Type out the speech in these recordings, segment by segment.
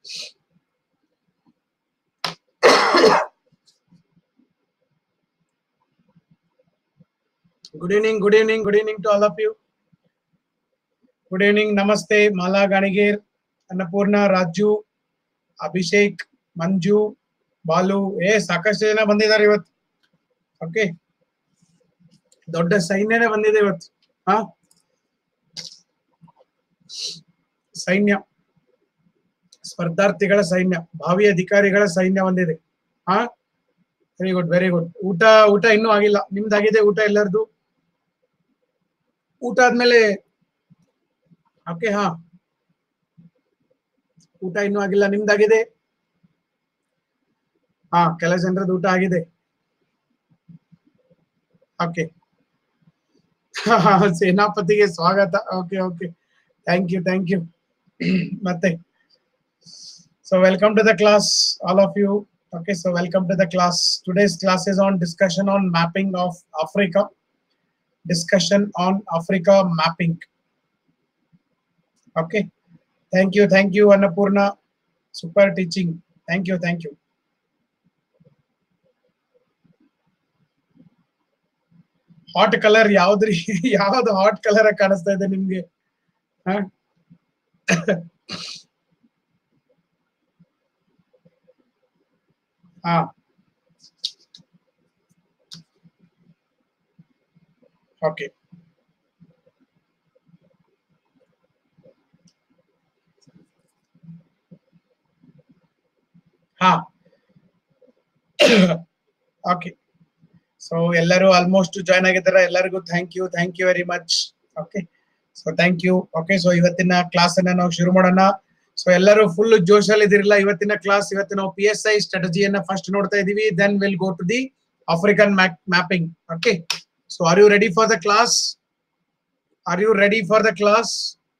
Good evening, good evening, good evening to all of you. Good evening, namaste, Mala Ganigir, Annapurna, Raju, Abhishek ಮಂಜು ಬಾಲು ಏ ಸಾಕಷ್ಟು ಜನ ಬಂದಿದ್ದಾರೆ ಇವತ್ತು okay ದೊಡ್ಡ ಸೈನ್ಯನೇ ಬಂದಿದೆ ಇವತ್ತು ಹಾ ಸೈನ್ಯ ಸ್ಪರ್ಧಾರ್ಥಿಗಳ ಸೈನ್ಯ ಭಾವಿ ಅಧಿಕಾರಿಗಳ ಸೈನ್ಯ ಬಂದಿದೆ ಹಾ ವೆರಿ ಗುಡ್ ವೆರಿ ಗುಡ್ ಊಟ ಊಟ ಇನ್ನೂ ಆಗಿಲ್ಲ ನಿಮ್ದಾಗಿದೆ ಊಟ ಎಲ್ಲರದು ಊಟ ಆದ್ಮೇಲೆ ಓಕೆ ಹಾ ಊಟ ಇನ್ನೂ ಆಗಿಲ್ಲ ನಿಮ್ದಾಗಿದೆ ಹಾ ಕೆಲ ಜನರದ್ದು ಊಟ ಆಗಿದೆ ಓಕೆ ಸೇನಾಪತಿಗೆ ಸ್ವಾಗತ okay okay thank you thank you ಮತ್ತೆ so welcome to the class all of you okay so welcome to the class today's class is on discussion on mapping of africa discussion on africa mapping okay thank you thank you annapurna super teaching thank you thank you hot colour ಯಾವ್ದ್ರಿ ಯಾವ್ದು hot colour ಕಾಣಿಸ್ತಾ ಇದೆ ನಿಮ್ಗೆ ಹ? ಹಾ okay ಹಾ okay so ಎಲ್ಲರೂ almost join ಆಗಿದ್ದಾರೆ ಎಲ್ಲರಿಗೂ thank you thank you very much okay so thank you okay so ಇವತ್ತಿನ ಕ್ಲಾಸ್ ಅನ್ನ ನಾವು ಶುರು ಮಾಡೋಣ ಸೊ ಎಲ್ಲರೂ ಫುಲ್ ಜೋಶ್ ಅಲ್ಲಿ ಇದಿರಲ್ಲ ಇವತ್ತಿನ ಕ್ಲಾಸ್ ಇವತ್ತು ನಾವು ಪಿ ಎಸ್ ಐ ಸ್ಟ್ರಾಟಜಿಯನ್ನ ಫಸ್ಟ್ ನೋಡ್ತಾ ಇದೀವಿ then will go to the African mapping okay so are you ready for the class are you ready for the class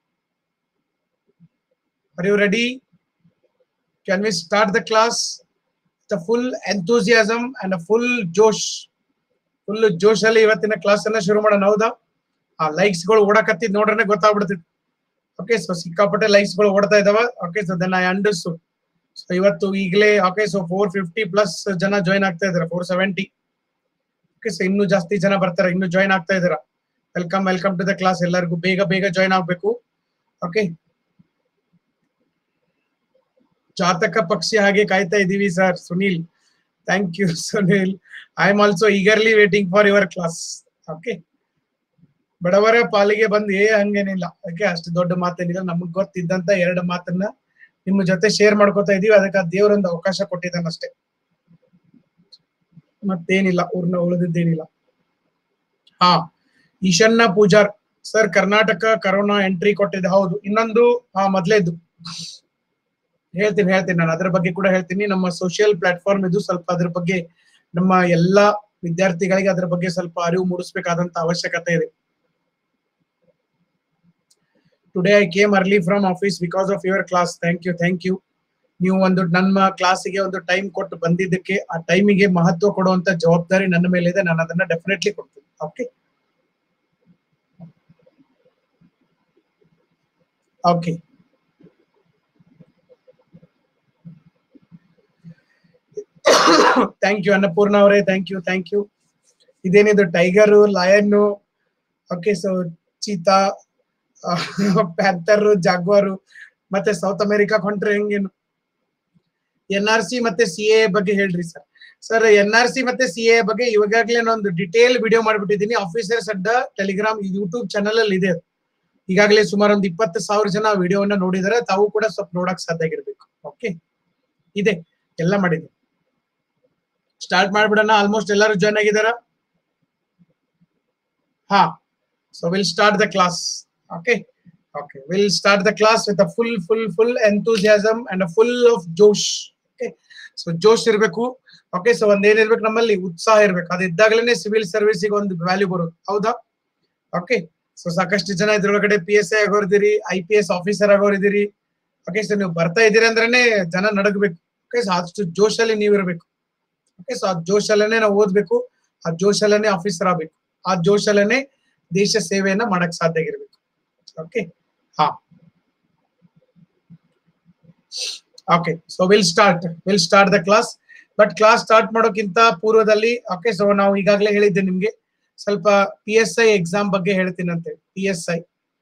are you ready can we start the class the full enthusiasm and full ಜೋಶ್ full ಜೋಶ್ ಅಲ್ಲಿ ಇವತ್ತಿನ class ಅನ್ನ ಶುರು ಮಾಡೋಣ ಹೌದಾ ಆ likes ಗಳು ಓಡಕತ್ತಿದ್ ನೋಡ್ರೆ ಗೊತ್ತಾಗ್ಬಿಡ್ತಿತ್ತು ಓಕೆ ಸೊ ಸಿಕ್ಕಾಪಟ್ಟೆ ಲೈಕ್ಸ್ ಗಳು ಓಡ್ತಾ ಇದಾವ okay so then I understood so ಇವತ್ತು ಈಗಲೇ okay so four fifty plus ಜನ ಜಾಯ್ನ್ ಆಗ್ತಾ ಇದಾರೆ ಫೋರ್ ಸೆವೆಂಟಿ ಓಕೆ ಸೊ ಇನ್ನೂ ಜಾಸ್ತಿ ಜನ ಬರ್ತಾರೆ ಇನ್ನೂ ಜಾಯ್ನ್ ಆಗ್ತಾ ಇದಾರ welcome welcome to the class ಎಲ್ಲರಿಗೂ ಬೇಗ ಬೇಗ ಜಾಯ್ನ್ ಆಗ್ಬೇಕು ಓಕೆ ಜಾತಕ ಪಕ್ಷಿ ಹಾಗೆ ಕಾಯ್ತಾ ಇದೀವಿ sir Sunil thank you Sunil I am also eagerly waiting for your class okay ಬಡವರ ಪಾಲಿಗೆ ಬಂದು ಏ ಹಂಗೇನಿಲ್ಲ ಓಕೆ ಅಷ್ಟು ದೊಡ್ಡ ಮಾತೇನಿಲ್ಲ ನಮಗ್ ಗೊತ್ತಿದ್ದಂತ ಎರಡು ಮಾತನ್ನ ನಿಮ್ಮ ಜೊತೆ ಶೇರ್ ಮಾಡ್ಕೋತಾ ಇದೀವಿ ಅದಕ್ಕೆ ದೇವರೊಂದು ಅವಕಾಶ ಕೊಟ್ಟಿದ್ದಾನಷ್ಟೇ ಮತ್ತೇನಿಲ್ಲ ಊರ್ನ ಉಳಿದಿದ್ದೇನಿಲ್ಲ ಹಾ ಈಶನ್ನ Pujar sir Karnataka corona entry ಕೊಟ್ಟಿದೆ ಹೌದು ಇನ್ನೊಂದು ಹಾ ಮೊದ್ಲೇದು ಹೇಳ್ತೀನಿ ಹೇಳ್ತೀನಿ ನಾನು ಅದ್ರ ಬಗ್ಗೆ ಕೂಡ ಹೇಳ್ತೀನಿ ನಮ್ಮ ಸೋಷಿಯಲ್ ಪ್ಲಾಟ್ಫಾರ್ಮ್ ಇದು ಸ್ವಲ್ಪ ಅದ್ರ ಬಗ್ಗೆ ನಮ್ಮ ಎಲ್ಲಾ ವಿದ್ಯಾರ್ಥಿಗಳಿಗೆ ಅದ್ರ ಬಗ್ಗೆ ಸ್ವಲ್ಪ ಅರಿವು ಮೂಡಿಸ್ಬೇಕಾದಂತ ಅವಶ್ಯಕತೆ ಇದೆ today I came early from office because of your class thank you thank you ನೀವು ಒಂದು ನಮ್ಮ ಕ್ಲಾಸಿಗೆ ಒಂದು ಟೈಮ್ ಕೊಟ್ಟು ಬಂದಿದ್ದಕ್ಕೆ ಆ ಟೈಮಿಗೆ ಮಹತ್ವ ಕೊಡುವಂತ ಜವಾಬ್ದಾರಿ ನನ್ನ ಮೇಲೆ ಇದೆ ನಾನು ಅದನ್ನ ಡೆಫಿನೆಟ್ಲಿ ಕೊಡ್ತೀನಿ okay okay thank you Annapurna ಅವರೇ ಥ್ಯಾಂಕ್ ಯು ಥ್ಯಾಂಕ್ ಯು ಇದೇನಿದು tiger lion okay so cheetah panther jaguar ಮತ್ತೆ ಸೌತ್ ಅಮೆರಿಕಾ ಕೊಂಡ್ರೆ ಹೆಂಗೇನು ಎನ್ ಆರ್ ಸಿ ಮತ್ತೆ ಸಿ ಎ ಬಗ್ಗೆ ಹೇಳ್ರಿ sir sir N R C ಮತ್ತೆ ಸಿ ಎ ಬಗ್ಗೆ ಇವಾಗಲೇ ಒಂದು ಡಿಟೇಲ್ ವಿಡಿಯೋ ಮಾಡ್ಬಿಟ್ಟಿದ್ದೀನಿ ಆಫೀಸರ್ಸ್ ಅಡ್ಡ ಟೆಲಿಗ್ರಾಮ್ ಯೂಟ್ಯೂಬ್ ಚಾನಲ್ ಅಲ್ಲಿ ಇದೆ ಅದು. ಈಗಾಗಲೇ ಸುಮಾರು ಒಂದು ಇಪ್ಪತ್ತು ಸಾವಿರ ಜನ ವಿಡಿಯೋವನ್ನ ನೋಡಿದರೆ ತಾವು ಕೂಡ ಸ್ವಲ್ಪ ನೋಡಕ್ ಸಾಧ್ಯ ಆಗಿರ್ಬೇಕು ಓಕೆ ಇದೆ ಎಲ್ಲ ಮಾಡಿದೆ ಸ್ಟಾರ್ಟ್ ಮಾಡ್ಬಿಡೋಣ ಆಲ್ಮೋಸ್ಟ್ ಎಲ್ಲರೂ ಜಾಯ್ನ್ ಆಗಿದಾರ ಹಾ so will start the class okay okay will start the class with a full full full enthusiasm and full of ಜೋಶ್ ಓಕೆ ಸೊ ಜೋಶ್ ಇರಬೇಕು ಓಕೆ ಸೊ ಒಂದ್ ಏನಿರ್ಬೇಕು ನಮ್ಮಲ್ಲಿ ಉತ್ಸಾಹ ಇರ್ಬೇಕು ಅದು ಇದ್ದಾಗಲೇ ಸಿವಿಲ್ ಸರ್ವಿಸಿಗೆ ಒಂದು ವ್ಯಾಲ್ಯೂ ಬರುತ್ತೆ ಹೌದಾ ಓಕೆ ಸೊ ಸಾಕಷ್ಟು ಜನ ಇದ್ರೊಳಗಡೆ ಪಿ ಎಸ್ ಐ ಆಗೋರಿದ್ದೀರಿ ಐ ಪಿ ಎಸ್ ಆಫೀಸರ್ ಆಗೋರಿದ್ದೀರಿ ಓಕೆ ಸೊ ನೀವು ಬರ್ತಾ ಇದ್ದೀರಿ ಅಂದ್ರೇನೆ ಜನ ನಡಗಬೇಕು ಓಕೆ ಸೊ ಅಷ್ಟು ಜೋಶಲ್ಲಿ ನೀವು ಇರಬೇಕು ಓಕೆ ಸೊ ಆ ಜೋಶಲ್ಲೇ ನಾವು ಓದ್ಬೇಕು ಆ ಜೋಶಲ್ಲೇ ಆಫೀಸರ್ ಆಗ್ಬೇಕು ಆ ಜೋಶಲ್ಲೇ ದೇಶ ಸೇವೆಯನ್ನ ಮಾಡಕ್ ಸಾಧ್ಯ ಆಗಿರ್ಬೇಕು ಓಕೆ ಹಾ okay so will start will start the class but class start ಮಾಡೋಕ್ಕಿಂತ ಪೂರ್ವದಲ್ಲಿ ಓಕೆ ಸೊ ನಾವು ಈಗಾಗಲೇ ಹೇಳಿದ್ದೆ ನಿಮ್ಗೆ ಸ್ವಲ್ಪ ಪಿ ಎಸ್ ಐ ಎಕ್ಸಾಮ್ ಬಗ್ಗೆ ಹೇಳ್ತೀನಂತೆ P S I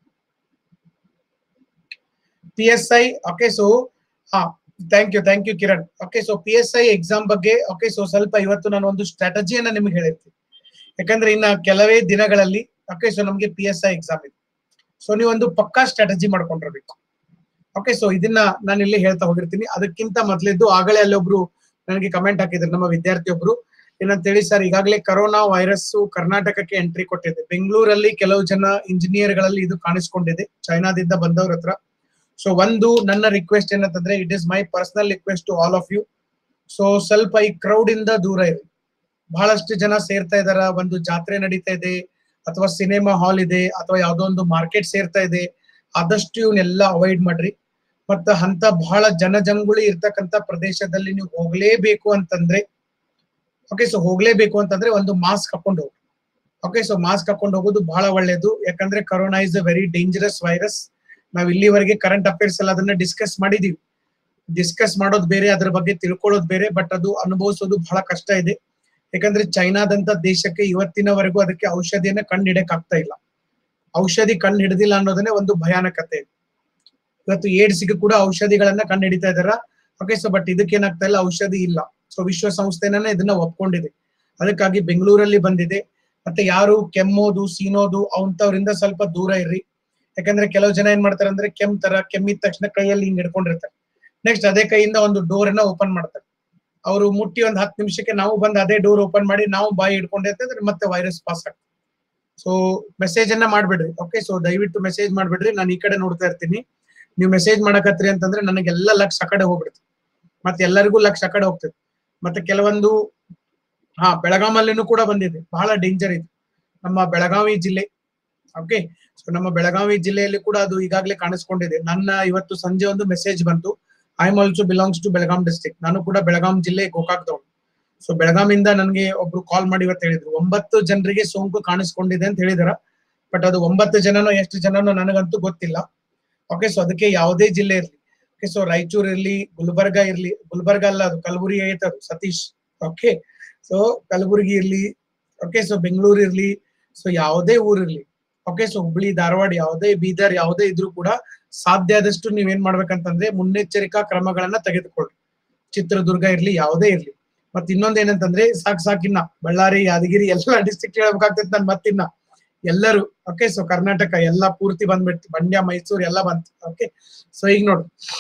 P S I okay so ಹಾ thank you thank you Kiran okay so P S I exam ಬಗ್ಗೆ ಓಕೆ ಸೊ ಸ್ವಲ್ಪ ಇವತ್ತು ನಾನು ಒಂದು ಸ್ಟ್ರಾಟಜಿಯನ್ನ ನಿಮ್ಗೆ ಹೇಳಿರ್ತೀನಿ ಯಾಕಂದ್ರೆ ಇನ್ನ ಕೆಲವೇ ದಿನಗಳಲ್ಲಿ ಓಕೆ ಸೊ ನಮ್ಗೆ ಪಿ ಎಸ್ ಐ ಎಕ್ಸಾಮ್ ಇದೆ ಸೊ ನೀವು ಒಂದು ಪಕ್ಕಾ ಸ್ಟ್ರಾಟಜಿ ಮಾಡ್ಕೊಂಡಿರ್ಬೇಕು ಓಕೆ ಸೊ ಇದನ್ನ ನಾನು ಇಲ್ಲಿ ಹೇಳ್ತಾ ಹೋಗಿರ್ತೀನಿ ಅದಕ್ಕಿಂತ ಮೊದಲಿದ್ದು ಆಗಲೇ ಅಲ್ಲೊಬ್ರು ನನಗೆ ಕಮೆಂಟ್ ಹಾಕಿದ್ರು ನಮ್ಮ ವಿದ್ಯಾರ್ಥಿಯೊಬ್ರು ಏನಂತೇಳಿ ಸರ್ ಈಗಾಗಲೇ ಕರೋನಾ ವೈರಸ್ ಕರ್ನಾಟಕಕ್ಕೆ ಎಂಟ್ರಿ ಕೊಟ್ಟಿದೆ ಬೆಂಗಳೂರಲ್ಲಿ ಕೆಲವು ಜನ ಇಂಜಿನಿಯರ್ ಗಳಲ್ಲಿ ಇದು ಕಾಣಿಸ್ಕೊಂಡಿದೆ ಚೈನಾದಿಂದ ಬಂದವ್ರ ಹತ್ರ ಸೊ ಒಂದು ನನ್ನ ರಿಕ್ವೆಸ್ಟ್ ಏನಂತಂದ್ರೆ it is my personal request to all of you so ಸ್ವಲ್ಪ ಈ ಕ್ರೌಡ್ ಇಂದ ದೂರ ಇರಿ ಬಹಳಷ್ಟು ಜನ ಸೇರ್ತಾ ಇದಾರ ಒಂದು ಜಾತ್ರೆ ನಡೀತಾ ಇದೆ ಅಥವಾ ಸಿನಿಮಾ ಹಾಲ್ ಇದೆ ಅಥವಾ ಯಾವ್ದೋ ಒಂದು ಮಾರ್ಕೆಟ್ ಸೇರ್ತಾ ಇದೆ ಆದಷ್ಟು ಇವನ್ನೆಲ್ಲ ಅವಾಯ್ಡ್ ಮಾಡ್ರಿ ಮತ್ತ ಅಂತ ಬಹಳ ಜನಜಂಗುಳಿ ಇರ್ತಕ್ಕಂತ ಪ್ರದೇಶದಲ್ಲಿ ನೀವು ಹೋಗ್ಲೇಬೇಕು ಅಂತಂದ್ರೆ ಓಕೆ ಸೊ ಹೋಗ್ಲೇಬೇಕು ಅಂತಂದ್ರೆ ಒಂದು ಮಾಸ್ಕ್ ಹಾಕೊಂಡು ಹೋಗಿ ಓಕೆ ಸೊ ಮಾಸ್ಕ್ ಹಾಕೊಂಡು ಹೋಗೋದು ಬಹಳ ಒಳ್ಳೇದು ಯಾಕಂದ್ರೆ corona is a very dangerous virus ನಾವ್ ಇಲ್ಲಿವರೆಗೆ ಕರೆಂಟ್ ಅಫೇರ್ಸ್ ಎಲ್ಲ ಅದನ್ನ ಡಿಸ್ಕಸ್ ಮಾಡಿದೀವಿ ಡಿಸ್ಕಸ್ ಮಾಡೋದು ಬೇರೆ ಅದ್ರ ಬಗ್ಗೆ ತಿಳ್ಕೊಳ್ಳೋದು ಬೇರೆ ಬಟ್ ಅದು ಅನುಭವಿಸೋದು ಬಹಳ ಕಷ್ಟ ಇದೆ ಯಾಕಂದ್ರೆ ಚೈನಾದಂತ ದೇಶಕ್ಕೆ ಇವತ್ತಿನವರೆಗೂ ಅದಕ್ಕೆ ಔಷಧಿಯನ್ನ ಕಂಡು ಹಿಡಕ್ ಆಗ್ತಾ ಇಲ್ಲ ಔಷಧಿ ಕಂಡು ಹಿಡಿದಿಲ್ಲ ಅನ್ನೋದನ್ನೇ ಒಂದು ಭಯಾನಕತೆ ಇವತ್ತು ಏಡ್ಸ್ಗೆ ಕೂಡ ಔಷಧಿಗಳನ್ನ ಕಂಡು ಹಿಡಿತಾ ಇದಾರ ಓಕೆ ಸೊ ಬಟ್ ಇದಕ್ಕೆ ಏನಾಗ್ತಾ ಇಲ್ಲ ಔಷಧಿ ಇಲ್ಲ ಸೊ ವಿಶ್ವಸಂಸ್ಥೆನೇ ಇದನ್ನ ಒಪ್ಕೊಂಡಿದೆ ಅದಕ್ಕಾಗಿ ಬೆಂಗಳೂರಲ್ಲಿ ಬಂದಿದೆ ಮತ್ತೆ ಯಾರು ಕೆಮ್ಮೋದು ಸೀನೋದು ಅವಂತವ್ರಿಂದ ಸ್ವಲ್ಪ ದೂರ ಇರ್ರಿ ಯಾಕಂದ್ರೆ ಕೆಲವು ಜನ ಏನ್ ಮಾಡ್ತಾರೆ ಅಂದ್ರೆ ಕೆಮ್ತಾರ ಕೆಮ್ಮಿದ ತಕ್ಷಣ ಕೈಯಲ್ಲಿ ಹಿಂಗ್ ಹಿಡ್ಕೊಂಡಿರ್ತಾರೆ ನೆಕ್ಸ್ಟ್ ಅದೇ ಕೈಯಿಂದ ಒಂದು ಡೋರ್ ಅನ್ನ ಓಪನ್ ಮಾಡ್ತಾರೆ ಅವರು ಮುಟ್ಟಿ ಒಂದ್ ಹತ್ತು ನಿಮಿಷಕ್ಕೆ ನಾವು ಬಂದು ಅದೇ ಡೋರ್ ಓಪನ್ ಮಾಡಿ ನಾವು ಬಾಯಿ ಹಿಡ್ಕೊಂಡಿರ್ತಂದ್ರೆ ಮತ್ತೆ ವೈರಸ್ ಪಾಸ್ ಆಗ್ತದೆ ಸೊ ಮೆಸೇಜ್ ಅನ್ನ ಮಾಡ್ಬಿಡ್ರಿ ಓಕೆ ಸೊ ದಯವಿಟ್ಟು ಮೆಸೇಜ್ ಮಾಡ್ಬಿಡ್ರಿ ನಾನು ಈ ಕಡೆ ನೋಡ್ತಾ ಇರ್ತೀನಿ ನೀವು ಮೆಸೇಜ್ ಮಾಡಕತ್ರಿ ಅಂತಂದ್ರೆ ನನಗೆಲ್ಲ ಲಕ್ಷ ಆ ಕಡೆ ಹೋಗ್ಬಿಡ್ತು ಮತ್ತೆ ಎಲ್ಲರಿಗೂ ಲಕ್ಷ ಆ ಕಡೆ ಹೋಗ್ತದೆ ಮತ್ತೆ ಕೆಲವೊಂದು ಹಾ ಬೆಳಗಾಮಲ್ಲಿನೂ ಕೂಡ ಬಂದಿದೆ ಬಹಳ ಡೇಂಜರ್ ಇದು ನಮ್ಮ ಬೆಳಗಾವಿ ಜಿಲ್ಲೆ ಓಕೆ ಸೊ ನಮ್ಮ ಬೆಳಗಾವಿ ಜಿಲ್ಲೆಯಲ್ಲಿ ಕೂಡ ಅದು ಈಗಾಗಲೇ ಕಾಣಿಸ್ಕೊಂಡಿದೆ ನನ್ನ ಇವತ್ತು ಸಂಜೆ ಒಂದು ಮೆಸೇಜ್ ಬಂತು I am also belongs to Belgaum district ನಾನು ಕೂಡ ಬೆಳಗಾಂ ಜಿಲ್ಲೆ ಗೋಕಾಕ್ದವನು ಸೊ ಬೆಳಗಾಮಿಂದ ನನಗೆ ಒಬ್ರು ಕಾಲ್ ಮಾಡಿ ಇವತ್ತು ಹೇಳಿದ್ರು ಒಂಬತ್ತು ಜನರಿಗೆ ಸೋಂಕು ಕಾಣಿಸ್ಕೊಂಡಿದೆ ಅಂತ ಹೇಳಿದಾರ ಬಟ್ ಅದು ಒಂಬತ್ತು ಜನನೋ ಎಷ್ಟು ಜನನೋ ನನಗಂತೂ ಗೊತ್ತಿಲ್ಲ ಓಕೆ ಸೊ ಅದಕ್ಕೆ ಯಾವುದೇ ಜಿಲ್ಲೆ ಇರ್ಲಿ ಓಕೆ ಸೊ ರಾಯಚೂರ್ ಇರ್ಲಿ ಗುಲ್ಬರ್ಗ ಇರ್ಲಿ ಗುಲ್ಬರ್ಗ ಅಲ್ಲ ಅದು ಕಲಬುರಗಿ ಐತೆ ಅದು ಸತೀಶ್ ಓಕೆ ಸೊ ಕಲಬುರಗಿ ಇರ್ಲಿ ಓಕೆ ಸೊ ಬೆಂಗಳೂರು ಇರ್ಲಿ ಸೊ ಯಾವುದೇ ಊರಿರ್ಲಿ ಓಕೆ ಸೊ ಹುಬ್ಳಿ ಧಾರವಾಡ ಯಾವುದೇ ಬೀದರ್ ಯಾವುದೇ ಇದ್ರೂ ಕೂಡ ಸಾಧ್ಯ ಆದಷ್ಟು ನೀವೇನ್ ಮಾಡ್ಬೇಕಂತಂದ್ರೆ ಮುನ್ನೆಚ್ಚರಿಕಾ ಕ್ರಮಗಳನ್ನ ತೆಗೆದುಕೊಳ್ಳಿ ಚಿತ್ರದುರ್ಗ ಇರ್ಲಿ ಯಾವುದೇ ಇರ್ಲಿ ಮತ್ ಇನ್ನೊಂದ್ ಏನಂತಂದ್ರೆ ಸಾಕ್ ಸಾಕಿನ್ನ ಬಳ್ಳಾರಿ ಯಾದಗಿರಿ ಎಲ್ಲಾ ಡಿಸ್ಟ್ರಿಕ್ಟ್ ಹೇಳ್ಬೇಕಾಗ್ತೈತೆ ನನ್ ಮತ್ತಿನ್ನ ಎಲ್ಲರೂ ಓಕೆ ಸೊ ಕರ್ನಾಟಕ ಎಲ್ಲಾ ಪೂರ್ತಿ ಬಂದ್ಬಿಡ್ತು ಮಂಡ್ಯ ಮೈಸೂರು ಎಲ್ಲ ಬಂತು ಓಕೆ ಸೊ ಈಗ ನೋಡು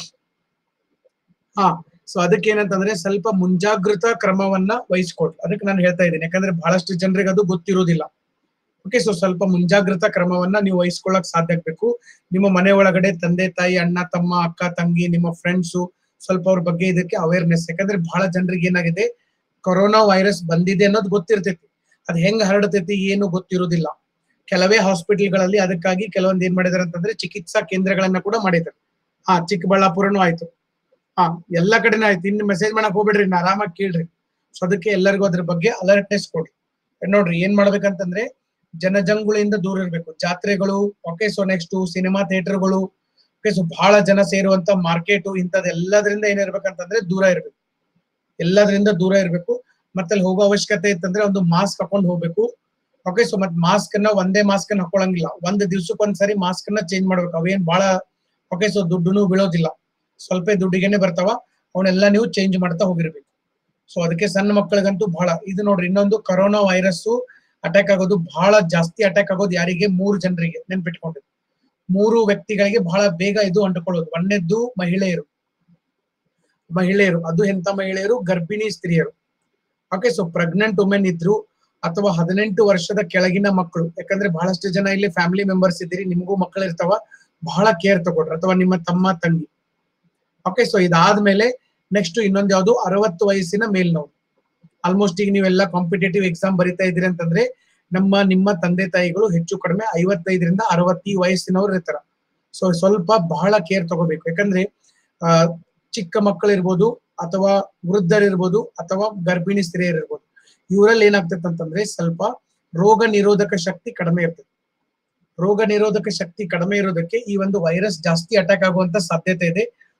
ಹಾ ಸೊ ಅದಕ್ಕೆ ಏನಂತಂದ್ರೆ ಸ್ವಲ್ಪ ಮುಂಜಾಗೃತಾ ಕ್ರಮವನ್ನ ವಹಿಸ್ಕೊಡ್ರಿ ಅದಕ್ಕೆ ನಾನು ಹೇಳ್ತಾ ಇದ್ದೀನಿ ಯಾಕಂದ್ರೆ ಬಹಳಷ್ಟು ಜನರಿಗೆ ಅದು ಗೊತ್ತಿರೋದಿಲ್ಲ ಓಕೆ ಸೊ ಸ್ವಲ್ಪ ಮುಂಜಾಗ್ರತಾ ಕ್ರಮವನ್ನ ನೀವು ವಹಿಸ್ಕೊಳ್ಳಕ್ ಸಾಧ್ಯ ಆಗ್ಬೇಕು ನಿಮ್ಮ ಮನೆ ಒಳಗಡೆ ತಂದೆ ತಾಯಿ ಅಣ್ಣ ತಮ್ಮ ಅಕ್ಕ ತಂಗಿ ನಿಮ್ಮ ಫ್ರೆಂಡ್ಸು ಸ್ವಲ್ಪ ಅವ್ರ ಬಗ್ಗೆ ಇದಕ್ಕೆ ಅವೇರ್ನೆಸ್ ಯಾಕಂದ್ರೆ ಬಹಳ ಜನರಿಗೆ ಏನಾಗಿದೆ ಕೊರೋನಾ ವೈರಸ್ ಬಂದಿದೆ ಅನ್ನೋದು ಗೊತ್ತಿರ್ತೈತಿ ಅದ್ ಹೆಂಗ್ ಹರಡ್ತೈತಿ ಏನು ಗೊತ್ತಿರೋದಿಲ್ಲ ಕೆಲವೇ ಹಾಸ್ಪಿಟಲ್ಗಳಲ್ಲಿ ಅದಕ್ಕಾಗಿ ಕೆಲವೊಂದ್ ಏನ್ ಮಾಡಿದಾರೆ ಅಂತಂದ್ರೆ ಚಿಕಿತ್ಸಾ ಕೇಂದ್ರಗಳನ್ನ ಕೂಡ ಮಾಡಿದ್ದಾರೆ ಹಾ ಚಿಕ್ಕಬಳ್ಳಾಪುರನೂ ಆಯ್ತು ಹಾ ಎಲ್ಲಾ ಕಡೆನೂ ಆಯ್ತು ಇನ್ನು ಮೆಸೇಜ್ ಮಾಡಕ್ ಹೋಗ್ಬೇಡ್ರಿ ಇನ್ನು ಆರಾಮಾಗಿ ಕೇಳ್ರಿ ಸೊ ಅದಕ್ಕೆ ಎಲ್ಲರಿಗೂ ಅದ್ರ ಬಗ್ಗೆ ಅಲರ್ಟ್ನೆಸ್ ಕೊಡ್ರಿ ನೋಡ್ರಿ ಏನ್ ಮಾಡ್ಬೇಕಂತಂದ್ರೆ ಜನಜಂಗುಳಿಯಿಂದ ದೂರ ಇರ್ಬೇಕು ಜಾತ್ರೆಗಳು ಓಕೆ ಸೊ ನೆಕ್ಸ್ಟ್ ಸಿನಿಮಾ ಥಿಯೇಟರ್ಗಳು ಓಕೆ ಸೊ ಬಹಳ ಜನ ಸೇರುವಂತ ಮಾರ್ಕೆಟ್ ಇಂಥದ್ ಎಲ್ಲದರಿಂದ ಏನಿರ್ಬೇಕಂತಂದ್ರೆ ದೂರ ಇರ್ಬೇಕು ಎಲ್ಲದರಿಂದ ದೂರ ಇರ್ಬೇಕು ಮತ್ತೆ ಅಲ್ಲಿ ಹೋಗೋ ಅವಶ್ಯಕತೆ ಇತ್ತಂದ್ರೆ ಒಂದು ಮಾಸ್ಕ್ ಹಾಕೊಂಡು ಹೋಗ್ಬೇಕು ಓಕೆ ಸೊ ಮತ್ ಮಾಸ್ಕ್ ಅನ್ನ ಒಂದೇ ಮಾಸ್ಕ್ ಅನ್ನ ಹಾಕೊಳಂಗಿಲ್ಲ ಒಂದ್ ದಿವ್ಸಕ್ಕೆ ಒಂದ್ಸರಿ ಮಾಸ್ಕ್ ಅನ್ನ ಚೇಂಜ್ ಮಾಡ್ಬೇಕು ಅವೇನ್ ಬಹಳ ಓಕೆ ಸೊ ದುಡ್ಡುನು ಬೀಳೋದಿಲ್ಲ ಸ್ವಲ್ಪ ದುಡ್ಡಿಗೆನೆ ಬರ್ತಾವ ಅವನ್ನೆಲ್ಲ ನೀವು ಚೇಂಜ್ ಮಾಡ್ತಾ ಹೋಗಿರ್ಬೇಕು ಸೊ ಅದಕ್ಕೆ ಸಣ್ಣ ಮಕ್ಕಳಿಗಂತೂ ಬಹಳ ಇದು ನೋಡ್ರಿ ಇನ್ನೊಂದು ಕರೋನಾ ವೈರಸ್ ಅಟ್ಯಾಕ್ ಆಗೋದು ಬಹಳ ಜಾಸ್ತಿ ಅಟ್ಯಾಕ್ ಆಗೋದು ಯಾರಿಗೆ ಮೂರು ಜನರಿಗೆ ನೆನ್ಪಿಟ್ಕೊಂಡಿದ್ದು ಮೂರು ವ್ಯಕ್ತಿಗಳಿಗೆ ಬಹಳ ಬೇಗ ಇದು ಅಂಟುಕೊಳ್ಳೋದು ಒಂದನೇದ್ದು ಮಹಿಳೆಯರು ಮಹಿಳೆಯರು ಅದು ಎಂತ ಮಹಿಳೆಯರು ಗರ್ಭಿಣಿ ಸ್ತ್ರೀಯರು ಓಕೆ ಸೊ ಪ್ರೆಗ್ನೆಂಟ್ ವುಮೆನ್ ಇದ್ರು ಅಥವಾ ಹದಿನೆಂಟು ವರ್ಷದ ಕೆಳಗಿನ ಮಕ್ಕಳು ಯಾಕಂದ್ರೆ ಬಹಳಷ್ಟು ಜನ ಇಲ್ಲಿ ಫ್ಯಾಮಿಲಿ ಮೆಂಬರ್ಸ್ ಇದ್ದೀರಿ ನಿಮಗೂ ಮಕ್ಕಳು ಇರ್ತಾವ ಬಹಳ ಕೇರ್ ತಗೊಳ್ರಿ ಅಥವಾ ನಿಮ್ಮ ತಮ್ಮ ತಂಗಿ ಓಕೆ ಸೊ ಇದಾದ್ಮೇಲೆ ನೆಕ್ಸ್ಟ್ ಇನ್ನೊಂದು ಯಾವುದು ಅರವತ್ತು ವಯಸ್ಸಿನ ಮೇಲ್ನವ್ರು ಆಲ್ಮೋಸ್ಟ್ ಈಗ ನೀವೆಲ್ಲ ಕಾಂಪಿಟೇಟಿವ್ ಎಕ್ಸಾಮ್ ಬರಿತಾ ಇದ್ರಿ ಅಂತಂದ್ರೆ ನಮ್ಮ ನಿಮ್ಮ ತಂದೆ ತಾಯಿಗಳು ಹೆಚ್ಚು ಕಡಿಮೆ ಐವತ್ತೈದರಿಂದ ಅರವತ್ತು ವಯಸ್ಸಿನವ್ರು ಇರ್ತಾರ ಸೊ ಸ್ವಲ್ಪ ಬಹಳ ಕೇರ್ ತಗೋಬೇಕು ಯಾಕಂದ್ರೆ ಆ ಚಿಕ್ಕ ಮಕ್ಕಳಿರ್ಬೋದು ಅಥವಾ ವೃದ್ಧರಿರ್ಬೋದು ಅಥವಾ ಗರ್ಭಿಣಿ ಸ್ತ್ರೀಯರಿರ್ಬೋದು ಇವರಲ್ಲಿ ಏನಾಗ್ತೈತೆ ಅಂತಂದ್ರೆ ಸ್ವಲ್ಪ ರೋಗ ನಿರೋಧಕ ಶಕ್ತಿ ಕಡಿಮೆ ಇರ್ತದೆ ರೋಗ ನಿರೋಧಕ ಶಕ್ತಿ ಕಡಿಮೆ ಇರೋದಕ್ಕೆ ಈ ಒಂದು ವೈರಸ್ ಜಾಸ್ತಿ ಅಟ್ಯಾಕ್ ಆಗುವಂತ ಸಾಧ್ಯತೆ ಇದೆ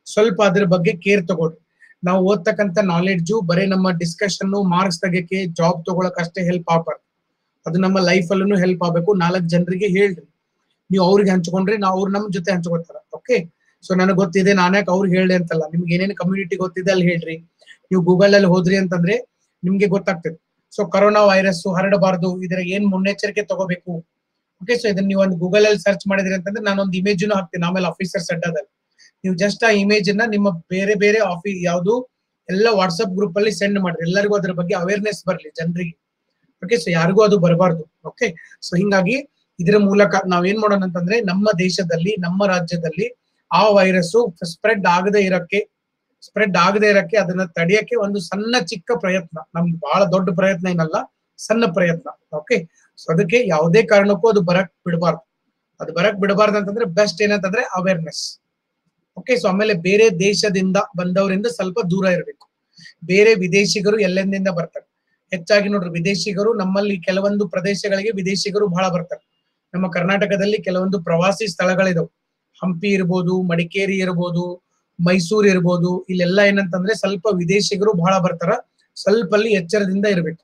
ಸ್ವಲ್ಪ ಅದ್ರ ಬಗ್ಗೆ ಕೇರ್ ತಗೊಳ್ರಿ ನಾವು ಓದ್ತಕ್ಕಂಥ ನಾಲೆಡ್ಜು ಬರೀ ನಮ್ಮ ಡಿಸ್ಕಷನ್ ಮಾರ್ಕ್ಸ್ ತೆಗಿಯಕ್ಕೆ ಜಾಬ್ ತಗೊಳಕ್ ಅಷ್ಟೇ ಹೆಲ್ಪ್ ಆಗ್ಬಾರ್ದು ಅದು ನಮ್ಮ ಲೈಫ್ ಅಲ್ಲೂ ಹೆಲ್ಪ್ ಆಗ್ಬೇಕು ನಾಲ್ಕು ಜನರಿಗೆ ಹೇಳ್ರಿ ನೀವು ಅವ್ರಿಗೆ ಹಂಚ್ಕೊಂಡ್ರಿ ನಾವು ಅವ್ರು ನಮ್ ಜೊತೆ ಹಂಚ್ಕೊತಾರ ಓಕೆ ಸೊ ನನಗೆ ಗೊತ್ತಿದೆ ನಾನ್ಯಾಕೆ ಅವ್ರಿಗೆ ಹೇಳ್ದೆ ಅಂತಲ್ಲ ನಿಮ್ಗೆ ಏನೇನು ಕಮ್ಯುನಿಟಿ ಗೊತ್ತಿದೆ ಅಲ್ಲಿ ಹೇಳ್ರಿ ನೀವು ಗೂಗಲ್ ಅಲ್ಲಿ ಹೋದ್ರಿ ಅಂತಂದ್ರೆ ನಿಮ್ಗೆ ಗೊತ್ತಾಗ್ತದೆ ಸೊ ಕರೋನಾ ವೈರಸ್ ಹರಡಬಾರ್ದು ಇದರ ಏನ್ ಮುನ್ನೆಚ್ಚರಿಕೆ ತಗೋಬೇಕು ಓಕೆ ಸೊ ಇದನ್ನ ನೀವು ಒಂದು ಗೂಗಲ್ ಅಲ್ಲಿ ಸರ್ಚ್ ಮಾಡಿದ್ರಿ ಅಂತಂದ್ರೆ ನಾನೊಂದು ಇಮೇಜ್ ಹಾಕ್ತೀನಿ ಆಮೇಲೆ ಆಫೀಸರ್ಸ್ ಅಡ್ಡದಲ್ಲಿ ನೀವು ಜಸ್ಟ್ ಆ ಇಮೇಜ್ ಅನ್ನ ನಿಮ್ಮ ಬೇರೆ ಬೇರೆ ಆಫೀ ಯಾವುದು ಎಲ್ಲ ವಾಟ್ಸ್ಆಪ್ ಗ್ರೂಪ್ ಅಲ್ಲಿ ಸೆಂಡ್ ಮಾಡ್ರಿ ಎಲ್ಲರಿಗೂ ಅದ್ರ ಬಗ್ಗೆ ಅವೇರ್ನೆಸ್ ಬರ್ಲಿ ಜನರಿಗೆ ಓಕೆ ಸೊ ಯಾರಿಗೂ ಅದು ಬರಬಾರ್ದು ಓಕೆ ಸೊ ಹಿಂಗಾಗಿ ಇದರ ಮೂಲಕ ನಾವ್ ಏನ್ ಮಾಡೋಣ ಅಂತಂದ್ರೆ ನಮ್ಮ ದೇಶದಲ್ಲಿ ನಮ್ಮ ರಾಜ್ಯದಲ್ಲಿ ಆ ವೈರಸ್ ಸ್ಪ್ರೆಡ್ ಆಗದೆ ಇರಕ್ಕೆ ಸ್ಪ್ರೆಡ್ ಆಗದೆ ಇರಕ್ಕೆ ಅದನ್ನ ತಡೆಯಕ್ಕೆ ಒಂದು ಸಣ್ಣ ಚಿಕ್ಕ ಪ್ರಯತ್ನ ನಮ್ದು ಬಹಳ ದೊಡ್ಡ ಪ್ರಯತ್ನ ಏನಲ್ಲ ಸಣ್ಣ ಪ್ರಯತ್ನ ಓಕೆ ಸೊ ಅದಕ್ಕೆ ಯಾವುದೇ ಕಾರಣಕ್ಕೂ ಅದು ಬರಕ್ ಬಿಡಬಾರ್ದು ಅದು ಬರಕ್ ಬಿಡಬಾರ್ದು ಅಂತಂದ್ರೆ ಬೆಸ್ಟ್ ಏನಂತಂದ್ರೆ ಅವೇರ್ನೆಸ್ ಓಕೆ ಸೊ ಆಮೇಲೆ ಬೇರೆ ದೇಶದಿಂದ ಬಂದವರಿಂದ ಸ್ವಲ್ಪ ದೂರ ಇರಬೇಕು ಬೇರೆ ವಿದೇಶಿಗರು ಎಲ್ಲೆಂದಿಂದ ಬರ್ತಾರೆ ಹೆಚ್ಚಾಗಿ ನೋಡ್ರಿ ವಿದೇಶಿಗರು ನಮ್ಮಲ್ಲಿ ಕೆಲವೊಂದು ಪ್ರದೇಶಗಳಿಗೆ ವಿದೇಶಿಗರು ಬಹಳ ಬರ್ತಾರೆ ನಮ್ಮ ಕರ್ನಾಟಕದಲ್ಲಿ ಕೆಲವೊಂದು ಪ್ರವಾಸಿ ಸ್ಥಳಗಳಿದಾವೆ ಹಂಪಿ ಇರ್ಬೋದು ಮಡಿಕೇರಿ ಇರ್ಬೋದು ಮೈಸೂರು ಇರ್ಬೋದು ಇಲ್ಲೆಲ್ಲ ಏನಂತಂದ್ರೆ ಸ್ವಲ್ಪ ವಿದೇಶಿಗರು ಬಹಳ ಬರ್ತಾರ ಸ್ವಲ್ಪ ಅಲ್ಲಿ ಎಚ್ಚರದಿಂದ ಇರಬೇಕು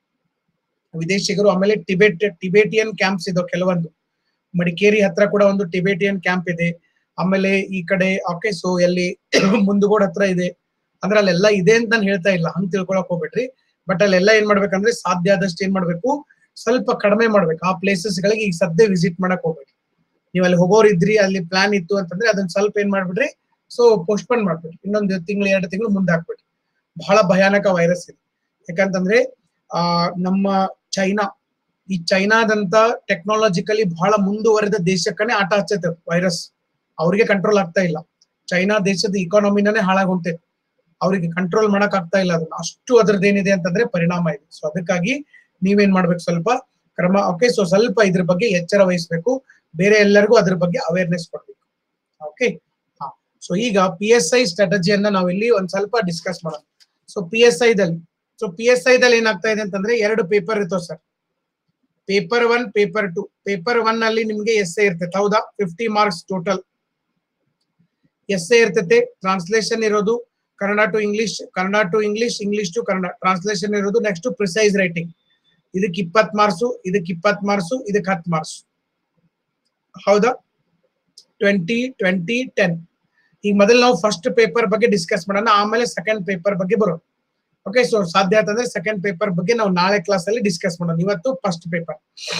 ವಿದೇಶಿಗರು ಆಮೇಲೆ ಟಿಬೆಟ್ ಟಿಬೇಟಿಯನ್ ಕ್ಯಾಂಪ್ಸ್ ಇದಾವೆ ಕೆಲವೊಂದು ಮಡಿಕೇರಿ ಹತ್ರ ಕೂಡ ಒಂದು ಟಿಬೇಟಿಯನ್ ಕ್ಯಾಂಪ್ ಇದೆ ಆಮೇಲೆ ಈ ಕಡೆ ಓಕೆ ಸೊ ಎಲ್ಲಿ ಮುಂದಗೋಡ್ ಹತ್ರ ಇದೆ ಅಂದ್ರೆ ಅಲ್ಲೆಲ್ಲ ಇದೆ ಅಂತ ನಾನು ಹೇಳ್ತಾ ಇಲ್ಲ ಹಂಗ್ ತಿಳ್ಕೊಳಕ್ ಹೋಗ್ಬೇಡ್ರಿ ಬಟ್ ಅಲ್ಲೆಲ್ಲ ಏನ್ ಮಾಡ್ಬೇಕಂದ್ರೆ ಸಾಧ್ಯ ಆದಷ್ಟು ಏನ್ ಮಾಡ್ಬೇಕು ಸ್ವಲ್ಪ ಕಡಿಮೆ ಮಾಡ್ಬೇಕು ಆ ಪ್ಲೇಸಸ್ ಗಳಿಗೆ ಈಗ ಸದ್ಯ ವಿಸಿಟ್ ಮಾಡಕ್ ಹೋಗ್ಬೇಡಿ ನೀವು ಅಲ್ಲಿ ಹೋಗೋರ್ ಇದ್ರಿ ಅಲ್ಲಿ ಪ್ಲಾನ್ ಇತ್ತು ಅಂತಂದ್ರೆ ಅದನ್ನ ಸ್ವಲ್ಪ ಏನ್ ಮಾಡ್ಬಿಡ್ರಿ ಸೊ ಪೋಸ್ಟ್ಪೋನ್ ಮಾಡ್ಬಿಡ್ರಿ ಇನ್ನೊಂದು ತಿಂಗಳು ಎರಡು ತಿಂಗಳು ಮುಂದೆ ಹಾಕ್ಬಿಡ್ರಿ ಬಹಳ ಭಯಾನಕ ವೈರಸ್ ಇದೆ ಯಾಕಂತಂದ್ರೆ ಆ ನಮ್ಮ ಚೈನಾ ಈ ಚೈನಾದಂತ ಟೆಕ್ನಾಲಜಿಕಲಿ ಬಹಳ ಮುಂದುವರೆದ ದೇಶಕ್ಕನೇ ಆಟ ಹಚ್ಚೈತೆ ವೈರಸ್ ಅವ್ರಿಗೆ ಕಂಟ್ರೋಲ್ ಆಗ್ತಾ ಇಲ್ಲ ಚೈನಾ ದೇಶದ ಇಕಾನಮಿನೇ ಹಾಳಾಗ್ ಹೊಂಟೈತೆ ಅವ್ರಿಗೆ ಕಂಟ್ರೋಲ್ ಮಾಡಕ್ ಆಗ್ತಾ ಇಲ್ಲ ಅದನ್ನ ಅಷ್ಟು ಅದ್ರದ್ದು ಏನಿದೆ ಅಂತಂದ್ರೆ ಪರಿಣಾಮ ಇದೆ ಸೊ ಅದಕ್ಕಾಗಿ ನೀವೇನ್ ಮಾಡ್ಬೇಕು ಸ್ವಲ್ಪ ಕ್ರಮ ಓಕೆ ಸೊ ಸ್ವಲ್ಪ ಇದ್ರ ಬಗ್ಗೆ ಎಚ್ಚರ ವಹಿಸ್ಬೇಕು ಬೇರೆ ಎಲ್ಲರಿಗೂ ಅದ್ರ ಬಗ್ಗೆ ಅವೇರ್ನೆಸ್ ಕೊಡ್ಬೇಕು ಓಕೆ ಹಾ ಸೊ ಈಗ ಪಿ ಎಸ್ ಐ ಸ್ಟ್ರಾಟಜಿಯನ್ನ ನಾವು ಇಲ್ಲಿ ಒಂದ್ ಸ್ವಲ್ಪ ಡಿಸ್ಕಸ್ ಮಾಡೋಣ ಸೊ ಪಿ ಎಸ್ ಐದಲ್ಲಿ ಸೊ ಪಿ ಎಸ್ ಐದಲ್ಲಿ ಏನಾಗ್ತಾ ಇದೆ ಅಂತಂದ್ರೆ ಎರಡು ಪೇಪರ್ ಇರ್ತಾವ sir paper one paper two paper one ಅಲ್ಲಿ ನಿಮ್ಗೆ ಎಸ್ ಎ ಇರ್ತೈತೆ ಹೌದಾ fifty marks total essay ಇರ್ತೈತೆ ಟ್ರಾನ್ಸ್ಲೇಷನ್ ಇರೋದು Kannada to English Kannada to English English to Kannada translation ಇರೋದು ನೆಕ್ಸ್ಟ್ ಪ್ರಿಸೈಸ್ ರೈಟಿಂಗ್ ಇದಕ್ಕೆ ಇಪ್ಪತ್ ಮಾರ್ಕ್ಸು ಇದಕ್ಕೆ ಇಪ್ಪತ್ ಮಾರ್ಕ್ಸು ಇದಕ್ಕೆ ಹತ್ತು ಮಾರ್ಕ್ಸ್ ಹೌದಾ ಟ್ವೆಂಟಿ ಟ್ವೆಂಟಿ ಟೆನ್ ಈಗ ಮೊದಲು ನಾವು ಫಸ್ಟ್ ಪೇಪರ್ ಬಗ್ಗೆ ಡಿಸ್ಕಸ್ ಮಾಡೋಣ ಆಮೇಲೆ ಸೆಕೆಂಡ್ ಪೇಪರ್ ಬಗ್ಗೆ ಬರೋಣ ಓಕೆ ಸೊ ಸಾಧ್ಯ ಆತಂದ್ರೆ ಸೆಕೆಂಡ್ ಪೇಪರ್ ಬಗ್ಗೆ ನಾವು ನಾಳೆ ಕ್ಲಾಸ್ ಅಲ್ಲಿ ಡಿಸ್ಕಸ್ ಮಾಡೋಣ ಇವತ್ತು ಫಸ್ಟ್ ಪೇಪರ್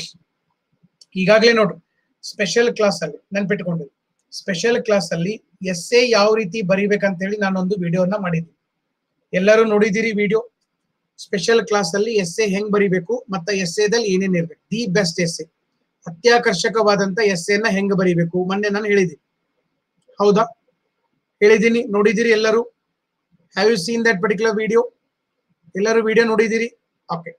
ಈಗಾಗಲೇ ನೋಡ್ರಿ ಸ್ಪೆಷಲ್ ಕ್ಲಾಸ್ ಅಲ್ಲಿ ನೆನ್ಪಿಟ್ಕೊಂಡಿರಿ ಸ್ಪೆಷಲ್ ಕ್ಲಾಸ್ ಅಲ್ಲಿ ಎಸ್ ಎ ಯಾವ ರೀತಿ ಬರಿಬೇಕಂತ ಹೇಳಿ ನಾನೊಂದು ವಿಡಿಯೋನ ಮಾಡಿದ್ದೀನಿ ಎಲ್ಲರೂ ನೋಡಿದಿರಿ ವಿಡಿಯೋ ಸ್ಪೆಷಲ್ ಕ್ಲಾಸ್ ಅಲ್ಲಿ ಎಸ್ ಎ ಹೆಂಗ್ ಬರಿಬೇಕು ಮತ್ತೆ ಎಸ್ ಎದಲ್ಲಿ ಏನೇನ್ ಇರ್ಬೇಕು ದಿ ಬೆಸ್ಟ್ ಎಸ್ ಎ ಅತ್ಯಾಕರ್ಷಕವಾದಂತ ಎಸ್ ಎನ ಹೆಂಗ್ ಬರಿಬೇಕು ಮೊನ್ನೆ ನಾನು ಹೇಳಿದ್ದೀನಿ ಹೌದಾ ಹೇಳಿದ್ದೀನಿ ನೋಡಿದಿರಿ ಎಲ್ಲರೂ have you seen that particular video ಎಲ್ಲರೂ ವಿಡಿಯೋ ನೋಡಿದಿರಿ ಓಕೆ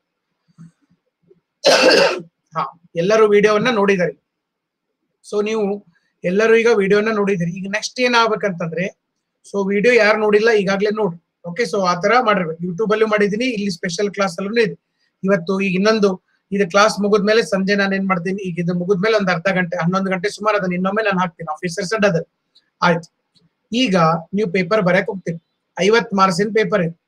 ಹಾ ಎಲ್ಲರೂ ವಿಡಿಯೋವನ್ನ ನೋಡಿದಾರೆ ಸೊ ನೀವು ಎಲ್ಲರೂ ಈಗ ವಿಡಿಯೋನ ನೋಡಿದಿರಿ ಈಗ ನೆಕ್ಸ್ಟ್ ಏನ್ ಆಗ್ಬೇಕಂತಂದ್ರೆ ಸೊ ವಿಡಿಯೋ ಯಾರು ನೋಡಿಲ್ಲ ಈಗಾಗ್ಲೇ ನೋಡ್ರಿ ಓಕೆ ಸೊ ಆ ತರ ಮಾಡಿರ್ಬೇಕು ಯೂಟ್ಯೂಬ್ ಅಲ್ಲೂ ಮಾಡಿದೀನಿ ಇಲ್ಲಿ ಸ್ಪೆಷಲ್ ಕ್ಲಾಸ್ ಅಲ್ಲೂ ಇದೆ ಇವತ್ತು ಈಗ ಇನ್ನೊಂದು ಇದು ಕ್ಲಾಸ್ ಮುಗಿದ್ಮೇಲೆ ಸಂಜೆ ನಾನು ಏನ್ ಮಾಡ್ತೀನಿ ಈಗ ಇದು ಮುಗಿದ್ಮೇಲೆ ಒಂದ್ ಅರ್ಧ ಗಂಟೆ ಹನ್ನೊಂದು ಗಂಟೆ ಸುಮಾರು ಅದನ್ನ ಇನ್ನೊಮ್ಮೆ ನಾನು ಹಾಕ್ತೀನಿ ಆಫೀಸರ್ಸ್ ಅಡ್ಡದಲ್ಲಿ ಆಯ್ತು ಈಗ ನೀವು ಪೇಪರ್ ಬರಕ್ ಹೋಗ್ತೀರಿ ಐವತ್ ಮಾರ್ಕ್ಸಿನ ಪೇಪರ್ ಇದೆ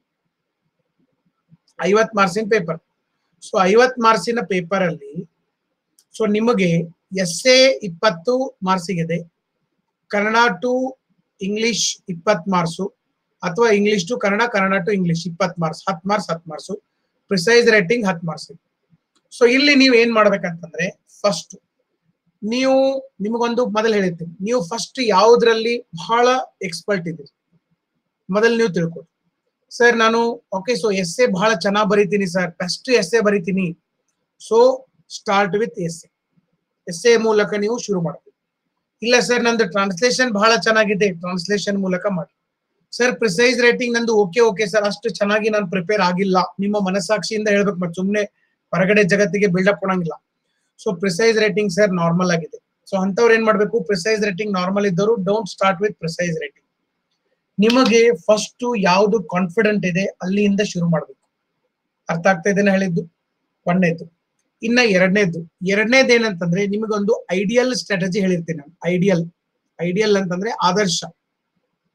ಐವತ್ ಮಾರ್ಕ್ಸಿನ ಪೇಪರ್ ಸೊ ಐವತ್ ಮಾರ್ಕ್ಸಿನ ಪೇಪರ್ ಅಲ್ಲಿ ಸೊ ನಿಮಗೆ ಎಸ್ ಎ ಇಪ್ಪತ್ತು ಮಾರ್ಕ್ಸಿಗಿದೆ ಕನ್ನಡ ಟು ಇಂಗ್ಲಿಷ್ ಇಪ್ಪತ್ ಮಾರ್ಕ್ಸು ಅಥವಾ English to Kannada Kannada to English ಇಪ್ಪತ್ ಮಾರ್ಕ್ಸ್ ಹತ್ತು ಮಾರ್ಕ್ಸ್ ಹತ್ತು ಮಾರ್ಕ್ಸು ಪ್ರಿಸೈಸ್ ರೈಟಿಂಗ್ ಹತ್ತು ಮಾರ್ಕ್ಸ್ ಸೊ ಇಲ್ಲಿ ನೀವು ಏನ್ ಮಾಡ್ಬೇಕಂತಂದ್ರೆ ಫಸ್ಟ್ ನೀವು ನಿಮಗೊಂದು ಮೊದಲು ಹೇಳಿರ್ತೀನಿ ನೀವು ಫಸ್ಟ್ ಯಾವುದ್ರಲ್ಲಿ ಬಹಳ ಎಕ್ಸ್ಪರ್ಟ್ ಇದ್ದೀರಿ ಮೊದಲು ನೀವು ತಿಳ್ಕೊಳ್ಳಿ ಸರ್ ನಾನು ಓಕೆ ಸೊ ಎಸ್ ಎ ಬಹಳ ಚೆನ್ನಾಗಿ ಬರಿತೀನಿ ಸರ್ ಬೆಸ್ಟ್ ಎಸ್ ಎ ಬರಿತೀನಿ so start with essay essay ಮೂಲಕ ನೀವು ಶುರು ಮಾಡಬೇಕು ಇಲ್ಲ ಸರ್ ನಂದು ಟ್ರಾನ್ಸ್ಲೇಷನ್ ಬಹಳ ಚೆನ್ನಾಗಿದೆ ಟ್ರಾನ್ಸ್ಲೇಷನ್ ಮೂಲಕ ಮಾಡಿ ಸರ್ ಪ್ರಿಸೈಸ್ ರೈಟಿಂಗ್ ನಂದು ಓಕೆ ಓಕೆ ಸರ್ ಅಷ್ಟು ಚೆನ್ನಾಗಿ ನಾನು ಪ್ರಿಪೇರ್ ಆಗಿಲ್ಲ ನಿಮ್ಮ ಮನಸ್ಸಾಕ್ಷಿಯಿಂದ ಹೇಳ್ಬೇಕು ಮತ್ತೆ ಸುಮ್ಮನೆ ಹೊರಗಡೆ ಜಗತ್ತಿಗೆ ಬಿಲ್ಡಪ್ ಕೊಡಂಗಿಲ್ಲ so precise writing sir normal ಆಗಿದೆ ಸೊ ಅಂತವ್ರು ಏನ್ ಮಾಡ್ಬೇಕು ಪ್ರಿಸೈಸ್ ರೈಟಿಂಗ್ ನಾರ್ಮಲ್ ಇದ್ದವರು don't start with precise writing ನಿಮಗೆ ಫಸ್ಟ್ ಯಾವುದು ಕಾನ್ಫಿಡೆಂಟ್ ಇದೆ ಅಲ್ಲಿಂದ ಶುರು ಮಾಡ್ಬೇಕು ಅರ್ಥ ಆಗ್ತಾ ಇದೆನಾ ಹೇಳಿದ್ದು ಒಂದನೇದು ಇನ್ನ ಎರಡನೇದು ಎರಡನೇದು ಏನಂತಂದ್ರೆ ನಿಮಗೊಂದು ಐಡಿಯಲ್ ಸ್ಟ್ರಾಟಜಿ ಹೇಳಿರ್ತೀನಿ ನಾನು ಐಡಿಯಲ್ ಐಡಿಯಲ್ ಅಂತಂದ್ರೆ ಆದರ್ಶ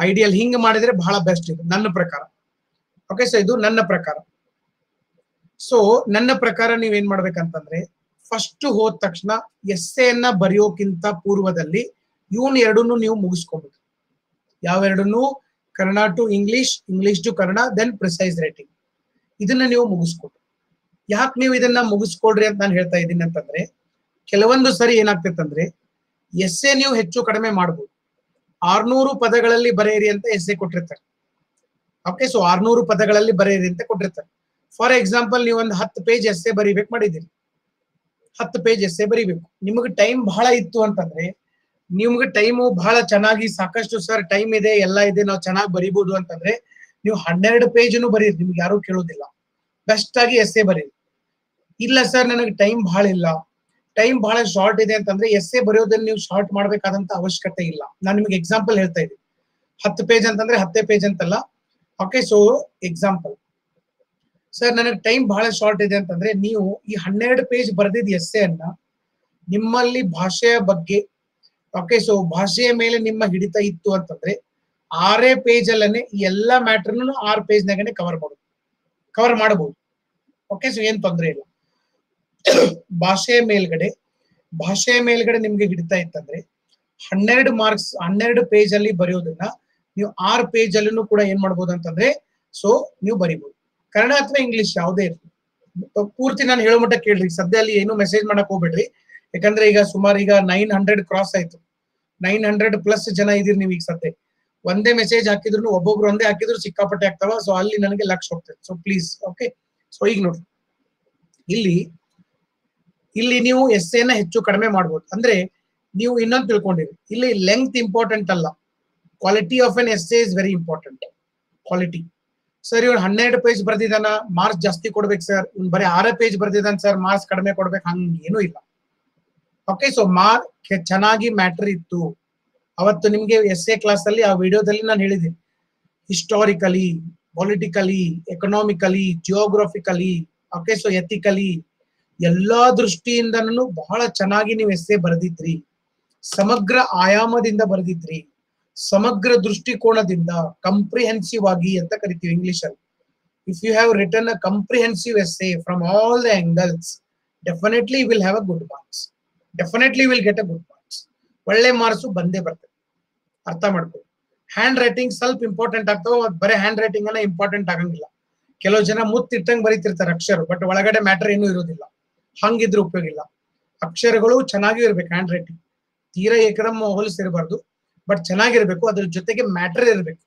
ಐಡಿಯಲ್ ಹಿಂಗ್ ಮಾಡಿದ್ರೆ ಬಹಳ ಬೆಸ್ಟ್ ಇದು ನನ್ನ ಪ್ರಕಾರ ಓಕೆ ಸೊ ಇದು ನನ್ನ ಪ್ರಕಾರ ಸೊ ನನ್ನ ಪ್ರಕಾರ ನೀವೇನ್ ಮಾಡ್ಬೇಕಂತಂದ್ರೆ ಫಸ್ಟ್ ಹೋದ ತಕ್ಷಣ ಎಸ್ಸೆಯನ್ನ ಬರೆಯೋಕ್ಕಿಂತ ಪೂರ್ವದಲ್ಲಿ ಇವನ್ ಎರಡನ್ನೂ ನೀವು ಮುಗಿಸ್ಕೊಬೇಕು ಯಾವೆರಡನ್ನೂ Kannada to English English to Kannada then precise writing ಇದನ್ನ ನೀವು ಮುಗಿಸ್ಕೊಡ್ರಿ ಯಾಕೆ ನೀವು ಇದನ್ನ ಮುಗಿಸ್ಕೊಡ್ರಿ ಅಂತ ನಾನು ಹೇಳ್ತಾ ಇದ್ದೀನಿ ಅಂತಂದ್ರೆ ಕೆಲವೊಂದು ಸರಿ ಏನಾಗ್ತೈತಂದ್ರೆ ಎಸ್ಸೆ ನೀವು ಹೆಚ್ಚು ಕಡಿಮೆ ಮಾಡ್ಬೋದು ಆರ್ನೂರು ಪದಗಳಲ್ಲಿ ಬರೆಯಿರಿ ಅಂತ ಎಸ್ಸೆ ಕೊಟ್ಟಿರ್ತಾರೆ ಓಕೆ ಸೊ ಆರ್ನೂರು ಪದಗಳಲ್ಲಿ ಬರೆಯಿರಿ ಅಂತ ಕೊಟ್ಟಿರ್ತಾರೆ ಫಾರ್ ಎಕ್ಸಾಂಪಲ್ ನೀವು ಒಂದು ಹತ್ತು ಪೇಜ್ ಎಸ್ಸೆ ಬರಿಬೇಕು ಮಾಡಿದ್ದೀರಿ ಹತ್ತು ಪೇಜ್ ಎಸ್ಸೆ ಬರಿಬೇಕು ನಿಮಗೆ ಟೈಮ್ ಬಹಳ ಇತ್ತು ಅಂತಂದ್ರೆ ನಿಮ್ಗೆ ಟೈಮು ಬಹಳ ಚೆನ್ನಾಗಿ ಸಾಕಷ್ಟು ಸರ್ ಟೈಮ್ ಇದೆ ಎಲ್ಲ ಇದೆ ನಾವು ಚೆನ್ನಾಗಿ ಬರಿಬಹುದು ಅಂತಂದ್ರೆ ನೀವು ಹನ್ನೆರಡು ಪೇಜ್ನು ಬರೀರಿ ನಿಮ್ಗೆ ಯಾರು ಕೇಳೋದಿಲ್ಲ ಬೆಸ್ಟ್ ಆಗಿ ಎಸ್ಸೆ ಬರೀರಿ ಇಲ್ಲ ಸರ್ ನನಗೆ ಟೈಮ್ ಬಹಳ ಇಲ್ಲ ಟೈಮ್ ಬಹಳ ಶಾರ್ಟ್ ಇದೆ ಅಂತಂದ್ರೆ ಎಸ್ಸೆ ಬರೆಯೋದನ್ನ ನೀವು ಶಾರ್ಟ್ ಮಾಡ್ಬೇಕಾದಂತ ಅವಶ್ಯಕತೆ ಇಲ್ಲ ನಾನು ನಿಮ್ಗೆ ಎಕ್ಸಾಂಪಲ್ ಹೇಳ್ತಾ ಇದ್ದೀನಿ ಹತ್ತು ಪೇಜ್ ಅಂತಂದ್ರೆ ಹತ್ತೇ ಪೇಜ್ ಅಂತಲ್ಲ ಓಕೆ ಸೊ ಎಕ್ಸಾಂಪಲ್ ಸರ್ ನನಗೆ ಟೈಮ್ ಬಹಳ ಶಾರ್ಟ್ ಇದೆ ಅಂತಂದ್ರೆ ನೀವು ಈ ಹನ್ನೆರಡು ಪೇಜ್ ಬರೆದಿದ್ದ ಎಸ್ಸೆಯನ್ನ ನಿಮ್ಮಲ್ಲಿ ಭಾಷೆಯ ಬಗ್ಗೆ ಓಕೆ ಸೊ ಭಾಷೆಯ ಮೇಲೆ ನಿಮ್ಮ ಹಿಡಿತ ಇತ್ತು ಅಂತಂದ್ರೆ ಆರೇ ಪೇಜ್ ಅಲ್ಲೇ ಈ ಎಲ್ಲಾ ಮ್ಯಾಟರ್ನು ಆರು ಪೇಜ್ ನಾಗನೆ ಕವರ್ ಮಾಡುದು ಕವರ್ ಮಾಡಬಹುದು ಓಕೆ ಸೊ ಏನ್ ತೊಂದರೆ ಇಲ್ಲ ಭಾಷೆಯ ಮೇಲ್ಗಡೆ ಭಾಷೆಯ ಮೇಲ್ಗಡೆ ನಿಮ್ಗೆ ಹಿಡಿತಾ ಇತ್ತಂದ್ರೆ ಹನ್ನೆರಡು ಮಾರ್ಕ್ಸ್ ಹನ್ನೆರಡು ಪೇಜ್ ಅಲ್ಲಿ ಬರೆಯೋದನ್ನ ನೀವು ಆರು ಪೇಜ್ ಅಲ್ಲೂ ಕೂಡ ಏನ್ ಮಾಡ್ಬೋದು ಅಂತಂದ್ರೆ ಸೊ ನೀವು ಬರಿಬಹುದು ಕನ್ನಡ ಅಥವಾ ಇಂಗ್ಲಿಷ್ ಯಾವುದೇ ಇರಲಿ ಪೂರ್ತಿ ನಾನು ಹೇಳೋ ಮಟ್ಟ ಕೇಳ್ರಿ ಸದ್ಯ ಅಲ್ಲಿ ಏನು ಮೆಸೇಜ್ ಮಾಡಕ್ ಹೋಗ್ಬೇಡ್ರಿ ಯಾಕಂದ್ರೆ ಈಗ ಸುಮಾರು ಈಗ ನೈನ್ ಹಂಡ್ರೆಡ್ ಕ್ರಾಸ್ ಆಯ್ತು ನೈನ್ ಹಂಡ್ರೆಡ್ ಪ್ಲಸ್ ಜನ ಇದೀರಿ ನೀವು ಈಗ ಸದ್ಯ ಒಂದೇ ಮೆಸೇಜ್ ಹಾಕಿದ್ರು ಒಬ್ಬೊಬ್ರು ಒಂದೇ ಹಾಕಿದ್ರು ಸಿಕ್ಕಾಪಟ್ಟೆ ಆಗ್ತಾವ ಸೊ ಅಲ್ಲಿ ನನಗೆ ಲಕ್ಷ ಹೋಗ್ತದೆ ಸೊ ಪ್ಲೀಸ್ ಓಕೆ ಸೊ ಈಗ ನೋಡ್ರಿ ಇಲ್ಲಿ ಇಲ್ಲಿ ನೀವು ಎಸ್ ನ ಹೆಚ್ಚು ಕಡಿಮೆ ಮಾಡ್ಬೋದು ಅಂದ್ರೆ ನೀವು ಇನ್ನೊಂದು ತಿಳ್ಕೊಂಡಿರಿ ಇಲ್ಲಿ ಲೆಂತ್ ಇಂಪಾರ್ಟೆಂಟ್ ಅಲ್ಲ quality of N S is very important quality sir ಇವ್ರು ಹನ್ನೆರಡು ಪೇಜ್ ಬರ್ದಿದಾನ ಮಾರ್ಕ್ಸ್ ಜಾಸ್ತಿ ಕೊಡ್ಬೇಕು ಸರ್ ಇವ್ನು ಬರೀ ಆರೇ ಪೇಜ್ ಬರ್ದಿದ್ದಾನ ಸರ್ ಮಾರ್ಕ್ಸ್ ಕಡಿಮೆ ಕೊಡ್ಬೇಕು ಹಂಗೇನು ಇಲ್ಲ ಓಕೆ ಸೊ ಮಾರ್ಕ್ ಚೆನ್ನಾಗಿ ಮ್ಯಾಟರ್ ಇತ್ತು ಅವತ್ತು ನಿಮ್ಗೆ ಎಸ್ ಎ ಕ್ಲಾಸ್ ಅಲ್ಲಿ ಆ ವಿಡಿಯೋದಲ್ಲಿ ನಾನು ಹೇಳಿದ್ದೀನಿ historically politically economically geographically okay so ethically ಎಲ್ಲಾ ದೃಷ್ಟಿಯಿಂದನೂ ಬಹಳ ಚೆನ್ನಾಗಿ ನೀವು ಎಸ್ ಎ ಬರೆದಿದ್ರಿ ಸಮಗ್ರ ಆಯಾಮದಿಂದ ಬರೆದಿದ್ರಿ ಸಮಗ್ರ ದೃಷ್ಟಿಕೋನದಿಂದ ಕಂಪ್ರಿಹೆನ್ಸಿವ್ ಆಗಿ ಅಂತ ಕರಿತೀವಿ ಇಂಗ್ಲಿಷ್ ಅಲ್ಲಿ if you have return a comprehensive essay from all the angles definitely will have a good marks definitely will get a good marks ಒಳ್ಳೆ ಮಾರ್ಕ್ಸ್ ಬಂದೇ ಬರ್ತದೆ ಅರ್ಥ ಮಾಡ್ಕೊಳ್ಳಿ ಹ್ಯಾಂಡ್ ರೈಟಿಂಗ್ ಸ್ವಲ್ಪ ಇಂಪಾರ್ಟೆಂಟ್ ಆಗ್ತಾವ ಬರೀ ಹ್ಯಾಂಡ್ ರೈಟಿಂಗ್ ಅನ್ನ ಇಂಪಾರ್ಟೆಂಟ್ ಆಗಂಗಿಲ್ಲ ಕೆಲವು ಜನ ಮುತ್ತಿಟ್ಟಂಗ್ ಬರೀತಿರ್ತಾರೆ ಅಕ್ಷರ ಬಟ್ ಒಳಗಡೆ ಮ್ಯಾಟರ್ ಏನೂ ಇರೋದಿಲ್ಲ ಹಂಗಿದ್ರೆ ಉಪಯೋಗ ಇಲ್ಲ ಅಕ್ಷರಗಳು ಚೆನ್ನಾಗಿ ಇರ್ಬೇಕು ಹ್ಯಾಂಡ್ ರೈಟಿಂಗ್ ತೀರಾ ಏಕದಮ್ ಹೋಲಿಸಿರಬಾರ್ದು ಬಟ್ ಚೆನ್ನಾಗಿರ್ಬೇಕು ಅದ್ರ ಜೊತೆಗೆ ಮ್ಯಾಟರ್ ಇರಬೇಕು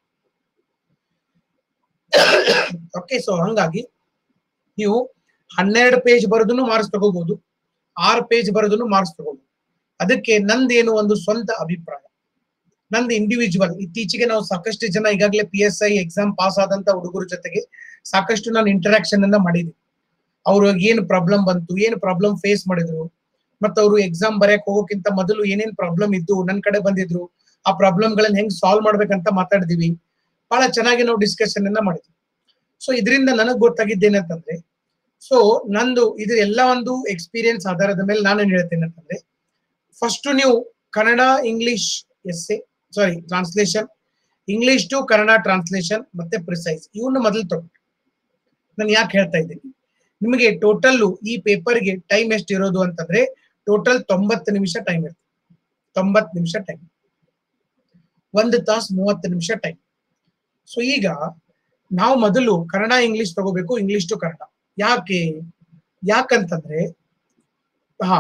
ಓಕೆ ಸೊ ಹಂಗಾಗಿ ನೀವು ಹನ್ನೆರಡು ಪೇಜ್ ಬರೆದು ಮಾರ್ಕ್ಸ್ ತಗೋಬಹುದು ಆರು ಪೇಜ್ ಬರೆದು ಮಾರ್ಕ್ಸ್ ತಗೋಬಹುದು ಅದಕ್ಕೆ ನಂದೇನು ಒಂದು ಸ್ವಂತ ಅಭಿಪ್ರಾಯ ನಂದು ಇಂಡಿವಿಜುವಲ್ ಇತ್ತೀಚೆಗೆ ನಾವು ಸಾಕಷ್ಟು ಜನ ಈಗಾಗಲೇ P S I exam pass ಆದಂತ ಹುಡುಗರ ಜೊತೆಗೆ ಸಾಕಷ್ಟು ನಾನು ಇಂಟರಾಕ್ಷನ್ ಅನ್ನ ಮಾಡಿದ್ದೀನಿ ಅವ್ರು ಏನ್ ಪ್ರಾಬ್ಲಮ್ ಬಂತು ಏನ್ ಪ್ರಾಬ್ಲಮ್ ಫೇಸ್ ಮಾಡಿದ್ರು ಮತ್ತೆ ಅವರು ಎಕ್ಸಾಮ್ ಬರೆಯಕ್ ಹೋಗೋಕ್ಕಿಂತ ಮೊದಲು ಏನೇನ್ ಪ್ರಾಬ್ಲಮ್ ಇದ್ದು ನನ್ ಕಡೆ ಬಂದಿದ್ರು ಆ ಪ್ರಾಬ್ಲಮ್ ಗಳನ್ನ ಹೆಂಗ್ ಸಾಲ್ವ್ ಮಾಡ್ಬೇಕಂತ ಮಾತಾಡಿದೀವಿ ಬಹಳ ಚೆನ್ನಾಗಿ ನಾವು ಡಿಸ್ಕಷನ್ ಅನ್ನ ಮಾಡಿದ್ವಿ ಸೊ ಇದರಿಂದ ನನಗ್ ಗೊತ್ತಾಗಿದ್ದೇನಂತಂದ್ರೆ ಸೊ ನಂದು ಇದು ಎಲ್ಲ ಒಂದು ಎಕ್ಸ್ಪೀರಿಯನ್ಸ್ ಆಧಾರದ ಮೇಲೆ ನಾನೇನ್ ಹೇಳ್ತೇನೆ ಅಂತಂದ್ರೆ ಫಸ್ಟ್ ನೀವು Kannada English essay sorry translation English to Kannada translation ಮತ್ತೆ ಪ್ರಿಸೈಸ್ ಇವನ್ನ ಮೊದಲು ತಗೊಂಡು ನಾನು ಯಾಕೆ ಹೇಳ್ತಾ ಇದ್ದೀನಿ ನಿಮಗೆ ಟೋಟಲ್ ಈ ಪೇಪರ್ಗೆ ಟೈಮ್ ಎಷ್ಟು ಇರೋದು ಅಂತಂದ್ರೆ ಟೋಟಲ್ ತೊಂಬತ್ತು ನಿಮಿಷ ಟೈಮ್ ಇರ್ತದೆ ತೊಂಬತ್ತು ನಿಮಿಷ ಟೈಮ್ ಒಂದು ತಾಸು ಮೂವತ್ತು ನಿಮಿಷ ಟೈಮ್ ಸೊ ಈಗ ನಾವು ಮೊದಲು ಕನ್ನಡ ಇಂಗ್ಲಿಷ್ ತಗೋಬೇಕು ಇಂಗ್ಲಿಷ್ ಟು ಕನ್ನಡ ಯಾಕೆ ಯಾಕಂತಂದ್ರೆ ಹಾ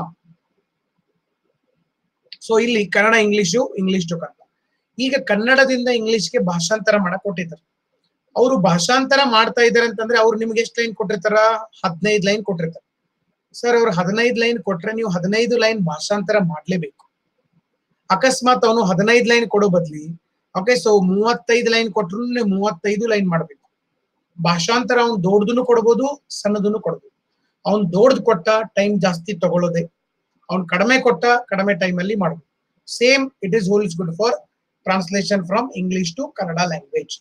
ಸೊ ಇಲ್ಲಿ Kannada English English to Kannada ಈಗ ಕನ್ನಡದಿಂದ ಇಂಗ್ಲಿಷ್ಗೆ ಭಾಷಾಂತರ ಮಾಡಕ್ ಕೊಟ್ಟಿದ್ದಾರೆ ಅವರು ಭಾಷಾಂತರ ಮಾಡ್ತಾ ಇದಾರೆ ಅಂತಂದ್ರೆ ಅವ್ರು ನಿಮ್ಗೆ ಎಷ್ಟು ಲೈನ್ ಕೊಟ್ಟಿರ್ತಾರ ಹದಿನೈದು ಲೈನ್ ಕೊಟ್ಟಿರ್ತಾರೆ ಸರ್ ಅವ್ರು ಹದಿನೈದು ಲೈನ್ ಕೊಟ್ರೆ ನೀವು ಹದಿನೈದು ಲೈನ್ ಭಾಷಾಂತರ ಮಾಡ್ಲೇಬೇಕು ಅಕಸ್ಮಾತ್ ಅವನು ಹದಿನೈದು ಲೈನ್ ಕೊಡೋ ಬದ್ಲಿ ಓಕೆ ಸೊ ಮೂವತ್ತೈದು ಲೈನ್ ಕೊಟ್ರು ನೀವು ಮೂವತ್ತೈದು ಲೈನ್ ಮಾಡ್ಬೇಕು ಭಾಷಾಂತರ ಅವ್ನು ದೊಡ್ಡದನ್ನು ಕೊಡ್ಬೋದು ಸಣ್ಣದನ್ನು ಕೊಡ್ಬೋದು ಅವ್ನ್ ದೊಡ್ಡದು ಕೊಟ್ಟ ಟೈಮ್ ಜಾಸ್ತಿ ತಗೊಳ್ಳೋದೆ ಅವ್ನು ಕಡಿಮೆ ಕೊಟ್ಟ ಕಡಿಮೆ ಟೈಮ್ ಅಲ್ಲಿ ಮಾಡ್ಬೋದು same it is whole is good for translation from English to Kannada language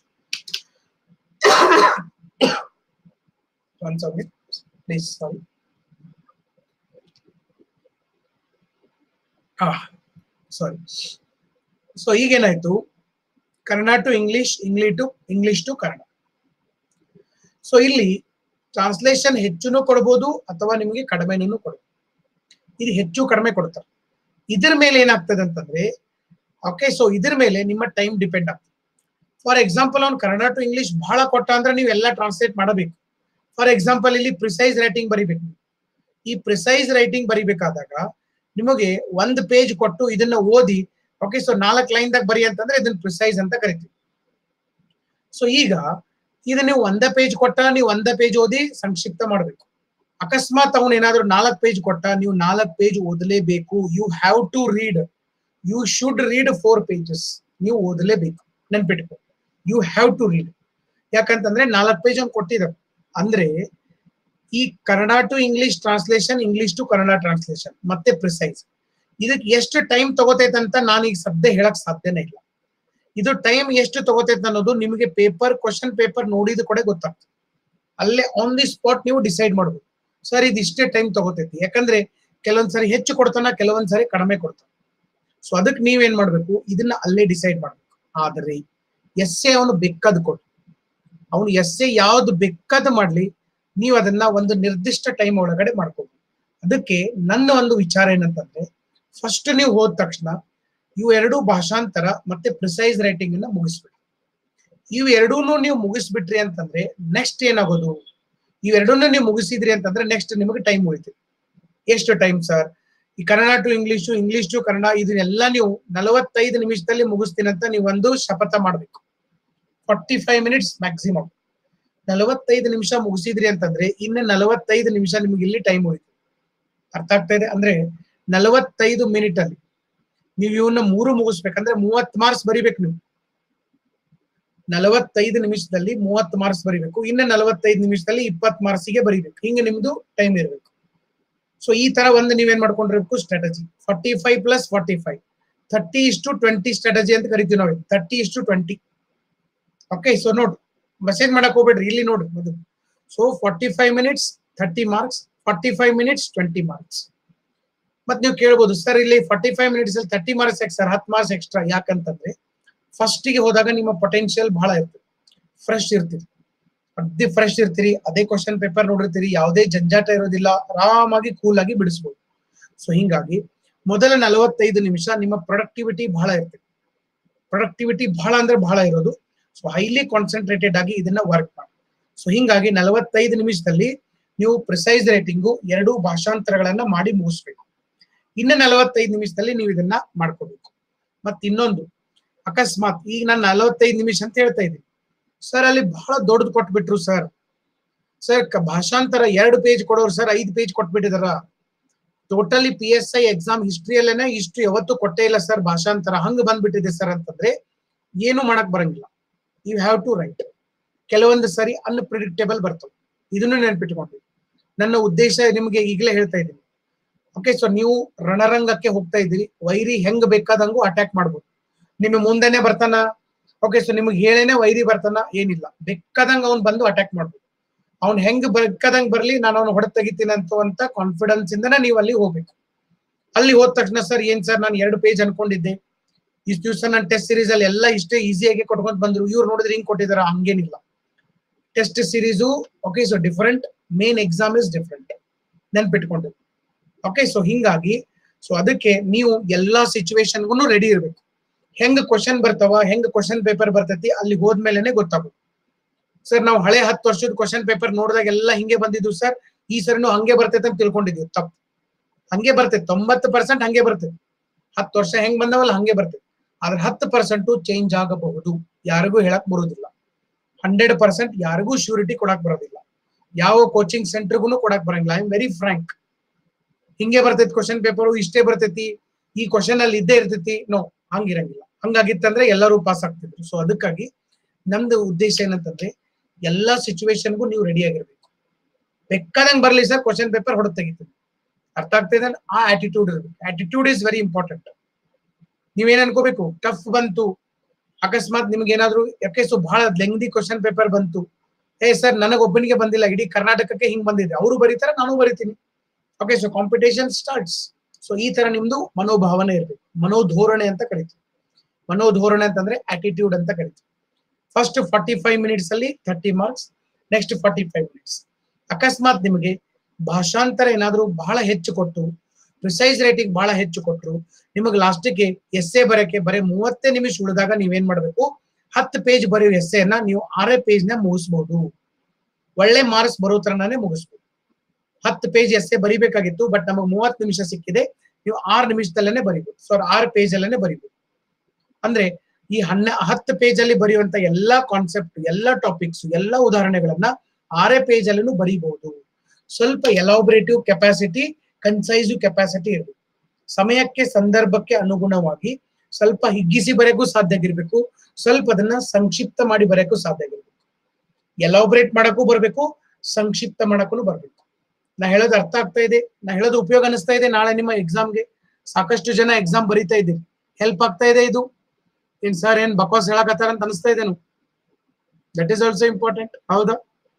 one second please sorry ah sorry so ಈಗೇನಾಯ್ತು Kannada to English English to English to Kannada so ಇಲ್ಲಿ ಟ್ರಾನ್ಸ್ಲೇಷನ್ ಹೆಚ್ಚುನು ಕೊಡ್ಬೋದು ಅಥವಾ ನಿಮಗೆ ಕಡಿಮೆನೂ ಕೊಡ್ಬೋದು ಇದು ಹೆಚ್ಚು ಕಡಿಮೆ ಕೊಡ್ತಾರೆ ಇದ್ರ ಮೇಲೆ ಏನಾಗ್ತದೆ ಅಂತಂದ್ರೆ ಓಕೆ ಸೊ ಇದ್ರ ಮೇಲೆ ನಿಮ್ಮ ಟೈಮ್ ಡಿಪೆಂಡ್ ಆಗ್ತದೆ ಫಾರ್ ಎಕ್ಸಾಂಪಲ್ ಅವ್ನು ಕನ್ನಡ ಟು ಇಂಗ್ಲಿಷ್ ಬಹಳ ಕೊಟ್ಟ ಅಂದ್ರೆ ನೀವು ಎಲ್ಲ ಟ್ರಾನ್ಸ್ಲೇಟ್ ಮಾಡಬೇಕು ಫಾರ್ ಎಕ್ಸಾಂಪಲ್ ಇಲ್ಲಿ ಪ್ರಿಸೈಸ್ ರೈಟಿಂಗ್ ಬರಿಬೇಕು ಈ ಪ್ರಿಸೈಸ್ ರೈಟಿಂಗ್ ಬರಿಬೇಕಾದಾಗ ನಿಮಗೆ ಒಂದು ಪೇಜ್ ಕೊಟ್ಟು ಇದನ್ನ ಓದಿ ಓಕೆ ಸೊ ನಾಲ್ಕು ಲೈನ್ ದಾಗ ಬರಿ ಅಂತಂದ್ರೆ ಇದನ್ನ ಪ್ರಿಸೈಸ್ ಅಂತ ಕರಿತೀವಿ ಸೊ ಈಗ ಇದು ನೀವು ಒಂದೇ ಪೇಜ್ ಕೊಟ್ಟ ನೀವು ಒಂದೇ ಪೇಜ್ ಓದಿ ಸಂಕ್ಷಿಪ್ತ ಮಾಡಬೇಕು ಅಕಸ್ಮಾತ್ ಅವನು ಏನಾದ್ರು ನಾಲ್ಕು ಪೇಜ್ ಕೊಟ್ಟ ನೀವು ನಾಲ್ಕು ಪೇಜ್ ಓದಲೇಬೇಕು you have to read you should read four pages ನೀವು ಓದಲೇಬೇಕು ನೆನ್ಪಿಟ್ಕೊ ಯು ಹ್ಯಾವ್ ಟು ರೀಡ್ ಯಾಕಂತಂದ್ರೆ ನಾಲ್ಕು ಪೇಜ್ ಅವ್ನು ಕೊಟ್ಟಿದ್ದಾರೆ ಅಂದ್ರೆ ಈ Kannada to English translation English to Kannada translation ಮತ್ತೆ ಪ್ರಿಸೈಸ್ ಇದಕ್ಕೆ ಎಷ್ಟು ಟೈಮ್ ತಗೋತೈತೆ ಅಂತ ನಾನು ಈಗ ಸದ್ಯ ಹೇಳಕ್ ಸಾಧ್ಯನೇ ಇಲ್ಲ ಇದು ಟೈಮ್ ಎಷ್ಟು ತಗೋತೈತೆ ಅನ್ನೋದು ನಿಮಗೆ ಪೇಪರ್ ಕ್ವಶನ್ ಪೇಪರ್ ನೋಡಿದ ಕೂಡ ಗೊತ್ತಾಗ್ತದೆ ಅಲ್ಲೇ ಆನ್ ದಿ ಸ್ಪಾಟ್ ನೀವು ಡಿಸೈಡ್ ಮಾಡ್ಬೋದು ಸರ್ ಇದು ಇಷ್ಟೇ ಟೈಮ್ ತಗೋತೈತಿ ಯಾಕಂದ್ರೆ ಕೆಲವೊಂದ್ಸರಿ ಹೆಚ್ಚು ಕೊಡ್ತಾನ ಕೆಲವೊಂದ್ಸರಿ ಕಡಿಮೆ ಕೊಡ್ತಾನ ಸೊ ಅದಕ್ಕೆ ನೀವೇನ್ ಮಾಡ್ಬೇಕು ಇದನ್ನ ಅಲ್ಲೇ ಡಿಸೈಡ್ ಮಾಡ್ಬೇಕು ಆದ್ರೆ ಎಸ್ ಎ ಅವನು ಬೆಕ್ಕದ್ ಕೊಟ್ಟು ಅವನು ಎಸ್ ಎ ಯಾವ್ದು ಬೆಕ್ಕದ್ ಮಾಡ್ಲಿ ನೀವು ಅದನ್ನ ಒಂದು ನಿರ್ದಿಷ್ಟ ಟೈಮ್ ಒಳಗಡೆ ಮಾಡ್ಕೋಬಹುದು ಅದಕ್ಕೆ ನನ್ನ ಒಂದು ವಿಚಾರ ಏನಂತಂದ್ರೆ ಫಸ್ಟ್ ನೀವು ಹೋದ ತಕ್ಷಣ ಇವು ಎರಡು ಭಾಷಾಂತರ ಮತ್ತೆ ಪ್ರಿಸೈಸ್ ರೈಟಿಂಗ್ ಅನ್ನ ಮುಗಿಸ್ಬಿಡಿ ಇವು ಎರಡೂ ನೀವು ಮುಗಿಸ್ಬಿಟ್ರಿ ಅಂತಂದ್ರೆ ನೆಕ್ಸ್ಟ್ ಏನಾಗೋದು ಇವೆರಡನ್ನೂ ನೀವು ಮುಗಿಸಿದ್ರಿ ಅಂತಂದ್ರೆ ನೆಕ್ಸ್ಟ್ ನಿಮಗೆ ಟೈಮ್ ಉಳಿತದೆ ಎಷ್ಟು ಟೈಮ್ ಸರ್ ಈ Kannada to English English to Kannada ಇದನ್ನೆಲ್ಲ ನೀವು ನಲವತ್ತೈದು ನಿಮಿಷದಲ್ಲಿ ಮುಗಿಸ್ತೀನಿ ಅಂತ ನೀವು ಒಂದು ಶಪಥ ಮಾಡ್ಬೇಕು ಫಾರ್ಟಿ ಫೈವ್ ಮಿನಿಟ್ಸ್ ಮ್ಯಾಕ್ಸಿಮಮ್ ನಲವತ್ತೈದು ನಿಮಿಷ ಮುಗಿಸಿದ್ರಿ ಅಂತಂದ್ರೆ ಇನ್ನು ನಲವತ್ತೈದು ನಿಮಿಷ ನಿಮ್ಗೆ ಇಲ್ಲಿ ಟೈಮ್ ಉಳಿತು ಅರ್ಥ ಆಗ್ತಾ ಇದೆ ಅಂದ್ರೆ ನಲವತ್ತೈದು ಮಿನಿಟ್ ಅಲ್ಲಿ ನೀವು ಇವನ್ನ ಮೂರು ಮುಗಿಸ್ಬೇಕಂದ್ರೆ ಮೂವತ್ ಮಾರ್ಕ್ಸ್ ಬರಿಬೇಕು ನೀವು ನಲವತ್ತೈದು ನಿಮಿಷದಲ್ಲಿ ಮೂವತ್ತು ಮಾರ್ಕ್ಸ್ ಬರಿಬೇಕು ಇನ್ನು ನಲವತ್ತೈದು ನಿಮಿಷದಲ್ಲಿ ಇಪ್ಪತ್ ಮಾರ್ಕ್ಸಿಗೆ ಬರಿಬೇಕು ಹಿಂಗೆ ನಿಮ್ದು ಟೈಮ್ ಇರಬೇಕು ಸೊ ಈ ತರ ಒಂದು ನೀವೇನ್ ಮಾಡ್ಕೊಂಡಿರ್ಬೇಕು strategy forty five plus forty five thirty ಇಷ್ಟು ಟ್ವೆಂಟಿ ಸ್ಟ್ರಾಟಜಿ ಅಂತ ಕರಿತೀವಿ ನಾವು ಥರ್ಟಿ ಇಷ್ಟು ಟ್ವೆಂಟಿ ಓಕೆ ಸೊ ನೋಡ್ರಿ ಮೆಸೇಜ್ ಮಾಡಕ್ ಹೋಗ್ಬೇಡ್ರಿ ಇಲ್ಲಿ ನೋಡ್ರಿ ಮೊದಲು so forty five minutes thirty marks forty five minutes twenty marks ಮತ್ ನೀವು ಕೇಳ್ಬೋದು ಸರ್ ಇಲ್ಲಿ ಫಾರ್ಟಿ ಫೈವ್ ಮಿನಿಟ್ಸ್ ಅಲ್ಲಿ ತರ್ಟಿ ಮಾರ್ಕ್ಸ್ ಯಾಕೆ ಸರ್ ಹತ್ತು ಮಾರ್ಕ್ಸ್ ಎಕ್ಸ್ಟ್ರಾ ಯಾಕಂತಂದ್ರೆ ಫಸ್ಟ್ ಗೆ ಹೋದಾಗ ನಿಮ್ಮ ಪೊಟೆನ್ಶಿಯಲ್ ಬಹಳ ಇರ್ತದೆ ಫ್ರೆಶ್ ಇರ್ತೀರಿ ಅದೇ ಫ್ರೆಶ್ ಇರ್ತೀರಿ ಅದೇ ಕ್ವಶನ್ ಪೇಪರ್ ನೋಡಿರ್ತೀರಿ ಯಾವುದೇ ಜಂಜಾಟ ಇರೋದಿಲ್ಲ ಆರಾಮಾಗಿ ಕೂಲ್ ಆಗಿ ಬಿಡಿಸ್ಬೋದು ಸೊ ಹಿಂಗಾಗಿ ಮೊದಲ ನಲವತ್ತೈದು ನಿಮಿಷ ನಿಮ್ಮ ಪ್ರೊಡಕ್ಟಿವಿಟಿ ಬಹಳ ಇರ್ತದೆ ಪ್ರೊಡಕ್ಟಿವಿಟಿ ಬಹಳ ಅಂದ್ರೆ ಬಹಳ ಇರೋದು ಸೊ ಹೈಲಿ ಕಾನ್ಸಂಟ್ರೇಟೆಡ್ ಆಗಿ ಇದನ್ನ ವರ್ಕ್ ಮಾಡಿ ಸೊ ಹಿಂಗಾಗಿ ನಲವತ್ತೈದು ನಿಮಿಷದಲ್ಲಿ ನೀವು ಪ್ರಿಸೈಸ್ ರೇಟಿಂಗು ಎರಡು ಭಾಷಾಂತರಗಳನ್ನ ಮಾಡಿ ಮುಗಿಸ್ಬೇಕು ಇನ್ನು ನಲವತ್ತೈದು ನಿಮಿಷದಲ್ಲಿ ನೀವು ಇದನ್ನ ಮಾಡ್ಕೋಬೇಕು ಮತ್ ಇನ್ನೊಂದು ಅಕಸ್ಮಾತ್ ಈಗ ನಾನು ನಲವತ್ತೈದು ನಿಮಿಷ ಅಂತ ಹೇಳ್ತಾ ಇದ್ದೀನಿ ಸರ್ ಅಲ್ಲಿ ಬಹಳ ದೊಡ್ಡದು ಕೊಟ್ಬಿಟ್ರು ಸರ್ ಸರ್ ಭಾಷಾಂತರ ಎರಡು ಪೇಜ್ ಕೊಡೋರು ಸರ್ ಐದು ಪೇಜ್ ಕೊಟ್ಬಿಟ್ಟಿದಾರ totally P S I exam ಹಿಸ್ಟ್ರಿಯಲ್ಲೇನೆ ಇಷ್ಟು ಯಾವತ್ತು ಕೊಟ್ಟೇ ಇಲ್ಲ ಸರ್ ಭಾಷಾಂತರ ಹಂಗ ಬಂದ್ಬಿಟ್ಟಿದೆ ಸರ್ ಅಂತಂದ್ರೆ ಏನು ಮಾಡಕ್ ಬರಂಗಿಲ್ಲ ಯು ಹ್ಯಾವ್ ಟು ರೈಟ್ ಕೆಲವೊಂದು ಸರಿ ಅನ್ಪ್ರಿಡಿಕ್ಟೇಬಲ್ ಬರ್ತವೆ ಇದನ್ನು ನೆನ್ಪಿಟ್ಕೊಂಡು ನನ್ನ ಉದ್ದೇಶ ನಿಮ್ಗೆ ಈಗಲೇ ಹೇಳ್ತಾ ಇದ್ದೀನಿ ಓಕೆ ಸೊ ನೀವು ರಣರಂಗಕ್ಕೆ ಹೋಗ್ತಾ ಇದ್ದೀರಿ ವೈರಿ ಹೆಂಗ್ ಬೇಕಾದಂಗೂ ಅಟ್ಯಾಕ್ ಮಾಡ್ಬೋದು ನಿಮಗೆ ಮುಂದೆನೆ ಬರ್ತಾನ ಓಕೆ ಸೊ ನಿಮ್ಗೆ ಹೇಳೇನೆ ವೈರಿ ಬರ್ತಾನ ಏನಿಲ್ಲ ಬೇಕಾದಂಗ ಅವ್ನ್ ಬಂದು ಅಟ್ಯಾಕ್ ಮಾಡ್ಬೋದು ಅವ್ನ್ ಹೆಂಗ್ ಬೇಕಾದಂಗ್ ಬರ್ಲಿ ನಾನು ಅವ್ನ ಹೊಡೆ ತೆಗಿತೀನಿ ಅಂತ ಕಾನ್ಫಿಡೆನ್ಸ್ ಇಂದನೇ ನೀವು ಅಲ್ಲಿ ಹೋಗ್ಬೇಕು ಅಲ್ಲಿ ಹೋದ ತಕ್ಷಣ ಸರ್ ಏನ್ ಸರ್ ನಾನು ಎರಡು ಪೇಜ್ ಅನ್ಕೊಂಡಿದ್ದೆ ಇಷ್ಟು ದಿವಸ ನನ್ನ ಟೆಸ್ಟ್ ಸೀರೀಸ್ ಅಲ್ಲಿ ಎಲ್ಲ ಇಷ್ಟೇ ಈಸಿಯಾಗಿ ಕೊಟ್ಕೊಂಡ್ ಬಂದ್ರು ಇವ್ರು ನೋಡಿದ್ರೆ ಹಿಂಗ್ ಕೊಟ್ಟಿದಾರ ಹಂಗೇನಿಲ್ಲ test series okay so different main exam is different ನೆನ್ಪಿಟ್ಕೊಂಡು ಓಕೆ ಸೊ ಹಿಂಗಾಗಿ ಸೊ ಅದಕ್ಕೆ ನೀವು ಎಲ್ಲಾ ಸಿಚುವೇಶನ್ಗೂ ರೆಡಿ ಇರ್ಬೇಕು ಹೆಂಗ್ ಕ್ವಶನ್ ಬರ್ತಾವ ಹೆಂಗ್ ಕ್ವಶನ್ ಪೇಪರ್ ಬರ್ತೈತಿ ಅಲ್ಲಿ ಹೋದ್ಮೇಲೆನೆ ಗೊತ್ತಾಗುತ್ತೆ ಸರ್ ನಾವು ಹಳೆ ಹತ್ತು ವರ್ಷದ ಕ್ವಶನ್ ಪೇಪರ್ ನೋಡಿದಾಗ ಎಲ್ಲ ಹಿಂಗೆ ಬಂದಿದ್ವು ಸರ್ ಈ ಸರಿನೂ ಹಂಗೆ ಬರ್ತೈತೆ ಅಂತ ತಿಳ್ಕೊಂಡಿದ್ವಿ ತಪ್ಪು ಹಂಗೆ ಬರ್ತೈತೆ ತೊಂಬತ್ತು ಪರ್ಸೆಂಟ್ ಹಂಗೆ ಬರ್ತೈತೆ ಹತ್ತು ವರ್ಷ ಹೆಂಗ್ ಬಂದವಲ್ಲ ಹಂಗೆ ಬರ್ತೈತೆ ಆದ್ರೆ ಹತ್ತು ಪರ್ಸೆಂಟ್ ಚೇಂಜ್ ಆಗಬಹುದು ಯಾರಿಗೂ ಹೇಳಕ್ ಬರೋದಿಲ್ಲ ಹಂಡ್ರೆಡ್ ಪರ್ಸೆಂಟ್ ಯಾರಿಗೂ ಶ್ಯೂರಿಟಿ ಕೊಡಕ್ ಬರೋದಿಲ್ಲ ಯಾವ ಕೋಚಿಂಗ್ ಸೆಂಟರ್ಗೂ ಕೊಡಕ್ ಬರಂಗಿಲ್ಲ ಐ ಆಮ್ ವೆರಿ ಫ್ರಾಂಕ್ ಹಿಂಗೆ ಬರ್ತೈತಿ ಕ್ವಶನ್ ಪೇಪರ್ ಇಷ್ಟೇ ಬರ್ತೈತಿ ಈ ಕ್ವಶನ್ ಅಲ್ಲಿ ಇದ್ದೇ ಇರ್ತೈತಿ ನೋ ಹಂಗಿರಂಗಿಲ್ಲ ಹಂಗಾಗಿತ್ತಂದ್ರೆ ಎಲ್ಲರೂ ಪಾಸ್ ಆಗ್ತಿದ್ರು ಸೊ ಅದಕ್ಕಾಗಿ ನಮ್ದು ಉದ್ದೇಶ ಏನಂತಂದ್ರೆ ಎಲ್ಲಾ ಸಿಚುವೇಶನ್ಗೂ ನೀವು ರೆಡಿ ಆಗಿರ್ಬೇಕು ಬೇಕಾದಂಗ್ ಬರ್ಲಿ ಸರ್ ಕ್ವಶನ್ ಪೇಪರ್ ಹೊಡೆದು ತೆಗಿತೀವಿ ಅರ್ಥ ಆಗ್ತಿದೆ ಆ ಆಟಿಟ್ಯೂಡ್ ಇರ್ಬೇಕು ಆಟಿಟ್ಯೂಡ್ ಇಸ್ ವೆರಿ ಇಂಪಾರ್ಟೆಂಟ್ ನೀವೇನ್ ಅನ್ಕೋಬೇಕು ಟಫ್ ಬಂತು ಅಕಸ್ಮಾತ್ ನಿಮ್ಗೆ ಏನಾದ್ರು ಯಾಕೆ ಸೊ ಬಹಳ ಲೆಂಗ್ದಿ ಕ್ವಶನ್ ಪೇಪರ್ ಬಂತು ಏ ಸರ್ ನನಗೊಬ್ಬನಿಗೆ ಬಂದಿಲ್ಲ ಇಡೀ ಕರ್ನಾಟಕಕ್ಕೆ ಹಿಂಗ್ ಬಂದಿದೆ ಅವರು ಬರೀತಾರೆ ನಾನು ಬರಿತೀನಿ okay so competition starts so ಈ ತರ ನಿಮ್ದು ಮನೋಭಾವನೆ ಇರ್ಬೇಕು ಮನೋಧೋರಣೆ ಅಂತ ಕರಿತೀವಿ ಮನೋಧೋರಣೆ ಅಂತಂದ್ರೆ ಆಟಿಟ್ಯೂಡ್ ಅಂತ ಕರಿತೀವಿ ಫಸ್ಟ್ ಫಾರ್ಟಿ ಫೈವ್ ಮಿನಿಟ್ಸ್ ಅಲ್ಲಿ thirty marks next forty five minutes ಅಕಸ್ಮಾತ್ ನಿಮಗೆ ಭಾಷಾಂತರ ಏನಾದ್ರೂ ಬಹಳ ಹೆಚ್ಚು ಕೊಟ್ಟು ಪ್ರಿಸೈಸ್ ರೇಟಿಂಗ್ ಬಹಳ ಹೆಚ್ಚು ಕೊಟ್ಟರು ನಿಮಗೆ ಲಾಸ್ಟಿಗೆ ಎಸ್ಸೆ ಬರಕ್ಕೆ ಬರೀ ಮೂವತ್ತೇ ನಿಮಿಷ ಉಳಿದಾಗ ನೀವೇನ್ ಮಾಡ್ಬೇಕು ಹತ್ತು ಪೇಜ್ ಬರೆಯೋ ಎಸ್ಸೆಯನ್ನ ನೀವು ಆರೇ ಪೇಜ್ ನ ಮುಗಿಸ್ಬೋದು ಒಳ್ಳೆ ಮಾರ್ಕ್ಸ್ ಬರೋ ತರನೇ ಮುಗಿಸ್ಬೋದು ಹತ್ತು ಪೇಜ್ ಎಸ್ಸೆ ಬರಿಬೇಕಾಗಿತ್ತು ಬಟ್ ನಮಗೆ ಮೂವತ್ತು ನಿಮಿಷ ಸಿಕ್ಕಿದೆ ನೀವು ಆರು ನಿಮಿಷದಲ್ಲೇ ಬರಿಬೋದು ಸೊ ಆರು ಪೇಜ್ ಅಲ್ಲೇ ಬರಿಬೋದು ಅಂದ್ರೆ ಈ ಹನ್ನ ಹತ್ತು ಪೇಜ್ ಅಲ್ಲಿ ಬರೆಯುವಂತ ಎಲ್ಲಾ ಕಾನ್ಸೆಪ್ಟ್ ಎಲ್ಲಾ ಟಾಪಿಕ್ಸ್ ಎಲ್ಲಾ ಉದಾಹರಣೆಗಳನ್ನ ಆರೇ ಪೇಜ್ ಅಲ್ಲೂ ಬರೀಬಹುದು ಸ್ವಲ್ಪ ಎಲಾಬ್ರೇಟಿವ್ ಕೆಪಾಸಿಟಿ ಕನ್ಸೈಸಿವ್ ಕೆಪಾಸಿಟಿ ಇರಬೇಕು ಸಮಯಕ್ಕೆ ಸಂದರ್ಭಕ್ಕೆ ಅನುಗುಣವಾಗಿ ಸ್ವಲ್ಪ ಹಿಗ್ಗಿಸಿ ಬರೆಯಕ್ಕೂ ಸಾಧ್ಯ ಆಗಿರ್ಬೇಕು ಸ್ವಲ್ಪ ಅದನ್ನ ಸಂಕ್ಷಿಪ್ತ ಮಾಡಿ ಬರೆಯಕ್ಕೂ ಸಾಧ್ಯ ಆಗಿರ್ಬೇಕು ಎಲಾಬ್ರೇಟ್ ಮಾಡಕ್ಕೂ ಬರ್ಬೇಕು ಸಂಕ್ಷಿಪ್ತ ಮಾಡಕ್ಕೂ ಬರ್ಬೇಕು ನಾ ಹೇಳೋದು ಅರ್ಥ ಆಗ್ತಾ ಇದೆ ನಾ ಹೇಳೋದು ಉಪಯೋಗ ಅನಿಸ್ತಾ ಇದೆ ನಾಳೆ ನಿಮ್ಮ ಎಕ್ಸಾಮ್ಗೆ ಸಾಕಷ್ಟು ಜನ ಎಕ್ಸಾಮ್ ಬರೀತಾ ಇದ್ದೀರಿ ಹೆಲ್ಪ್ ಆಗ್ತಾ ಇದೆ ಇದು ಏನ್ ಸರ್ ಏನ್ ಬಕ್ವಾಸ್ ಹೇಳಕತ್ತಾರ ಅಂತ ಅನಿಸ್ತಾ ಇದೇನು ದಟ್ ಈಸ್ ಆಲ್ಸೋ ಇಂಪಾರ್ಟೆಂಟ್ ಹೌದಾ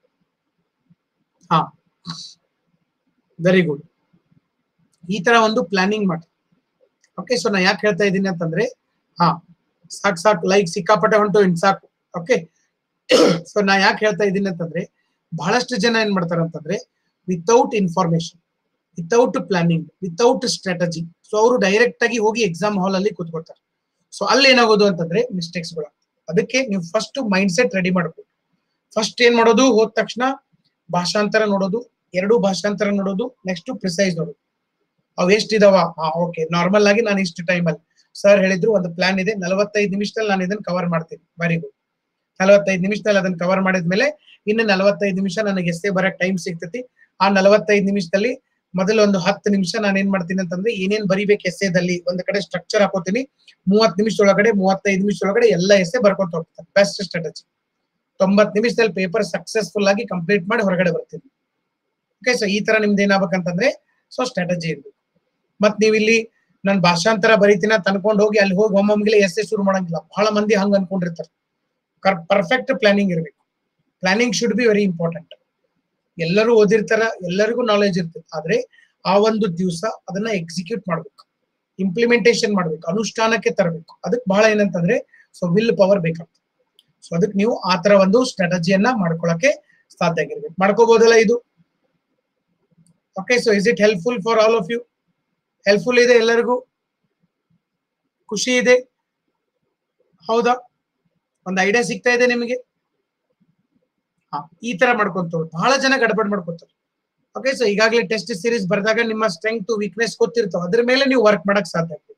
ಹಾ ವೆರಿ ಗುಡ್ ಈ ತರ ಒಂದು ಪ್ಲಾನಿಂಗ್ ಮಾಡಿ ಓಕೆ ಸೊ ನಾ ಯಾಕೆ ಹೇಳ್ತಾ ಇದ್ದೀನಿ ಅಂತಂದ್ರೆ ಹಾ ಸಾಕ್ ಸಾಕ್ ಲೈಕ್ ಸಿಕ್ಕಾಪಟ್ಟೆ ಹೊಂಟು ಇನ್ ಸಾಕು ಓಕೆ ಸೊ ನಾ ಯಾಕೆ ಹೇಳ್ತಾ ಇದ್ದೀನಿ ಅಂತಂದ್ರೆ ಬಹಳಷ್ಟು ಜನ ಏನ್ ಮಾಡ್ತಾರೆ ಅಂತಂದ್ರೆ without information without planning without strategy so ಅವರು ಡೈರೆಕ್ಟ್ ಆಗಿ ಹೋಗಿ ಎಕ್ಸಾಮ್ ಹಾಲ್ ಅಲ್ಲಿ ಕೂತ್ಕೊಳ್ತಾರೆ ಸೊ ಅಲ್ಲಿ ಏನಾಗೋದು ಅಂತಂದ್ರೆ ಮಿಸ್ಟೇಕ್ಸ್ ಗಳು ಅದಕ್ಕೆ ನೀವು ಫಸ್ಟ್ ಮೈಂಡ್ ಸೆಟ್ ರೆಡಿ ಮಾಡ್ಬೇಕು ಫಸ್ಟ್ ಏನ್ ಮಾಡೋದು ಹೋದ ತಕ್ಷಣ ಭಾಷಾಂತರ ನೋಡೋದು ಎರಡು ಭಾಷಾಂತರ ನೋಡೋದು ನೆಕ್ಸ್ಟ್ ಪ್ರಿಸೈಸ್ ನೋಡೋದು ಅವ್ ಎಷ್ಟಿದಾವ ಹಾ ಓಕೆ ನಾರ್ಮಲ್ ಆಗಿ ನಾನು ಇಷ್ಟು ಟೈಮಲ್ಲಿ ಸರ್ ಹೇಳಿದ್ರು ಒಂದು ಪ್ಲಾನ್ ಇದೆ ನಲವತ್ತೈದು ನಿಮಿಷದಲ್ಲಿ ನಾನು ಇದನ್ನ ಕವರ್ ಮಾಡ್ತೀನಿ ವೆರಿ ಗುಡ್ ನಲವತ್ತೈದು ನಿಮಿಷದಲ್ಲಿ ಅದನ್ನ ಕವರ್ ಮಾಡಿದ್ಮೇಲೆ ಇನ್ನು ನಲವತ್ತೈದು ನಿಮಿಷ ನನಗೆ ಎಷ್ಟೇ ಬರಕ್ ಟೈಮ್ ಸಿಗ್ತೈತಿ ಆ ನಲವತ್ತೈದು ನಿಮಿಷದಲ್ಲಿ ಮೊದಲ ಒಂದು ಹತ್ತು ನಿಮಿಷ ನಾನು ಏನ್ ಮಾಡ್ತೀನಿ ಅಂತಂದ್ರೆ ಏನೇನ್ ಬರಿಬೇಕು ಎಸ್ಸೇದಲ್ಲಿ ಒಂದ್ ಕಡೆ ಸ್ಟ್ರಕ್ಚರ್ ಹಾಕೋತೀನಿ ಮೂವತ್ ನಿಮಿಷದೊಳಗಡೆ ಮೂವತ್ತೈದು ನಿಮಿಷದೊಳಗಡೆ ಎಲ್ಲ ಎಸ್ಸೆ ಬರ್ಕೊಂತ ಹೋಗ್ತಾರೆ ಬೆಸ್ಟ್ ಸ್ಟ್ರಾಟಜಿ ತೊಂಬತ್ ನಿಮಿಷದಲ್ಲಿ ಪೇಪರ್ ಸಕ್ಸಸ್ಫುಲ್ ಆಗಿ ಕಂಪ್ಲೀಟ್ ಮಾಡಿ ಹೊರಗಡೆ ಬರ್ತೀನಿ ಓಕೆ ಸೊ ಈ ತರ ನಿಮ್ದು ಏನಾಗ್ಬೇಕಂತಂದ್ರೆ ಸೊ ಸ್ಟ್ರಾಟಜಿ ಇರ್ಬೇಕು ಮತ್ ನೀವು ಇಲ್ಲಿ ನಾನು ಭಾಷಾಂತರ ಬರಿತೀನ ಅಂತ ಅನ್ಕೊಂಡು ಹೋಗಿ ಅಲ್ಲಿ ಹೋಗಿ ಒಮ್ಮೊಮ್ಗಿಲೆ ಎಸ್ಸೆ ಶುರು ಮಾಡಂಗಿಲ್ಲ ಬಹಳ ಮಂದಿ ಹಂಗ ಅನ್ಕೊಂಡಿರ್ತಾರೆ ಪರ್ಫೆಕ್ಟ್ ಪ್ಲಾನಿಂಗ್ ಇರಬೇಕು planning should be very important ಎಲ್ಲರೂ ಓದಿರ್ತಾರ ಎಲ್ಲರಿಗೂ ನಾಲೆಜ್ ಇರ್ತದೆ ಆದ್ರೆ ಆ ಒಂದು ದಿವಸ ಅದನ್ನ ಎಕ್ಸಿಕ್ಯೂಟ್ ಮಾಡ್ಬೇಕು ಇಂಪ್ಲಿಮೆಂಟೇಷನ್ ಮಾಡ್ಬೇಕು ಅನುಷ್ಠಾನಕ್ಕೆ ತರಬೇಕು ಅದಕ್ಕೆ ಬಹಳ ಏನಂತಂದ್ರೆ ಸೊ ವಿಲ್ ಪವರ್ ಬೇಕಾಗ್ತದೆ ಸೊ ಅದಕ್ಕೆ ನೀವು ಆ ತರ ಒಂದು ಸ್ಟ್ರಾಟಜಿಯನ್ನ ಮಾಡ್ಕೊಳಕ್ಕೆ ಸಾಧ್ಯ ಆಗಿರ್ಬೇಕು ಮಾಡ್ಕೋಬಹುದಲ್ಲ ಇದು okay so is it helpful for all of you helpful ಇದೆ ಎಲ್ಲರಿಗೂ ಖುಷಿ ಇದೆ ಹೌದಾ ಒಂದು ಐಡಿಯಾ ಸಿಗ್ತಾ ಇದೆ ನಿಮಗೆ ಹಾ ಈ ತರ ಮಾಡ್ಕೊಂತ ಹೋಗಿ. ಬಹಳ ಜನ ಗಡಬಡ್ ಮಾಡ್ಕೊತಾರೆ ಓಕೆ ಸೊ ಈಗಾಗಲೇ ಟೆಸ್ಟ್ ಸೀರೀಸ್ ಬರೆದಾಗ ನಿಮ್ಮ ಸ್ಟ್ರೆಂತ್ ವೀಕ್ನೆಸ್ ಗೊತ್ತಿರ್ತಾವ ಅದ್ರ ಮೇಲೆ ನೀವು ವರ್ಕ್ ಮಾಡಕ್ ಸಾಧ್ಯ ಆಗ್ಬೇಕು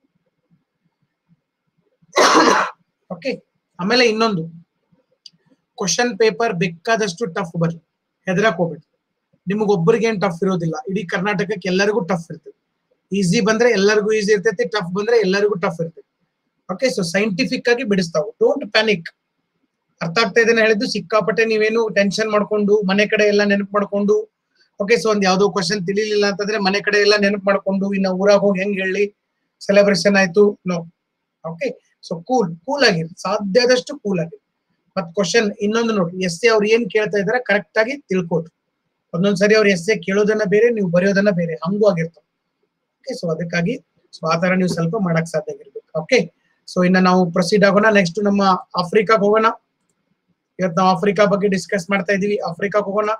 ಓಕೆ ಆಮೇಲೆ ಇನ್ನೊಂದು ಕ್ವಶನ್ ಪೇಪರ್ ಬೇಕಾದಷ್ಟು ಟಫ್ ಬರ್ಲಿ ಹೆದರಕ್ ಹೋಗ್ಬೇಡಿ ನಿಮಗೊಬ್ಬರಿಗೆ ಏನ್ ಟಫ್ ಇರೋದಿಲ್ಲ ಇಡೀ ಕರ್ನಾಟಕಕ್ಕೆ ಎಲ್ಲರಿಗೂ ಟಫ್ ಇರ್ತದೆ ಈಸಿ ಬಂದ್ರೆ ಎಲ್ಲರಿಗೂ ಈಸಿ ಇರ್ತೈತಿ ಟಫ್ ಬಂದ್ರೆ ಎಲ್ಲರಿಗೂ ಟಫ್ ಇರ್ತೈತಿ ಓಕೆ ಸೊ ಸೈಂಟಿಫಿಕ್ ಆಗಿ ಬಿಡಿಸ್ತಾವು ಡೋಂಟ್ ಪ್ಯಾನಿಕ್ ಅರ್ಥ ಆಗ್ತಾ ಇದೆ ಹೇಳಿದ್ದು ಸಿಕ್ಕಾಪಟ್ಟೆ ನೀವೇನು ಟೆನ್ಷನ್ ಮಾಡ್ಕೊಂಡು ಮನೆ ಕಡೆ ಎಲ್ಲ ನೆನಪು ಮಾಡ್ಕೊಂಡು ಓಕೆ ಸೊ ಒಂದ್ ಯಾವ್ದೋ ಕ್ವಶನ್ ತಿಳಿಲಿಲ್ಲ ಅಂತಂದ್ರೆ ಮನೆ ಕಡೆ ಎಲ್ಲ ನೆನಪು ಮಾಡ್ಕೊಂಡು ಇನ್ನ ಊರಾಗ ಹೋಗಿ ಹೆಂಗ್ ಹೇಳಿ ಸೆಲೆಬ್ರೇಷನ್ ಆಯ್ತು no okay so cool cool ಆಗಿರಿ ಸಾಧ್ಯ ಆದಷ್ಟು ಕೂಲ್ ಆಗಿರಿ ಮತ್ ಕ್ವಶನ್ ಇನ್ನೊಂದು ನೋಡಿ ಎಸ್ ಎ ಅವ್ರು ಏನ್ ಕೇಳ್ತಾ ಇದಾರೆ ಕರೆಕ್ಟ್ ಆಗಿ ತಿಳ್ಕೊಟ್ರು ಒಂದೊಂದ್ಸರಿ ಅವ್ರು ಎಸ್ ಎ ಕೇಳೋದನ್ನ ಬೇರೆ ನೀವು ಬರೆಯೋದನ್ನ ಬೇರೆ ಹಂಗೂ ಆಗಿರ್ತಾವ ಓಕೆ ಸೊ ಅದಕ್ಕಾಗಿ ಸೊ ಆ ತರ ನೀವು ಸ್ವಲ್ಪ ಮಾಡಕ್ ಸಾಧ್ಯ ಆಗಿರ್ಬೇಕು ಓಕೆ ಸೊ ಇನ್ನ ನಾವು ಪ್ರೊಸೀಡ್ ಆಗೋಣ ನೆಕ್ಸ್ಟ್ ನಮ್ಮ ಆಫ್ರಿಕಾಗ್ ಹೋಗೋಣ ಇವತ್ತು ನಾವು ಆಫ್ರಿಕಾ ಬಗ್ಗೆ ಡಿಸ್ಕಸ್ ಮಾಡ್ತಾ ಇದೀವಿ ಆಫ್ರಿಕಾಗ್ ಹೋಗೋಣ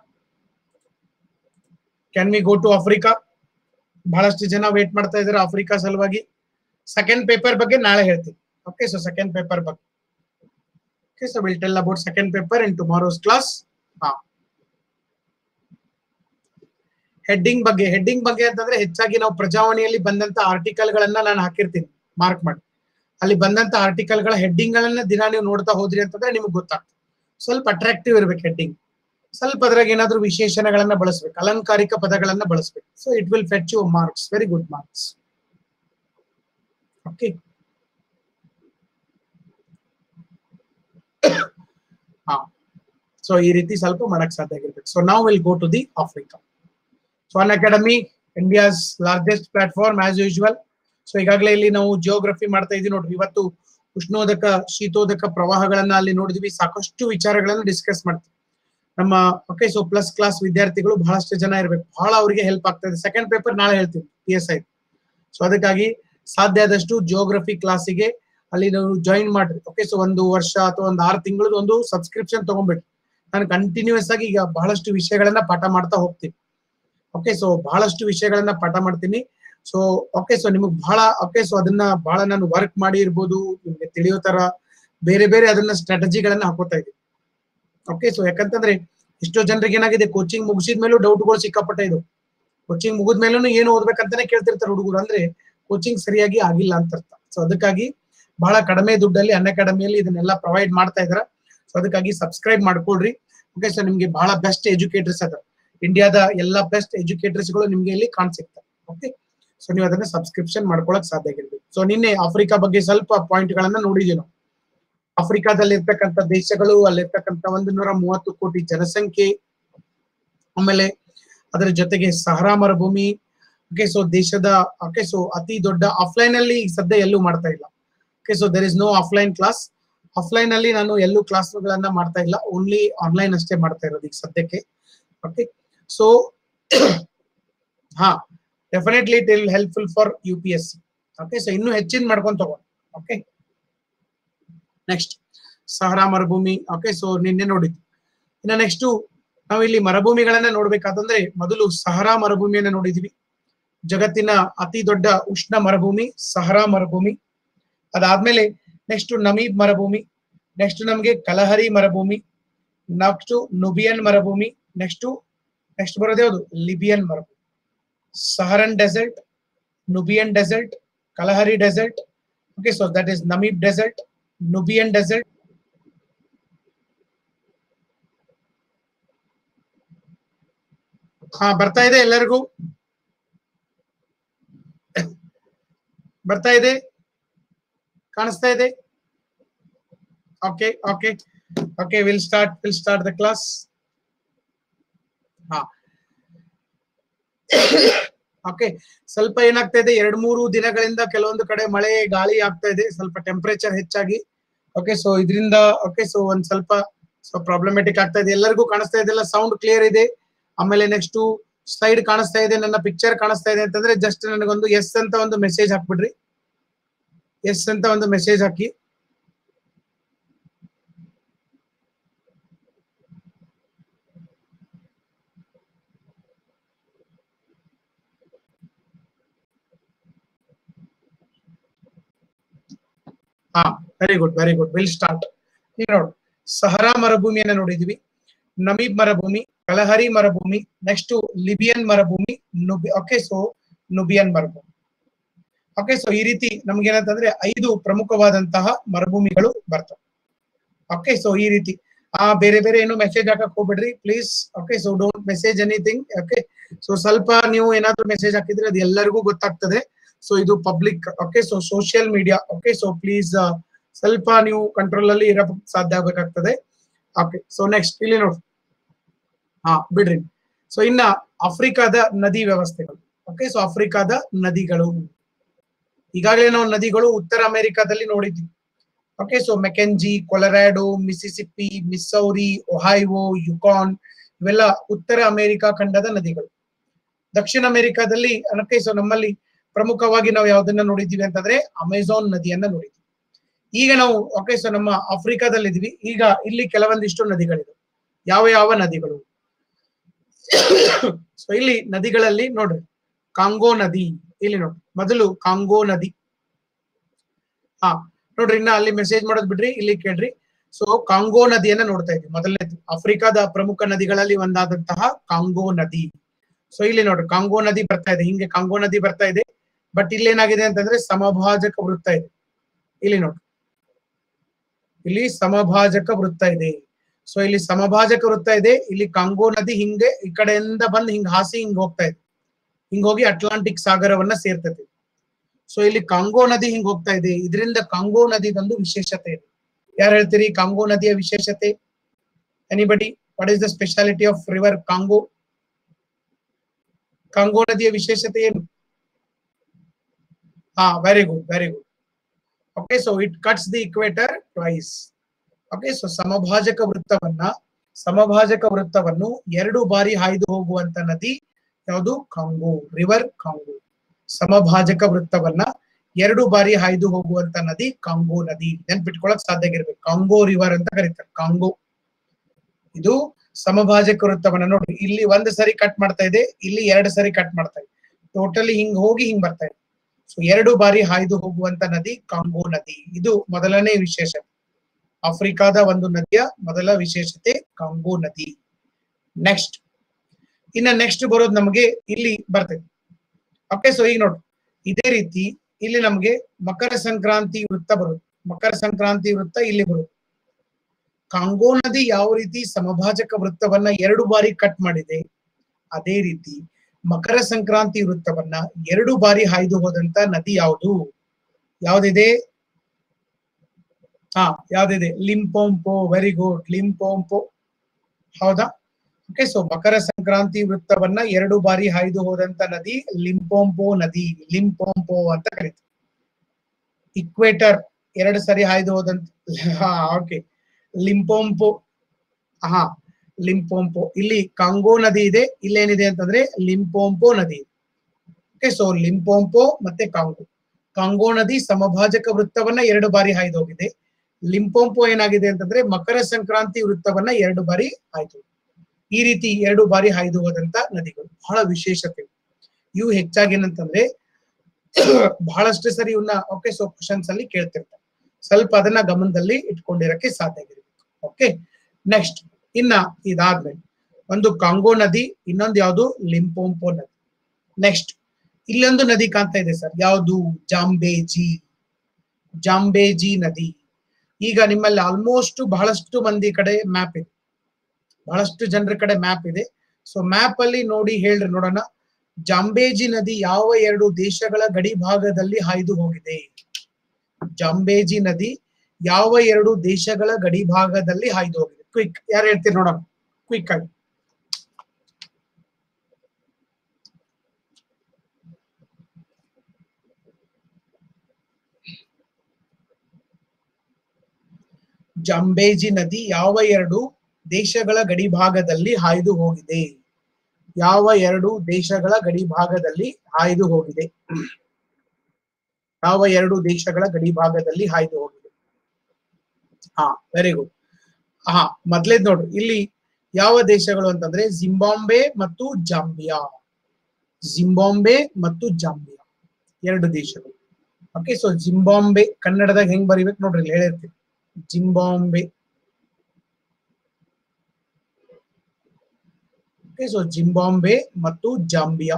can we go to Africa ಬಹಳಷ್ಟು ಜನ ವೇಟ್ ಮಾಡ್ತಾ ಇದಾರೆ ಆಫ್ರಿಕಾ ಸಲುವಾಗಿ ಸೆಕೆಂಡ್ ಪೇಪರ್ ಬಗ್ಗೆ ನಾಳೆ ಹೇಳ್ತೀನಿ ಓಕೆ ಸೊ ಸೆಕೆಂಡ್ ಪೇಪರ್ ಬಗ್ಗೆ okay so will tell about second paper in tomorrow's class ಹಾ ಹೆಡ್ಡಿಂಗ್ ಬಗ್ಗೆ ಹೆಡ್ಡಿಂಗ್ ಬಗ್ಗೆ ಅಂತಂದ್ರೆ ಹೆಚ್ಚಾಗಿ ನಾವು ಪ್ರಜಾವಾಣಿಯಲ್ಲಿ ಬಂದಂತ ಆರ್ಟಿಕಲ್ ಗಳನ್ನ ನಾನು ಹಾಕಿರ್ತೀನಿ ಮಾರ್ಕ್ ಮಾಡಿ ಅಲ್ಲಿ ಬಂದಂತ ಆರ್ಟಿಕಲ್ ಗಳ ಹೆಡ್ಡಿಂಗ್ ಗಳನ್ನ ದಿನ ನೀವು ನೋಡ್ತಾ ಹೋದ್ರಿ ಅಂತಂದ್ರೆ ನಿಮ್ಗೆ ಗೊತ್ತಾಗ್ತದೆ ಸ್ವಲ್ಪ ಅಟ್ರಾಕ್ಟಿವ್ ಇರ್ಬೇಕು ಹೆಡ್ಡಿಂಗ್ ಸ್ವಲ್ಪ ಅದ್ರಾಗ ಏನಾದ್ರೂ ವಿಶೇಷಣಗಳನ್ನ ಬಳಸ್ಬೇಕು ಅಲಂಕಾರಿಕ ಪದಗಳನ್ನ ಬಳಸ್ಬೇಕು so it will fetch you marks very good marks okay ಹಾ ಸೊ ಈ ರೀತಿ ಸ್ವಲ್ಪ ಮಾಡಕ್ ಸಾಧ್ಯ ಆಗಿರ್ಬೇಕು ಸೊ ನಾವು will go to the Africa so Unacademy India's largest platform as usual so ಈಗಾಗಲೇ ಇಲ್ಲಿ ನಾವು ಜಿಯೋಗ್ರಫಿ ಮಾಡ್ತಾ ಇದೀವಿ ನೋಡ್ರಿ ಇವತ್ತು ಉಷ್ಣೋದಕ ಶೀತೋದಕ ಪ್ರವಾಹಗಳನ್ನ ಅಲ್ಲಿ ನೋಡಿದ್ವಿ ಸಾಕಷ್ಟು ವಿಚಾರಗಳನ್ನ ಡಿಸ್ಕಸ್ ಮಾಡ್ತೀವಿ ನಮ್ಮ ಓಕೆ ಸೊ ಪ್ಲಸ್ ಕ್ಲಾಸ್ ವಿದ್ಯಾರ್ಥಿಗಳು ಬಹಳಷ್ಟು ಜನ ಇರ್ಬೇಕು ಬಹಳ ಅವರಿಗೆ ಹೆಲ್ಪ್ ಆಗ್ತಾ ಇದೆ ಸೆಕೆಂಡ್ ಪೇಪರ್ ನಾಳೆ ಹೇಳ್ತೀನಿ ಪಿ ಎಸ್ ಐ ಸೊ ಅದಕ್ಕಾಗಿ ಸಾಧ್ಯ ಆದಷ್ಟು ಜಿಯೋಗ್ರಫಿ ಕ್ಲಾಸಿಗೆ ಅಲ್ಲಿ ನೀವು ಜಾಯಿನ್ ಮಾಡ್ರಿ ಓಕೆ ಸೊ ಒಂದು ವರ್ಷ ಅಥವಾ ಒಂದು ಆರು ತಿಂಗಳದ ಒಂದು ಸಬ್ಸ್ಕ್ರಿಪ್ಷನ್ ತಗೊಂಡ್ಬಿಟ್ರಿ ನಾನು ಕಂಟಿನ್ಯೂಸ್ ಆಗಿ ಈಗ ಬಹಳಷ್ಟು ವಿಷಯಗಳನ್ನ ಪಾಠ ಮಾಡ್ತಾ ಹೋಗ್ತೀನಿ ಓಕೆ ಸೊ ಬಹಳಷ್ಟು ವಿಷಯಗಳನ್ನ ಪಾಠ ಮಾಡ್ತೀನಿ ಸೊ ಓಕೆ ಸೊ ನಿಮಗೆ ಬಹಳ ಓಕೆ ಸೊ ಅದನ್ನ ಬಹಳ ನಾನು ವರ್ಕ್ ಮಾಡಿ ಇರ್ಬೋದು ನಿಮ್ಗೆ ತಿಳಿಯೋ ತರ ಬೇರೆ ಬೇರೆ ಅದನ್ನ ಸ್ಟ್ರಾಟಜಿಗಳನ್ನ ಹಾಕೋತಾ ಇದ್ದೀನಿ ಓಕೆ ಸೊ ಯಾಕಂತಂದ್ರೆ ಎಷ್ಟೋ ಜನರಿಗೆ ಏನಾಗಿದೆ ಕೋಚಿಂಗ್ ಮುಗಿಸಿದ ಮೇಲೂ ಡೌಟ್ಗಳು ಸಿಕ್ಕಾಪಟ್ಟೆ ಇದು ಕೋಚಿಂಗ್ ಮುಗಿದ ಮೇಲೂ ಏನು ಓದ್ಬೇಕಂತಾನೆ ಕೇಳ್ತಿರ್ತಾರೆ ಹುಡುಗರು ಅಂದ್ರೆ ಕೋಚಿಂಗ್ ಸರಿಯಾಗಿ ಆಗಿಲ್ಲ ಅಂತ ಅರ್ಥ ಸೊ ಅದಕ್ಕಾಗಿ ಬಹಳ ಕಡಿಮೆ ದುಡ್ಡಲ್ಲಿ ಅನ್ ಅಕಾಡೆಮಿಯಲ್ಲಿ ಇದನ್ನೆಲ್ಲ ಪ್ರೊವೈಡ್ ಮಾಡ್ತಾ ಇದಾರೆ ಸೊ ಅದಕ್ಕಾಗಿ ಸಬ್ಸ್ಕ್ರೈಬ್ ಮಾಡ್ಕೊಳ್ರಿ ಓಕೆ ಸೊ ನಿಮ್ಗೆ ಬಹಳ ಬೆಸ್ಟ್ ಎಜುಕೇಟರ್ಸ್ ಅದ ಇಂಡಿಯಾದ ಎಲ್ಲ ಬೆಸ್ಟ್ ಎಜುಕೇಟರ್ಸ್ ಗಳು ನಿಮ್ಗೆ ಇಲ್ಲಿ ಕಾಣ್ ಸಿಗ್ತವೆ ಓಕೆ ಸೊ ನೀವು ಅದನ್ನ ಸಬ್ಸ್ಕ್ರಿಪ್ಷನ್ ಮಾಡ್ಕೊಳಕ್ ಸಾಧ್ಯ ಆಗಿರ್ಬೇಕು ಸೊ ನಿನ್ನೆ ಆಫ್ರಿಕಾ ಬಗ್ಗೆ ಸ್ವಲ್ಪ ಪಾಯಿಂಟ್ ಗಳನ್ನ ನೋಡಿದ್ವಿ ನಾವು ಆಫ್ರಿಕಾದಲ್ಲಿ ಇರ್ತಕ್ಕಂಥ ದೇಶಗಳು ಅಲ್ಲಿರ್ತಕ್ಕಂಥ ಒಂದು ನೂರ ಮೂವತ್ತು ಕೋಟಿ ಜನಸಂಖ್ಯೆ ಆಮೇಲೆ ಅದರ ಜೊತೆಗೆ ಸಹರಾ ಮರುಭೂಮಿ ಓಕೆ ಸೊ ದೇಶದ ಓಕೆ ಸೊ ಅತಿ ದೊಡ್ಡ ಆಫ್ಲೈನ್ ಅಲ್ಲಿ ಈಗ ಸದ್ಯ ಎಲ್ಲೂ ಮಾಡ್ತಾ ಇಲ್ಲ okay so there is no offline class offline ಅಲ್ಲಿ ನಾನು ಎಲ್ಲೂ ಕ್ಲಾಸ್ಗಳನ್ನ ಮಾಡ್ತಾ ಇಲ್ಲ ಓನ್ಲಿ ಆನ್ಲೈನ್ ಅಷ್ಟೇ ಮಾಡ್ತಾ ಇರೋದು ಈಗ ಸದ್ಯಕ್ಕೆ ಓಕೆ ಸೊ ಹಾ definitely it will helpful for you P S C okay so ಇನ್ನೂ ಹೆಚ್ಚಿನ ಮಾಡ್ಕೊಂಡ್ ತಗೊಂಡು ಓಕೆ ನೆಕ್ಸ್ಟ್ ಸಹರಾ ಮರುಭೂಮಿ ಓಕೆ ಸೊ ನಿನ್ನೆ ನೋಡಿದ್ದು ಇನ್ನು ನೆಕ್ಸ್ಟ್ ನಾವು ಇಲ್ಲಿ ಮರುಭೂಮಿಗಳನ್ನ ನೋಡ್ಬೇಕಾದಂದ್ರೆ ಮೊದಲು ಸಹರಾ ಮರುಭೂಮಿಯನ್ನ ನೋಡಿದ್ವಿ ಜಗತ್ತಿನ ಅತಿ ದೊಡ್ಡ ಉಷ್ಣ ಮರುಭೂಮಿ ಸಹರಾ ಮರುಭೂಮಿ ಅದಾದ್ಮೇಲೆ ನೆಕ್ಸ್ಟ್ ನಮೀಬ್ ಮರುಭೂಮಿ ನೆಕ್ಸ್ಟ್ ನಮ್ಗೆ ಕಲಹರಿ ಮರುಭೂಮಿ ನೆಕ್ಸ್ಟ್ ನುಬಿಯನ್ ಮರುಭೂಮಿ ನೆಕ್ಸ್ಟ್ ನೆಕ್ಸ್ಟ್ ಬರೋದು ಯಾವುದು ಲಿಬಿಯನ್ ಮರುಭೂಮಿ Saharan desert Nubian desert Kalahari desert okay so that is Namib desert Nubian desert ಹಾ ಬರ್ತಾ ಇದೆ ಎಲ್ಲರಿಗೂ ಬರ್ತಾ ಇದೆ ಕಾಣಿಸ್ತಾ ಇದೆ okay okay okay will start will start the class ಹಾ ಓಕೆ ಸ್ವಲ್ಪ ಏನಾಗ್ತಾ ಇದೆ ಎರಡ್ ಮೂರು ದಿನಗಳಿಂದ ಕೆಲವೊಂದು ಕಡೆ ಮಳೆ ಗಾಳಿ ಆಗ್ತಾ ಇದೆ ಸ್ವಲ್ಪ ಟೆಂಪರೇಚರ್ ಹೆಚ್ಚಾಗಿ ಓಕೆ ಸೊ ಇದರಿಂದ ಓಕೆ ಸೊ ಒಂದ್ ಸ್ವಲ್ಪ ಸೊ ಪ್ರಾಬ್ಲಮೆಟಿಕ್ ಆಗ್ತಾ ಇದೆ ಎಲ್ಲರಿಗೂ ಕಾಣಿಸ್ತಾ ಇದೆಲ್ಲ ಸೌಂಡ್ ಕ್ಲಿಯರ್ ಇದೆ ಆಮೇಲೆ ನೆಕ್ಸ್ಟ್ ಸ್ಲೈಡ್ ಕಾಣಿಸ್ತಾ ಇದೆ ನನ್ನ ಪಿಕ್ಚರ್ ಕಾಣಿಸ್ತಾ ಇದೆ ಅಂತಂದ್ರೆ ಜಸ್ಟ್ ನನಗೊಂದು ಎಸ್ ಅಂತ ಒಂದು ಮೆಸೇಜ್ ಹಾಕ್ಬಿಡ್ರಿ ಎಸ್ ಅಂತ ಒಂದು ಮೆಸೇಜ್ ಹಾಕಿ ಹಾ very good very good will start ಈಗ ನೋಡು ಸಹರಾ ಮರುಭೂಮಿಯನ್ನ ನೋಡಿದ್ವಿ ನಮೀಬ್ ಮರುಭೂಮಿ ಕಲಹರಿ ಮರುಭೂಮಿ ನೆಕ್ಸ್ಟ್ ಲಿಬಿಯನ್ ಮರುಭೂಮಿ ನುಬಿ ಓಕೆ ಸೊ ನುಬಿಯನ್ ಮರುಭೂಮಿ ಓಕೆ ಸೊ ಈ ರೀತಿ ನಮ್ಗೇನಂತಂದ್ರೆ ಐದು ಪ್ರಮುಖವಾದಂತಹ ಮರುಭೂಮಿಗಳು ಬರ್ತವೆ ಓಕೆ ಸೊ ಈ ರೀತಿ ಆ ಬೇರೆ ಬೇರೆ ಏನು ಮೆಸೇಜ್ ಹಾಕಕ್ ಹೋಗ್ಬಿಡ್ರಿ please okay so don't message anything okay so ಸ್ವಲ್ಪ ನೀವು ಏನಾದ್ರು ಮೆಸೇಜ್ ಹಾಕಿದ್ರೆ ಅದು ಎಲ್ಲರಿಗೂ ಗೊತ್ತಾಗ್ತದೆ ಸೊ ಇದು public okay so social media okay so please ಸ್ವಲ್ಪ ನೀವು ಕಂಟ್ರೋಲ್ ಅಲ್ಲಿ ಇರೋ ಸಾಧ್ಯ ಆಗ್ಬೇಕಾಗ್ತದೆ ಓಕೆ ಸೊ ನೆಕ್ಸ್ಟ್ ಇಲ್ಲಿ ನೋಡಿ ಹಾ ಬಿಡ್ರಿ ಸೊ ಇನ್ನ ಆಫ್ರಿಕಾದ ನದಿ ವ್ಯವಸ್ಥೆಗಳು ಓಕೆ ಸೊ ಆಫ್ರಿಕಾದ ನದಿಗಳು ಈಗಾಗಲೇ ನಾವು ನದಿಗಳು ಉತ್ತರ ಅಮೆರಿಕಾದಲ್ಲಿ ನೋಡಿದ್ವಿ okay so Mackenzie Colorado Mississippi Missouri Ohio Yukon ಇವೆಲ್ಲ ಉತ್ತರ ಅಮೆರಿಕಾ ಖಂಡದ ನದಿಗಳು ದಕ್ಷಿಣ ಅಮೆರಿಕಾದಲ್ಲಿ ಓಕೆ ಸೊ ನಮ್ಮಲ್ಲಿ ಪ್ರಮುಖವಾಗಿ ನಾವು ಯಾವ್ದನ್ನ ನೋಡಿದ್ದೀವಿ ಅಂತಂದ್ರೆ ಅಮೆಝಾನ್ ನದಿಯನ್ನ ನೋಡಿದ್ವಿ ಈಗ ನಾವು ಓಕೆ ಸೊ ನಮ್ಮ ಆಫ್ರಿಕಾದಲ್ಲಿ ಇದೀವಿ ಈಗ ಇಲ್ಲಿ ಕೆಲವೊಂದಿಷ್ಟು ನದಿಗಳಿವೆ ಯಾವ ಯಾವ ನದಿಗಳು ಸೊ ಇಲ್ಲಿ ನದಿಗಳಲ್ಲಿ ನೋಡ್ರಿ ಕಾಂಗೋ ನದಿ ಇಲ್ಲಿ ನೋಡ್ರಿ ಮೊದಲು ಕಾಂಗೋ ನದಿ ಹಾ ನೋಡ್ರಿ ಇನ್ನ ಅಲ್ಲಿ ಮೆಸೇಜ್ ಮಾಡೋದ್ ಬಿಡ್ರಿ ಇಲ್ಲಿ ಕೇಳ್ರಿ ಸೊ ಕಾಂಗೋ ನದಿಯನ್ನ ನೋಡ್ತಾ ಇದ್ವಿ ಮೊದಲನೇದು ಆಫ್ರಿಕಾದ ಪ್ರಮುಖ ನದಿಗಳಲ್ಲಿ ಒಂದಾದಂತಹ ಕಾಂಗೋ ನದಿ ಸೊ ಇಲ್ಲಿ ನೋಡ್ರಿ ಕಾಂಗೋ ನದಿ ಬರ್ತಾ ಇದೆ ಹಿಂಗೆ ಕಾಂಗೋ ನದಿ ಬರ್ತಾ ಇದೆ ಬಟ್ ಇಲ್ಲಿ ಏನಾಗಿದೆ ಅಂತಂದ್ರೆ ಸಮಭಾಜಕ ವೃತ್ತ ಇದೆ ಇಲ್ಲಿ ನೋಡ್ರಿ ಇಲ್ಲಿ ಸಮಭಾಜಕ ವೃತ್ತ ಇದೆ ಸೊ ಇಲ್ಲಿ ಸಮಭಾಜಕ ವೃತ್ತ ಇದೆ ಇಲ್ಲಿ ಕಾಂಗೋ ನದಿ ಹಿಂಗೆ ಈ ಕಡೆಯಿಂದ ಬಂದು ಹಿಂಗ್ ಹಾಸಿ ಹಿಂಗ್ ಹೋಗ್ತಾ ಇದೆ ಹಿಂಗ್ ಹೋಗಿ ಅಟ್ಲಾಂಟಿಕ್ ಸಾಗರವನ್ನ ಸೇರ್ತದೆ ಸೊ ಇಲ್ಲಿ ಕಾಂಗೋ ನದಿ ಹಿಂಗ್ ಹೋಗ್ತಾ ಇದೆ ಇದರಿಂದ ಕಾಂಗೋ ನದಿದೊಂದು ವಿಶೇಷತೆ ಇದೆ ಯಾರು ಹೇಳ್ತೀರಿ ಕಾಂಗೋ ನದಿಯ ವಿಶೇಷತೆ anybody what is the speciality of river Congo Congo ನದಿಯ ವಿಶೇಷತೆ ಏನು ಹಾ very good very good okay so it cuts the equator twice okay so ಸಮಭಾಜಕ ವೃತ್ತವನ್ನ ಸಮಭಾಜಕ ವೃತ್ತವನ್ನು ಎರಡು ಬಾರಿ ಹಾಯ್ದು ಹೋಗುವಂತ ನದಿ ಯಾವುದು ಕಾಂಗೋ ರಿವರ್ ಕಾಂಗೋ ಸಮಭಾಜಕ ವೃತ್ತವನ್ನ ಎರಡು ಬಾರಿ ಹಾಯ್ದು ಹೋಗುವಂತ ನದಿ ಕಾಂಗೋ ನದಿ ನೆನ್ಪಿಟ್ಕೊಳಕ್ ಸಾಧ್ಯ ಆಗಿರ್ಬೇಕು ಕಾಂಗೋ ರಿವರ್ ಅಂತ ಕರೀತಾರೆ ಕಾಂಗೋ ಇದು ಸಮಭಾಜಕ ವೃತ್ತವನ್ನ ನೋಡಿ ಇಲ್ಲಿ ಒಂದು ಸರಿ ಕಟ್ ಮಾಡ್ತಾ ಇದೆ ಇಲ್ಲಿ ಎರಡು ಸರಿ ಕಟ್ ಮಾಡ್ತಾ ಇದೆ ಟೋಟಲಿ ಹಿಂಗ್ ಹೋಗಿ ಹಿಂಗ್ ಬರ್ತಾ ಇದೆ ಸೊ ಎರಡು ಬಾರಿ ಹಾಯ್ದು ಹೋಗುವಂತ ನದಿ ಕಾಂಗೋ ನದಿ ಇದು ಮೊದಲನೇ ವಿಶೇಷತೆ ಆಫ್ರಿಕಾದ ಒಂದು ನದಿಯ ಮೊದಲ ವಿಶೇಷತೆ ಕಾಂಗೋ ನದಿ ನೆಕ್ಸ್ಟ್ ಇನ್ನ ನೆಕ್ಸ್ಟ್ ಬರೋದು ನಮಗೆ ಇಲ್ಲಿ ಬರ್ತದೆ ಓಕೆ ಸೊ ಈಗ ನೋಡಿ ಇದೇ ರೀತಿ ಇಲ್ಲಿ ನಮಗೆ ಮಕರ ಸಂಕ್ರಾಂತಿ ವೃತ್ತ ಬರುತ್ತೆ ಮಕರ ಸಂಕ್ರಾಂತಿ ವೃತ್ತ ಇಲ್ಲಿ ಬರುತ್ತೆ ಕಾಂಗೋ ನದಿ ಯಾವ ರೀತಿ ಸಮಭಾಜಕ ವೃತ್ತವನ್ನ ಎರಡು ಬಾರಿ ಕಟ್ ಮಾಡಿದೆ ಅದೇ ರೀತಿ ಮಕರ ಸಂಕ್ರಾಂತಿ ವೃತ್ತವನ್ನ ಎರಡು ಬಾರಿ ಹಾಯ್ದು ಹೋದಂತ ನದಿ ಯಾವುದು ಯಾವ್ದಿದೆ ಹಾ ಯಾವ್ದಿದೆ ಲಿಂಪೋಂಪೋ ವೆರಿ ಗುಡ್ ಲಿಂಪೋಂಪೋ ಹೌದಾ ಓಕೆ ಸೊ ಮಕರ ಸಂಕ್ರಾಂತಿ ವೃತ್ತವನ್ನ ಎರಡು ಬಾರಿ ಹಾಯ್ದು ಹೋದಂತ ನದಿ ಲಿಂಪೋಂಪೋ ನದಿ ಲಿಂಪೋಂಪೋ ಅಂತ ಕರೀತಾರೆ ಇಕ್ವೇಟರ್ ಎರಡು ಸರಿ ಹಾಯ್ದು ಹೋದಂತ ಹಾ ಓಕೆ ಲಿಂಪೋಂಪೋ ಹಾ ಲಿಂಪೋಂಪೋ ಇಲ್ಲಿ ಕಾಂಗೋ ನದಿ ಇದೆ ಇಲ್ಲೇನಿದೆ ಅಂತಂದ್ರೆ ಲಿಂಪೋಂಪೋ ನದಿ ಇದೆ ಓಕೆ ಸೊ ಲಿಂಪೋಂಪೋ ಮತ್ತೆ ಕಾಂಗೋ ಕಾಂಗೋ ನದಿ ಸಮಭಾಜಕ ವೃತ್ತವನ್ನ ಎರಡು ಬಾರಿ ಹಾಯ್ದು ಹೋಗಿದೆ ಲಿಂಪೋಂಪೋ ಏನಾಗಿದೆ ಅಂತಂದ್ರೆ ಮಕರ ಸಂಕ್ರಾಂತಿ ವೃತ್ತವನ್ನ ಎರಡು ಬಾರಿ ಹಾಯ್ದು ಈ ರೀತಿ ಎರಡು ಬಾರಿ ಹಾಯ್ದು ಹೋದಂತ ನದಿಗಳು ಬಹಳ ವಿಶೇಷತೆ ಇವು ಹೆಚ್ಚಾಗಿ ಏನಂತಂದ್ರೆ ಬಹಳಷ್ಟು ಸರಿ ಇವನ್ನ ಓಕೆ ಸೊ ಕ್ವಶನ್ಸ್ ಅಲ್ಲಿ ಕೇಳ್ತಿರ್ತಾರೆ ಸ್ವಲ್ಪ ಅದನ್ನ ಗಮನದಲ್ಲಿ ಇಟ್ಕೊಂಡಿರಕ್ಕೆ ಸಾಧ್ಯ ಆಗಿರ್ಬೇಕು ಓಕೆ ನೆಕ್ಸ್ಟ್ ಇನ್ನ ಇದಾದ್ಮೇಲೆ ಒಂದು ಕಾಂಗೋ ನದಿ ಇನ್ನೊಂದು ಯಾವುದು ಲಿಂಪೋಂಪೋ ನದಿ ನೆಕ್ಸ್ಟ್ ಇಲ್ಲೊಂದು ನದಿ ಕಾಣ್ತಾ ಇದೆ ಸರ್ ಯಾವುದು ಜಾಂಬೇಜಿ ಜಾಂಬೇಜಿ ನದಿ ಈಗ ನಿಮ್ಮಲ್ಲಿ ಆಲ್ಮೋಸ್ಟ್ ಬಹಳಷ್ಟು ಮಂದಿ ಕಡೆ ಮ್ಯಾಪ್ ಇದೆ ಬಹಳಷ್ಟು ಜನರ ಕಡೆ ಮ್ಯಾಪ್ ಇದೆ ಸೊ ಮ್ಯಾಪ್ ಅಲ್ಲಿ ನೋಡಿ ಹೇಳ್ರಿ ನೋಡೋಣ ಜಾಂಬೇಜಿ ನದಿ ಯಾವ ಎರಡು ದೇಶಗಳ ಗಡಿ ಭಾಗದಲ್ಲಿ ಹಾಯ್ದು ಹೋಗಿದೆ ಜಾಂಬೇಜಿ ನದಿ ಯಾವ ಎರಡು ದೇಶಗಳ ಗಡಿ ಭಾಗದಲ್ಲಿ ಹಾಯ್ದು ಹೋಗಿದೆ ಕ್ವಿಕ್ ಯಾರು ಹೇಳ್ತೀರಿ ನೋಡೋಣ ಕ್ವಿಕ್ ಆಗಿ ಜಾಂಬೇಜಿ ನದಿ ಯಾವ ಎರಡು ದೇಶಗಳ ಗಡಿ ಭಾಗದಲ್ಲಿ ಹಾಯ್ದು ಹೋಗಿದೆ ಯಾವ ಎರಡು ದೇಶಗಳ ಗಡಿ ಭಾಗದಲ್ಲಿ ಹಾಯ್ದು ಹೋಗಿದೆ ಯಾವ ಎರಡು ದೇಶಗಳ ಗಡಿ ಭಾಗದಲ್ಲಿ ಹಾಯ್ದು ಹೋಗಿದೆ ಹಾ ವೆರಿ ಗುಡ್ ಹಾ ಮೊದ್ಲೇದ್ ನೋಡ್ರಿ ಇಲ್ಲಿ ಯಾವ ದೇಶಗಳು ಅಂತಂದ್ರೆ ಜಿಂಬಾಂಬೆ ಮತ್ತು ಜಾಂಬಿಯಾ ಜಿಂಬಾಂಬೆ ಮತ್ತು ಜಾಂಬಿಯಾ ಎರಡು ದೇಶಗಳು ಓಕೆ ಸೊ ಜಿಂಬಾಂಬೆ ಕನ್ನಡದಾಗ ಹೆಂಗ್ ಬರಿಬೇಕು ನೋಡ್ರಿ ಇಲ್ಲಿ ಹೇಳಿರ್ತೀನಿ ಜಿಂಬಾಂಬೆ ಓಕೆ ಸೊ ಜಿಂಬಾಂಬೆ ಮತ್ತು ಜಾಂಬಿಯಾ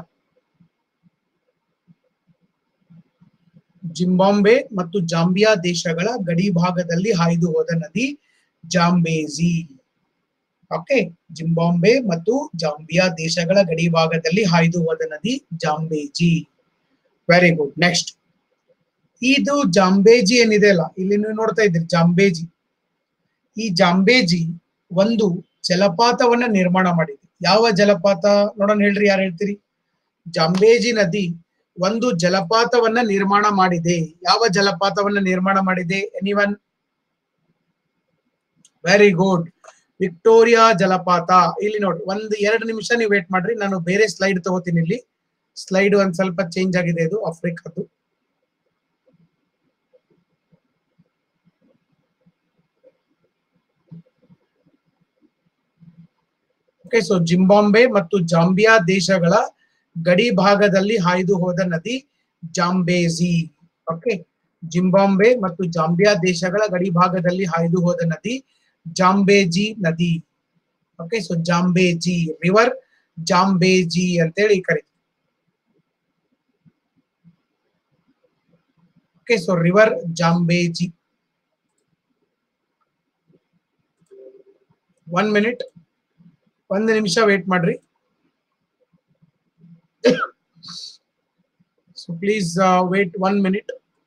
ಜಿಂಬಾಂಬೆ ಮತ್ತು ಜಾಂಬಿಯಾ ದೇಶಗಳ ಗಡಿ ಭಾಗದಲ್ಲಿ ಹಾಯ್ದು ಹೋದ ನದಿ ಜಾಂಬೇಜಿ ಓಕೆ ಜಿಂಬಾಂಬೆ ಮತ್ತು ಜಾಂಬಿಯಾ ದೇಶಗಳ ಗಡಿ ಭಾಗದಲ್ಲಿ ಹಾಯ್ದು ಹೋದ ನದಿ ಜಾಂಬೇಜಿ ವೆರಿ ಗುಡ್ ನೆಕ್ಸ್ಟ್ ಇದು ಜಾಂಬೇಜಿ ಏನಿದೆ ಅಲ್ಲ ಇಲ್ಲಿ ನೀವು ನೋಡ್ತಾ ಇದ್ದೀರಿ ಜಾಂಬೇಜಿ ಈ ಜಾಂಬೇಜಿ ಒಂದು ಜಲಪಾತವನ್ನ ನಿರ್ಮಾಣ ಮಾಡಿದೆ ಯಾವ ಜಲಪಾತ ನೋಡೋಣ ಹೇಳ್ರಿ ಯಾರು ಹೇಳ್ತೀರಿ ಜಾಂಬೇಜಿ ನದಿ ಒಂದು ಜಲಪಾತವನ್ನ ನಿರ್ಮಾಣ ಮಾಡಿದೆ ಯಾವ ಜಲಪಾತವನ್ನ ನಿರ್ಮಾಣ ಮಾಡಿದೆ ಎನಿವನ್ ವೆರಿ ಗುಡ್ ವಿಕ್ಟೋರಿಯಾ ಜಲಪಾತ ಇಲ್ಲಿ ನೋಡಿ ಒಂದು ಎರಡು ನಿಮಿಷ ನೀವು ವೇಟ್ ಮಾಡ್ರಿ ನಾನು ಬೇರೆ ಸ್ಲೈಡ್ ತಗೋತೀನಿ ಇಲ್ಲಿ ಸ್ಲೈಡ್ ಒಂದ್ ಸ್ವಲ್ಪ ಚೇಂಜ್ ಆಗಿದೆ ಇದು ಆಫ್ರಿಕಾದ್ದು ಓಕೆ ಸೊ ಜಿಂಬಾಂಬೆ ಮತ್ತು ಜಾಂಬಿಯಾ ದೇಶಗಳ ಗಡಿ ಭಾಗದಲ್ಲಿ ಹಾಯ್ದು ಹೋದ ನದಿ ಜಾಂಬೇಜಿ ಓಕೆ ಜಿಂಬಾಂಬೆ ಮತ್ತು ಜಾಂಬಿಯಾ ದೇಶಗಳ ಗಡಿ ಭಾಗದಲ್ಲಿ ಹಾಯ್ದು ಹೋದ ನದಿ ಜಾಂಬೇಜಿ ನದಿ okay so Zambezi river Zambezi ಅಂತೇಳಿ ಕರೀತಾರೆ okay so river Zambezi one minute ಒಂದು ನಿಮಿಷ ವೇಟ್ ಮಾಡ್ರಿ so please wait one minute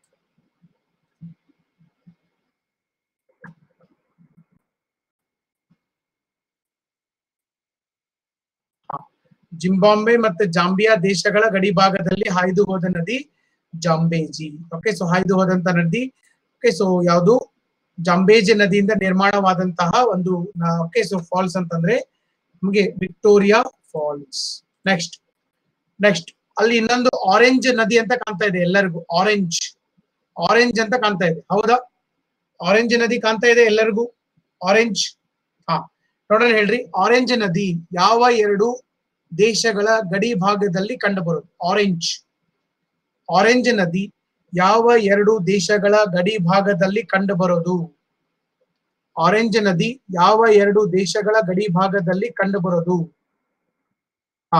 Zimbabwe ಮತ್ತೆ ಜಾಂಬಿಯಾ ದೇಶಗಳ ಗಡಿ ಭಾಗದಲ್ಲಿ ಹಾಯ್ದು ಹೋದ ನದಿ ಜಾಂಬೇಜಿ ಓಕೆ ಸೊ ಹಾಯ್ದು ಹೋದಂತ ನದಿ ಓಕೆ ಸೊ ಯಾವುದು ಜಾಂಬೇಜಿ ನದಿಯಿಂದ ನಿರ್ಮಾಣವಾದಂತಹ ಒಂದು ಓಕೆ ಸೊ ಫಾಲ್ಸ್ ಅಂತಂದ್ರೆ ನಮಗೆ ವಿಕ್ಟೋರಿಯಾ ಫಾಲ್ಸ್ ನೆಕ್ಸ್ಟ್ ನೆಕ್ಸ್ಟ್ ಅಲ್ಲಿ ಇನ್ನೊಂದು ಆರೆಂಜ್ ನದಿ ಅಂತ ಕಾಣ್ತಾ ಇದೆ ಎಲ್ಲರಿಗೂ ಆರೆಂಜ್ ಆರೆಂಜ್ ಅಂತ ಕಾಣ್ತಾ ಇದೆ ಹೌದಾ ಆರೆಂಜ್ ನದಿ ಕಾಣ್ತಾ ಇದೆ ಎಲ್ಲರಿಗೂ ಆರೆಂಜ್ ಹಾ ನೋಡೋಣ ಹೇಳ್ರಿ ಆರೆಂಜ್ ನದಿ ಯಾವ ಎರಡು ದೇಶಗಳ ಗಡಿ ಭಾಗದಲ್ಲಿ ಕಂಡುಬರುವುದು ಆರೆಂಜ್ ಆರೆಂಜ್ ನದಿ ಯಾವ ಎರಡು ದೇಶಗಳ ಗಡಿ ಭಾಗದಲ್ಲಿ ಕಂಡುಬರೋದು ಆರೆಂಜ್ ನದಿ ಯಾವ ಎರಡು ದೇಶಗಳ ಗಡಿ ಭಾಗದಲ್ಲಿ ಕಂಡುಬರೋದು ಹಾ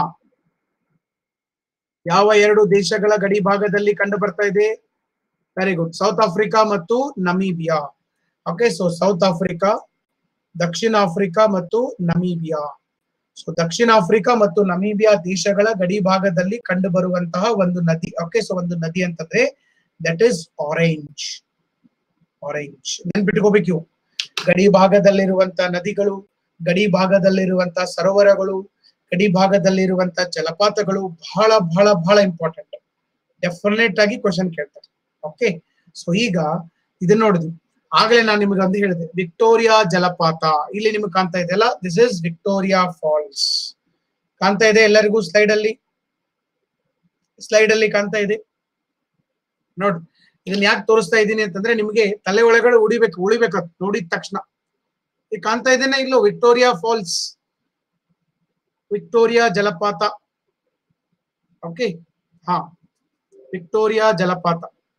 ಯಾವ ಎರಡು ದೇಶಗಳ ಗಡಿ ಭಾಗದಲ್ಲಿ ಕಂಡು ಬರ್ತಾ ಇದೆ ವೆರಿ ಗುಡ್ ಸೌತ್ ಆಫ್ರಿಕಾ ಮತ್ತು Namibia okay so South Africa ದಕ್ಷಿಣ ಆಫ್ರಿಕಾ ಮತ್ತು ನಮೀಬಿಯಾ ಸೊ ದಕ್ಷಿಣ ಆಫ್ರಿಕಾ ಮತ್ತು ನಮೀಬಿಯಾ ದೇಶಗಳ ಗಡಿ ಭಾಗದಲ್ಲಿ ಕಂಡು ಬರುವಂತಹ ಒಂದು ನದಿ ಓಕೆ ಸೊ ಒಂದು ನದಿ ಅಂತಂದ್ರೆ ದಟ್ ಇಸ್ ಆರೆಂಜ್ ಆರೆಂಜ್ ನೆನ್ಪಿಟ್ಕೋಬೇಕು ಇವು ಗಡಿ ಭಾಗದಲ್ಲಿರುವಂತಹ ನದಿಗಳು ಗಡಿ ಭಾಗದಲ್ಲಿರುವಂತಹ ಸರೋವರಗಳು ಗಡಿ ಭಾಗದಲ್ಲಿರುವಂತಹ ಜಲಪಾತಗಳು ಬಹಳ ಬಹಳ ಬಹಳ ಇಂಪಾರ್ಟೆಂಟ್ ಡೆಫಿನೆಟ್ ಆಗಿ ಕ್ವಶನ್ ಕೇಳ್ತಾರೆ ಓಕೆ ಸೊ ಈಗ ಇದನ್ನ ನೋಡಿದ್ವಿ ಆಗ್ಲೇ ನಾನು ನಿಮಗೆ ಒಂದು ಹೇಳಿದೆ ವಿಕ್ಟೋರಿಯಾ ಜಲಪಾತ ಇಲ್ಲಿ ನಿಮಗೆ ಕಾಣ್ತಾ ಇದೆಯಲ್ಲ ದಿಸ್ ಇಸ್ ವಿಕ್ಟೋರಿಯಾ ಫಾಲ್ಸ್ ಕಾಣ್ತಾ ಇದೆ ಎಲ್ಲರಿಗೂ ಸ್ಲೈಡ್ ಅಲ್ಲಿ ಸ್ಲೈಡ್ ಅಲ್ಲಿ ಕಾಣ್ತಾ ಇದೆ ನೋಡ್ರಿ ಇದನ್ನ ಯಾಕೆ ತೋರಿಸ್ತಾ ಇದ್ದೀನಿ ಅಂತಂದ್ರೆ ನಿಮಗೆ ತಲೆ ಒಳಗಡೆ ಉಡಿಬೇಕು ಉಳಿಬೇಕು ಅದು ನೋಡಿದ ತಕ್ಷಣ ಈಗ ಕಾಣ್ತಾ ಇದ್ದೇನೆ ಇಲ್ಲೋ ವಿಕ್ಟೋರಿಯಾ ಫಾಲ್ಸ್ ವಿಕ್ಟೋರಿಯಾ ಜಲಪಾತ ಓಕೆ ಹಾ ವಿಕ್ಟೋರಿಯಾ ಜಲಪಾತ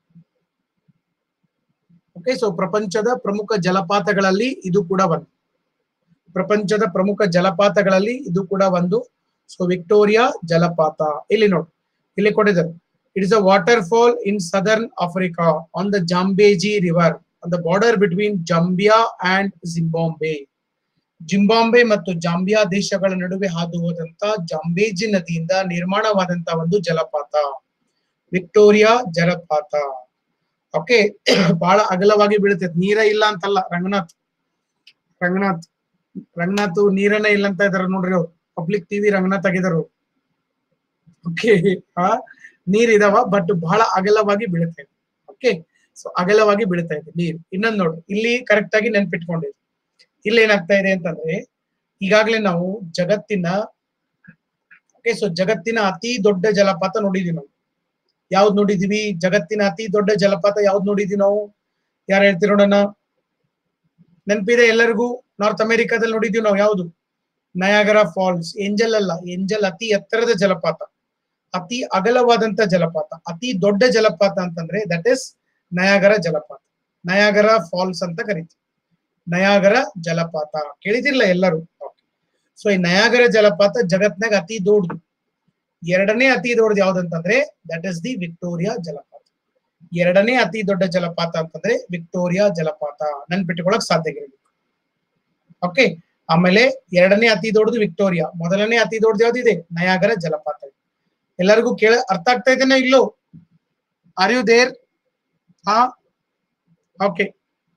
ಓಕೆ ಸೊ ಪ್ರಪಂಚದ ಪ್ರಮುಖ ಜಲಪಾತಗಳಲ್ಲಿ ಇದು ಕೂಡ ಒಂದು ಪ್ರಪಂಚದ ಪ್ರಮುಖ ಜಲಪಾತಗಳಲ್ಲಿ ಇದು ಕೂಡ ಒಂದು ಸೊ ವಿಕ್ಟೋರಿಯಾ ಜಲಪಾತ ಇಲ್ಲಿ ನೋಡಿ ಇಲ್ಲಿ ಕೊಟ್ಟಿದ್ದಾರೆ it is a waterfall in southern Africa on the Zambezi river on the border between Zambia and Zimbabwe Zimbabwe ಮತ್ತು ಜಾಂಬಿಯಾ ದೇಶಗಳ ನಡುವೆ ಹಾದು ಹೋದಂತ ಜಾಂಬೇಜಿ ನದಿಯಿಂದ ನಿರ್ಮಾಣವಾದಂತ ಒಂದು ಜಲಪಾತ ವಿಕ್ಟೋರಿಯಾ ಜಲಪಾತ ಓಕೆ ಬಹಳ ಅಗಲವಾಗಿ ಬೀಳುತ್ತೆ ನೀರ ಇಲ್ಲ ಅಂತಲ್ಲ ರಂಗನಾಥ್ ರಂಗನಾಥ್ ರಂಗನಾಥ್ ನೀರನೇ ಇಲ್ಲ ಅಂತ ಇದಾರೆ ನೋಡ್ರಿ ಅವ್ರು ಪಬ್ಲಿಕ್ ಟಿವಿ ರಂಗನಾಥ್ ಆಗಿದಾರು ಓಕೆ ಆ ನೀರ್ ಇದಾವ ಬಟ್ ಬಹಳ ಅಗಲವಾಗಿ ಬೀಳುತ್ತೆ ಓಕೆ ಸೊ ಅಗಲವಾಗಿ ಬೀಳ್ತಾ ಇದೆ ನೀರು ಇನ್ನೊಂದು ನೋಡು ಇಲ್ಲಿ ಕರೆಕ್ಟ್ ಆಗಿ ನೆನ್ಪಿಟ್ಕೊಂಡಿದೆ ಇಲ್ಲಿ ಏನಾಗ್ತಾ ಇದೆ ಅಂತಂದ್ರೆ ಈಗಾಗ್ಲೇ ನಾವು ಜಗತ್ತಿನ ಓಕೆ ಸೊ ಜಗತ್ತಿನ ಅತಿ ದೊಡ್ಡ ಜಲಪಾತ ನೋಡಿದೀವಿ ನಾವು ಯಾವ್ದು ನೋಡಿದೀವಿ ಜಗತ್ತಿನ ಅತಿ ದೊಡ್ಡ ಜಲಪಾತ ಯಾವ್ದು ನೋಡಿದೀವಿ ನಾವು ಯಾರು ಹೇಳ್ತೀವಿ ನೋಡೋಣ ನೆನಪಿದೆ ಎಲ್ಲರಿಗೂ ನಾರ್ತ್ ಅಮೆರಿಕಾದಲ್ಲಿ ನೋಡಿದೀವಿ ನಾವು ಯಾವ್ದು ನಯಾಗರ ಫಾಲ್ಸ್ ಏಂಜಲ್ ಅಲ್ಲ ಏಂಜಲ್ ಅತಿ ಎತ್ತರದ ಜಲಪಾತ ಅತಿ ಅಗಲವಾದಂತ ಜಲಪಾತ ಅತಿ ದೊಡ್ಡ ಜಲಪಾತ ಅಂತಂದ್ರೆ ದಟ್ ಇಸ್ ನಯಾಗರ ಜಲಪಾತ ನಯಾಗರ ಫಾಲ್ಸ್ ಅಂತ ಕರಿತೀವಿ ನಯಾಗರ ಜಲಪಾತ ಕೇಳಿದಿರ್ಲ ಎಲ್ಲರೂ ಸೊ ಈ ನಯಾಗರ ಜಲಪಾತ ಜಗತ್ನಾಗ ಅತಿ ದೊಡ್ಡದು ಎರಡನೇ ಅತಿ ದೊಡ್ಡದು ಯಾವ್ದಂತಂದ್ರೆ ದಟ್ ಇಸ್ ದಿ ವಿಕ್ಟೋರಿಯಾ ಜಲಪಾತ ಎರಡನೇ ಅತಿ ದೊಡ್ಡ ಜಲಪಾತ ಅಂತಂದ್ರೆ ವಿಕ್ಟೋರಿಯಾ ಜಲಪಾತ ನೆನ್ಪಿಟ್ಕೊಳಕ್ ಸಾಧ್ಯ ಇರಬೇಕು ಓಕೆ ಆಮೇಲೆ ಎರಡನೇ ಅತಿ ದೊಡ್ಡದು ವಿಕ್ಟೋರಿಯಾ ಮೊದಲನೇ ಅತಿ ದೊಡ್ಡದು ಯಾವ್ದಿದೆ ನಯಾಗರ ಜಲಪಾತ ಎಲ್ಲರಿಗೂ ಕೇಳ ಅರ್ಥ ಆಗ್ತಾ ಇದೆನಾ ಇಲ್ಲೋ ಆರ್ ಯು ದೇರ್ ಹಾ ಓಕೆ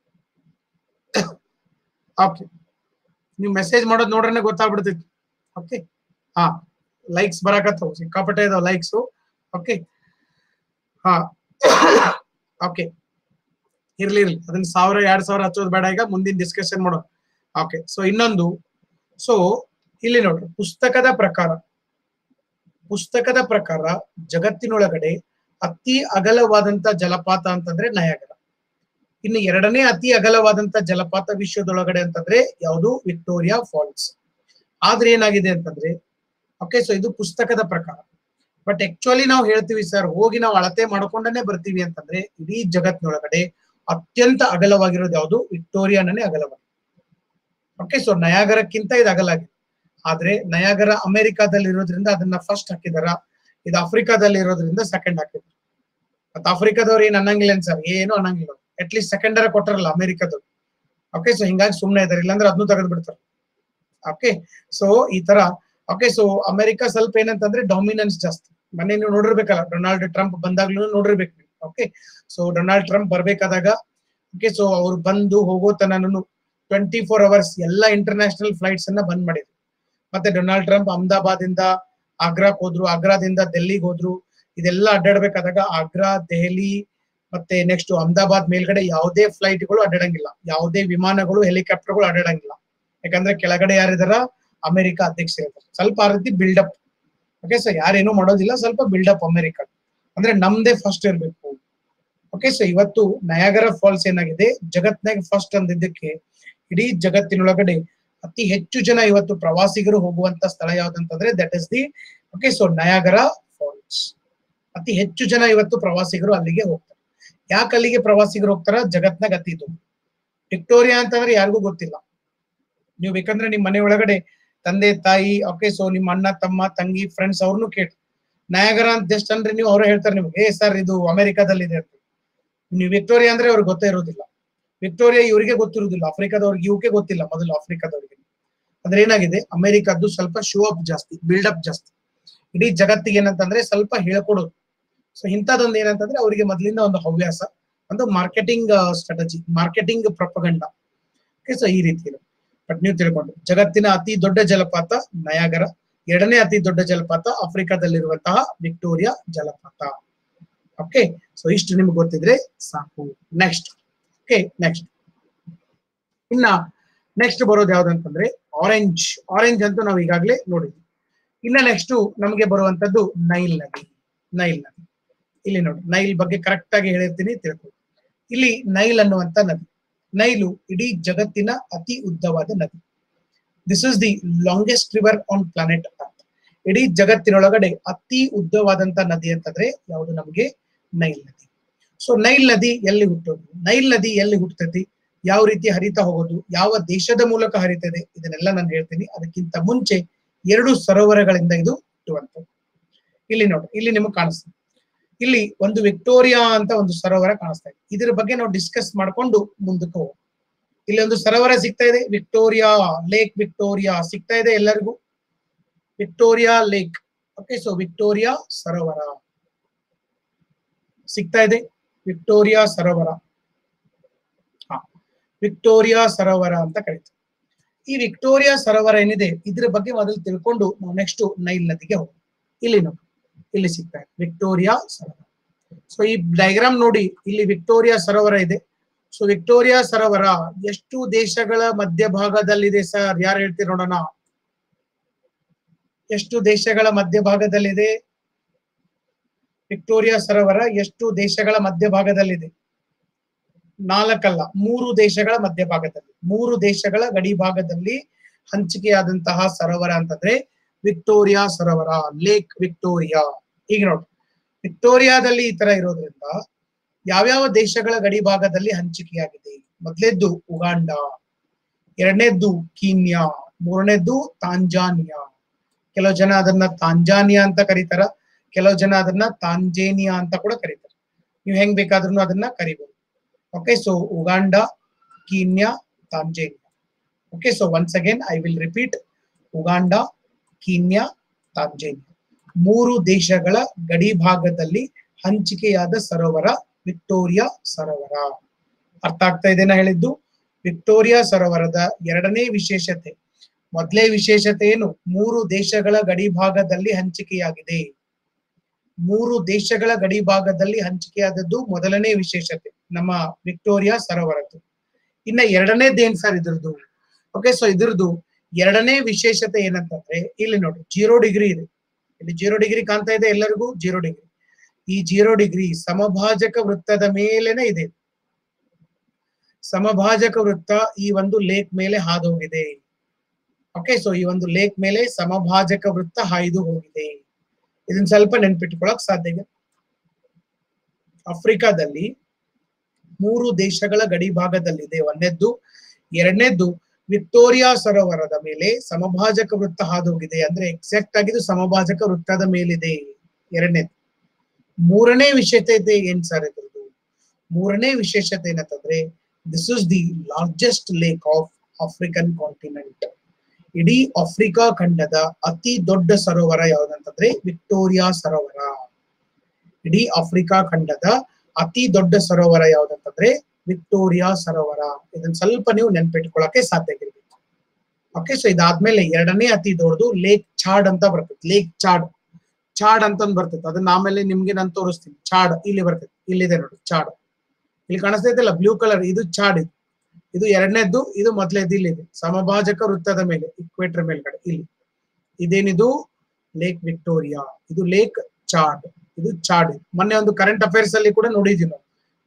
ಓಕೆ ನೀವು ಮೆಸೇಜ್ ಮಾಡೋದು ನೋಡ್ರೆ ಗೊತ್ತಾಗ್ಬಿಡ್ತೈತಿ ಓಕೆ ಹಾ ಲೈಕ್ಸ್ ಬರಾಕತ್ತವು ಸಿಕ್ಕಾಪಟ್ಟೆ ಇದಾವ ಲೈಕ್ಸ್ ಓಕೆ ಹಾ ಓಕೆ ಇರ್ಲಿ ಇರ್ಲಿ ಅದನ್ನ ಸಾವಿರ ಎರಡ್ ಸಾವಿರ ಹಚ್ಚೋದು ಬೇಡ ಈಗ ಮುಂದಿನ ಡಿಸ್ಕಷನ್ ಮಾಡೋಣ ಓಕೆ ಸೊ ಇನ್ನೊಂದು ಸೊ ಇಲ್ಲಿ ನೋಡ್ರಿ ಪುಸ್ತಕದ ಪ್ರಕಾರ ಪುಸ್ತಕದ ಪ್ರಕಾರ ಜಗತ್ತಿನೊಳಗಡೆ ಅತಿ ಅಗಲವಾದಂತ ಜಲಪಾತ ಅಂತಂದ್ರೆ ನಯಾಗರ ಇನ್ನು ಎರಡನೇ ಅತಿ ಅಗಲವಾದಂತ ಜಲಪಾತ ವಿಶ್ವದೊಳಗಡೆ ಅಂತಂದ್ರೆ ಯಾವುದು ವಿಕ್ಟೋರಿಯಾ ಫಾಲ್ಸ್ ಆದ್ರೆ ಏನಾಗಿದೆ ಅಂತಂದ್ರೆ ಓಕೆ ಸೊ ಇದು ಪುಸ್ತಕದ ಪ್ರಕಾರ ಬಟ್ ಆಕ್ಚುಲಿ ನಾವು ಹೇಳ್ತೀವಿ ಸರ್ ಹೋಗಿ ನಾವು ಅಳತೆ ಮಾಡ್ಕೊಂಡೇ ಬರ್ತೀವಿ ಅಂತಂದ್ರೆ ಇಡೀ ಜಗತ್ತಿನೊಳಗಡೆ ಅತ್ಯಂತ ಅಗಲವಾಗಿರೋದು ಯಾವುದು ವಿಕ್ಟೋರಿಯಾನೇ ಅಗಲವಾಗಿದೆ ಓಕೆ ಸೊ ನಯಾಗರಕ್ಕಿಂತ ಇದು ಅಗಲಾಗಿದೆ ಆದ್ರೆ ನಯಾಗರ ಅಮೆರಿಕಾದಲ್ಲಿ ಇರೋದ್ರಿಂದ ಅದನ್ನ ಫಸ್ಟ್ ಹಾಕಿದಾರ ಇದು ಆಫ್ರಿಕಾದಲ್ಲಿ ಇರೋದ್ರಿಂದ ಸೆಕೆಂಡ್ ಹಾಕಿದ್ರು ಮತ್ತ ಆಫ್ರಿಕಾದವ್ರು ಏನ್ ಅನ್ನಂಗಿಲ್ಲ ಸರ್ ಏನು ಅನ್ನಂಗಿಲ್ಲ ಅಟ್ ಲೀಸ್ಟ್ ಸೆಕೆಂಡರ ಕೊಟ್ಟಾರಲ್ಲ ಅಮೆರಿಕದವ್ರು ಓಕೆ ಸೊ ಹಿಂಗಾಗಿ ಸುಮ್ಮನೆ ಇದಾರೆ ಇಲ್ಲಾಂದ್ರೆ ಅದನ್ನು ತೆಗೆದು ಬಿಡ್ತಾರೆ ಓಕೆ ಸೊ ಈ ತರ ಓಕೆ ಸೊ ಅಮೆರಿಕ ಸ್ವಲ್ಪ ಏನಂತಂದ್ರೆ ಡಾಮಿನೆನ್ಸ್ ಜಾಸ್ತಿ ಮೊನ್ನೆ ನೀವು ನೋಡಿರ್ಬೇಕಲ್ಲ ಡೊನಾಲ್ಡ್ ಟ್ರಂಪ್ ಬಂದಾಗ್ಲೂ ನೋಡಿರ್ಬೇಕು ನೀವು ಓಕೆ ಸೊ ಡೊನಾಲ್ಡ್ ಟ್ರಂಪ್ ಬರ್ಬೇಕಾದಾಗ ಓಕೆ ಸೊ ಅವ್ರು ಬಂದು ಹೋಗೋ ತನನು ಟ್ವೆಂಟಿ ಫೋರ್ ಅವರ್ಸ್ ಎಲ್ಲ ಇಂಟರ್ನ್ಯಾಷನಲ್ ಫ್ಲೈಟ್ಸ್ ಅನ್ನ ಬಂದ್ ಮಾಡಿದ್ರು ಮತ್ತೆ ಡೊನಾಲ್ಡ್ ಟ್ರಂಪ್ ಅಹಮದಾಬಾದ್ ಇಂದ ಆಗ್ರಾಕ್ ಹೋದ್ರು ಆಗ್ರಾದಿಂದ ಡೆಲ್ಲಿಗೆ ಹೋದ್ರು ಇದೆಲ್ಲ ಅಡ್ಡಾಡ್ಬೇಕಾದಾಗ ಆಗ್ರಾ ದೆಹಲಿ ಮತ್ತೆ ನೆಕ್ಸ್ಟ್ ಅಹಮದಾಬಾದ್ ಮೇಲ್ಗಡೆ ಯಾವುದೇ ಫ್ಲೈಟ್ಗಳು ಅಡ್ಡಾಡಂಗಿಲ್ಲ ಯಾವುದೇ ವಿಮಾನಗಳು ಹೆಲಿಕಾಪ್ಟರ್ಗಳು ಅಡ್ಡಾಡಂಗಿಲ್ಲ ಯಾಕಂದ್ರೆ ಕೆಳಗಡೆ ಯಾರಿದಾರ ಅಮೆರಿಕ ಅಧ್ಯಕ್ಷ ಇರ್ತಾರೆ ಸ್ವಲ್ಪ ಆ ರೀತಿ ಬಿಲ್ಡಪ್ ಓಕೆ ಸೊ ಯಾರೇನು ಮಾಡೋದಿಲ್ಲ ಸ್ವಲ್ಪ ಬಿಲ್ಡಪ್ ಅಮೆರಿಕ ಅಂದ್ರೆ ನಮ್ದೇ ಫಸ್ಟ್ ಇರ್ಬೇಕು ಓಕೆ ಸೊ ಇವತ್ತು ನಯಾಗರ ಫಾಲ್ಸ್ ಏನಾಗಿದೆ ಜಗತ್ನಾಗ ಫಸ್ಟ್ ಅಂದಿದ್ದಕ್ಕೆ ಇಡೀ ಜಗತ್ತಿನೊಳಗಡೆ ಅತಿ ಹೆಚ್ಚು ಜನ ಇವತ್ತು ಪ್ರವಾಸಿಗರು ಹೋಗುವಂತ ಸ್ಥಳ ಯಾವ್ದಂತಂದ್ರೆ that is the okay so Niagara Falls ಅತಿ ಹೆಚ್ಚು ಜನ ಇವತ್ತು ಪ್ರವಾಸಿಗರು ಅಲ್ಲಿಗೆ ಹೋಗ್ತಾರೆ ಯಾಕೆ ಅಲ್ಲಿಗೆ ಪ್ರವಾಸಿಗರು ಹೋಗ್ತಾರ ಜಗತ್ನಾಗ ಅತಿ ಇದು ವಿಕ್ಟೋರಿಯಾ ಅಂತಂದ್ರೆ ಯಾರಿಗೂ ಗೊತ್ತಿಲ್ಲ ನೀವು ಬೇಕಂದ್ರೆ ನಿಮ್ ಮನೆ ಒಳಗಡೆ ತಂದೆ ತಾಯಿ ಓಕೆ ಸೊ ನಿಮ್ಮ ಅಣ್ಣ ತಮ್ಮ ತಂಗಿ ಫ್ರೆಂಡ್ಸ್ ಅವ್ರನ್ನು ಕೇಳಿ ನಯಾಗರ ಅಂತ ಜಸ್ಟ್ ಅಂದ್ರೆ ನೀವು ಅವ್ರು ಹೇಳ್ತಾರೆ ನಿಮ್ಗೆ ಏ ಸರ್ ಇದು ಅಮೆರಿಕಾದಲ್ಲಿದೆ ಅಂತ ನೀವು ವಿಕ್ಟೋರಿಯಾ ಅಂದ್ರೆ ಅವ್ರಿಗೆ ಗೊತ್ತೇ ಇರೋದಿಲ್ಲ ವಿಕ್ಟೋರಿಯಾ ಇವರಿಗೆ ಗೊತ್ತಿರುವುದಿಲ್ಲ ಆಫ್ರಿಕಾದವ್ರಿಗೆ ಇವಕ್ಕೆ ಗೊತ್ತಿಲ್ಲ ಮೊದಲು ಆಫ್ರಿಕಾದವರಿಗೆ ಅಂದ್ರೆ ಏನಾಗಿದೆ ಅಮೆರಿಕದ್ದು ಸ್ವಲ್ಪ ಶೋ ಅಪ್ ಜಾಸ್ತಿ ಬಿಲ್ಡಪ್ ಜಾಸ್ತಿ ಇಡೀ ಜಗತ್ತಿಗೆ ಏನಂತಂದ್ರೆ ಸ್ವಲ್ಪ ಹೇಳ್ಕೊಡೋದು ಸೊ ಇಂಥದ್ದೊಂದು ಏನಂತಂದ್ರೆ ಅವರಿಗೆ ಮೊದಲಿಂದ ಒಂದು ಹವ್ಯಾಸ ಒಂದು marketing strategy marketing propaganda okay so ಈ ರೀತಿ ಇದೆ ಬಟ್ ನೀವು ತಿಳ್ಕೊಂಡು ಜಗತ್ತಿನ ಅತಿ ದೊಡ್ಡ ಜಲಪಾತ ನಯಾಗರ ಎರಡನೇ ಅತಿ ದೊಡ್ಡ ಜಲಪಾತ ಆಫ್ರಿಕಾದಲ್ಲಿರುವಂತಹ ವಿಕ್ಟೋರಿಯಾ ಜಲಪಾತ ಓಕೆ ಸೊ ಇಷ್ಟು ನಿಮ್ಗೆ ಗೊತ್ತಿದ್ರೆ ಸಾಕು ನೆಕ್ಸ್ಟ್ ಓಕೆ ನೆಕ್ಸ್ಟ್ ಇನ್ನ ನೆಕ್ಸ್ಟ್ ಬರೋದು ಯಾವ್ದಂತಂದ್ರೆ ಆರೆಂಜ್ ಆರೆಂಜ್ ಅಂತೂ ನಾವು ಈಗಾಗಲೇ ನೋಡಿದ್ವಿ ಇನ್ನ ನೆಕ್ಸ್ಟ್ ನಮಗೆ ಬರುವಂತದ್ದು ನೈಲ್ ನದಿ ನೈಲ್ ನದಿ ಇಲ್ಲಿ ನೋಡಿ ನೈಲ್ ಬಗ್ಗೆ ಕರೆಕ್ಟ್ ಆಗಿ ಹೇಳಿರ್ತೀನಿ ತಿಳ್ಕೊಳ್ಳಿ ಇಲ್ಲಿ ನೈಲ್ ಅನ್ನುವಂತ ನದಿ ನೈಲು ಇಡೀ ಜಗತ್ತಿನ ಅತಿ ಉದ್ದವಾದ ನದಿ this is the longest river on planet Earth ಇಡೀ ಜಗತ್ತಿನೊಳಗಡೆ ಅತಿ ಉದ್ದವಾದಂತ ನದಿ ಅಂತಂದ್ರೆ ಯಾವುದು ನಮಗೆ ನೈಲ್ ನದಿ ಸೊ ನೈಲ್ ನದಿ ಎಲ್ಲಿ ಹುಟ್ಟೋದು ನೈಲ್ ನದಿ ಎಲ್ಲಿ ಹುಟ್ಟತೈತಿ ಯಾವ ರೀತಿ ಹರಿತಾ ಹೋಗೋದು ಯಾವ ದೇಶದ ಮೂಲಕ ಹರಿತದೆ ಇದನ್ನೆಲ್ಲ ನಾನು ಹೇಳ್ತೀನಿ ಅದಕ್ಕಿಂತ ಮುಂಚೆ ಎರಡು ಸರೋವರಗಳಿಂದ ಇದು ಹುಟ್ಟುವಂಥದ್ದು ಇಲ್ಲಿ ನೋಡಿ ಇಲ್ಲಿ ನಿಮಗೆ ಕಾಣಿಸ್ತದೆ ಇಲ್ಲಿ ಒಂದು ವಿಕ್ಟೋರಿಯಾ ಅಂತ ಒಂದು ಸರೋವರ ಕಾಣಿಸ್ತಾ ಇದೆ ಇದ್ರ ಬಗ್ಗೆ ನಾವು ಡಿಸ್ಕಸ್ ಮಾಡ್ಕೊಂಡು ಮುಂದಕ್ಕೆ ಹೋಗೋಣ ಇಲ್ಲಿ ಒಂದು ಸರೋವರ ಸಿಗ್ತಾ ಇದೆ ವಿಕ್ಟೋರಿಯಾ ಲೇಕ್ ವಿಕ್ಟೋರಿಯಾ ಸಿಗ್ತಾ ಇದೆ ಎಲ್ಲರಿಗೂ Victoria Lake okay so Victoria ಸರೋವರ ಸಿಗ್ತಾ ಇದೆ ವಿಕ್ಟೋರಿಯಾ ಸರೋವರ ಹಾ ವಿಕ್ಟೋರಿಯಾ ಸರೋವರ ಅಂತ ಕರೀತೀವಿ ಈ ವಿಕ್ಟೋರಿಯಾ ಸರೋವರ ಏನಿದೆ ಇದ್ರ ಬಗ್ಗೆ ಮೊದಲು ತಿಳ್ಕೊಂಡು ನಾವು ನೆಕ್ಸ್ಟ್ ನೈಲ್ ನದಿಗೆ ಹೋಗೋಣ ಇಲ್ಲಿ ನೋಡಿ ಇಲ್ಲಿ ಸಿಗ್ತಾ ಇದೆ ವಿಕ್ಟೋರಿಯಾ ಸರೋವರ ಸೊ ಈ ಡೈಗ್ರಾಮ್ ನೋಡಿ ಇಲ್ಲಿ ವಿಕ್ಟೋರಿಯಾ ಸರೋವರ ಇದೆ ಸೊ ವಿಕ್ಟೋರಿಯಾ ಸರೋವರ ಎಷ್ಟು ದೇಶಗಳ ಮಧ್ಯಭಾಗದಲ್ಲಿದೆ ಸರ್ ಯಾರು ಹೇಳ್ತೀರಿ ನೋಡೋಣ ಎಷ್ಟು ದೇಶಗಳ ಮಧ್ಯಭಾಗದಲ್ಲಿದೆ ವಿಕ್ಟೋರಿಯಾ ಸರೋವರ ಎಷ್ಟು ದೇಶಗಳ ಮಧ್ಯಭಾಗದಲ್ಲಿದೆ ನಾಲ್ಕಲ್ಲ ಮೂರು ದೇಶಗಳ ಮಧ್ಯಭಾಗದಲ್ಲಿ ಮೂರು ದೇಶಗಳ ಗಡಿ ಭಾಗದಲ್ಲಿ ಹಂಚಿಕೆಯಾದಂತಹ ಸರೋವರ ಅಂತಂದ್ರೆ ವಿಕ್ಟೋರಿಯಾ ಸರೋವರ ಲೇಕ್ ವಿಕ್ಟೋರಿಯಾ ಈಗ ನೋಡಿ ವಿಕ್ಟೋರಿಯಾದಲ್ಲಿ ಈ ತರ ಇರೋದ್ರಿಂದ ಯಾವ್ಯಾವ ದೇಶಗಳ ಗಡಿ ಭಾಗದಲ್ಲಿ ಹಂಚಿಕೆಯಾಗಿದೆ ಮೊದಲೇದ್ದು ಉಗಾಂಡ ಎರಡನೇದ್ದು ಕೀನ್ಯಾ ಮೂರನೇದ್ದು ತಾಂಜಾನಿಯಾ ಕೆಲವು ಜನ ಅದನ್ನ ತಾಂಜಾನಿಯಾ ಅಂತ ಕರೀತಾರ ಕೆಲವು ಜನ ಅದನ್ನ ತಾಂಜೇನಿಯಾ ಅಂತ ಕೂಡ ಕರೀತಾರೆ ನೀವು ಹೆಂಗ್ ಬೇಕಾದ್ರೂ ಅದನ್ನ ಕರಿಬಹುದು okay so Uganda Kenya Tanzania okay so once again I will repeat Uganda Kenya Tanzania ಮೂರು ದೇಶಗಳ ಗಡಿ ಭಾಗದಲ್ಲಿ ಹಂಚಿಕೆಯಾದ ಸರೋವರ ವಿಕ್ಟೋರಿಯಾ ಸರೋವರ ಅರ್ಥ ಆಗ್ತಾ ಇದೆನಾ ಹೇಳಿದ್ದು ವಿಕ್ಟೋರಿಯಾ ಸರೋವರದ ಎರಡನೇ ವಿಶೇಷತೆ ಮೊದಲೇ ವಿಶೇಷತೆ ಏನು ಮೂರು ದೇಶಗಳ ಗಡಿ ಭಾಗದಲ್ಲಿ ಹಂಚಿಕೆಯಾಗಿದೆ ಮೂರು ದೇಶಗಳ ಗಡಿ ಭಾಗದಲ್ಲಿ ಹಂಚಿಕೆಯಾದದ್ದು ಮೊದಲನೇ ವಿಶೇಷತೆ ನಮ್ಮ ವಿಕ್ಟೋರಿಯಾ ಸರೋವರದ್ದು ಇನ್ನ ಎರಡನೇದು ಏನ್ ಸರ್ ಇದ್ರದ್ದು ಓಕೆ ಸೊ ಇದ್ರದ್ದು ಎರಡನೇ ವಿಶೇಷತೆ ಏನಂತಂದ್ರೆ ಇಲ್ಲಿ ನೋಡಿ ಜೀರೋ ಡಿಗ್ರಿ ಇದೆ ಇಲ್ಲಿ ಜೀರೋ ಡಿಗ್ರಿ ಕಾಣ್ತಾ ಇದೆ ಎಲ್ಲರಿಗೂ ಜೀರೋ ಡಿಗ್ರಿ ಈ ಜೀರೋ ಡಿಗ್ರಿ ಸಮಭಾಜಕ ವೃತ್ತದ ಮೇಲೆನೆ ಇದೆ ಸಮಭಾಜಕ ವೃತ್ತ ಈ ಒಂದು ಲೇಕ್ ಮೇಲೆ ಹಾದು ಹೋಗಿದೆ ಓಕೆ ಸೊ ಈ ಒಂದು ಲೇಕ್ ಮೇಲೆ ಸಮಭಾಜಕ ವೃತ್ತ ಹಾಯ್ದು ಹೋಗಿದೆ ಇದನ್ನ ಸ್ವಲ್ಪ ನೆನ್ಪಿಟ್ಕೊಳಕ್ ಸಾಧ್ಯ ಇದೆ ಆಫ್ರಿಕಾದಲ್ಲಿ ಮೂರು ದೇಶಗಳ ಗಡಿ ಭಾಗದಲ್ಲಿದೆ ಒಂದನೇದ್ದು ಎರಡನೇದ್ದು ವಿಕ್ಟೋರಿಯಾ ಸರೋವರದ ಮೇಲೆ ಸಮಭಾಜಕ ವೃತ್ತ ಹಾದು ಹೋಗಿದೆ ಅಂದ್ರೆ ಎಕ್ಸಾಕ್ಟ್ ಆಗಿದ್ದು ಸಮಭಾಜಕ ವೃತ್ತದ ಮೇಲಿದೆ ಎರಡನೇದು ಮೂರನೇ ವಿಶೇಷತೆ ಏನ್ ಸರ್ ಇದ್ರದ್ದು ಮೂರನೇ ವಿಶೇಷತೆ ಏನಂತಂದ್ರೆ this is the largest lake of African continent ಇಡೀ ಆಫ್ರಿಕಾ ಖಂಡದ ಅತಿ ದೊಡ್ಡ ಸರೋವರ ಯಾವ್ದಂತಂದ್ರೆ ವಿಕ್ಟೋರಿಯಾ ಸರೋವರ ಇಡೀ ಆಫ್ರಿಕಾ ಖಂಡದ ಅತಿ ದೊಡ್ಡ ಸರೋವರ ಯಾವ್ದಂತಂದ್ರೆ ವಿಕ್ಟೋರಿಯಾ ಸರೋವರ ಇದನ್ನ ಸ್ವಲ್ಪ ನೀವು ನೆನ್ಪಿಟ್ಕೊಳಕ್ಕೆ ಸಾಧ್ಯ ಆಗಿರ್ಬೇಕು ಓಕೆ ಸೊ ಇದಾದ್ಮೇಲೆ ಎರಡನೇ ಅತಿ ದೊಡ್ಡದು ಲೇಕ್ ಚಾಡ್ ಅಂತ ಬರ್ತೈತೆ ಲೇಕ್ ಚಾಡ್ ಚಾಡ್ ಅಂತ ಒಂದ್ ಬರ್ತೈತೆ ಅದನ್ನ ಆಮೇಲೆ ನಿಮ್ಗೆ ನಾನು ತೋರಿಸ್ತೀನಿ ಚಾಡ್ ಇಲ್ಲಿ ಬರ್ತೈತೆ ಇಲ್ಲಿದೆ ನೋಡಿ ಚಾಡ್ ಇಲ್ಲಿ ಕಾಣಿಸ್ತೈತಲ್ಲ ಬ್ಲೂ ಕಲರ್ ಇದು ಚಾಡ್ ಇದು ಇದು ಎರಡನೇದ್ದು ಇದು ಮೊದಲೇದು ಇಲ್ಲಿದೆ ಸಮಭಾಜಕ ವೃತ್ತದ ಮೇಲೆ ಇಕ್ವೇಟರ್ ಮೇಲ್ಗಡೆ ಇಲ್ಲಿ ಇದೇನಿದು ಲೇಕ್ ವಿಕ್ಟೋರಿಯಾ ಇದು ಲೇಕ್ ಚಾಡ್ ಇದು ಚಾಡ್ ಮೊನ್ನೆ ಒಂದು ಕರೆಂಟ್ ಅಫೇರ್ಸ್ ಅಲ್ಲಿ ಕೂಡ ನೋಡಿದ್ವಿ ನಾವು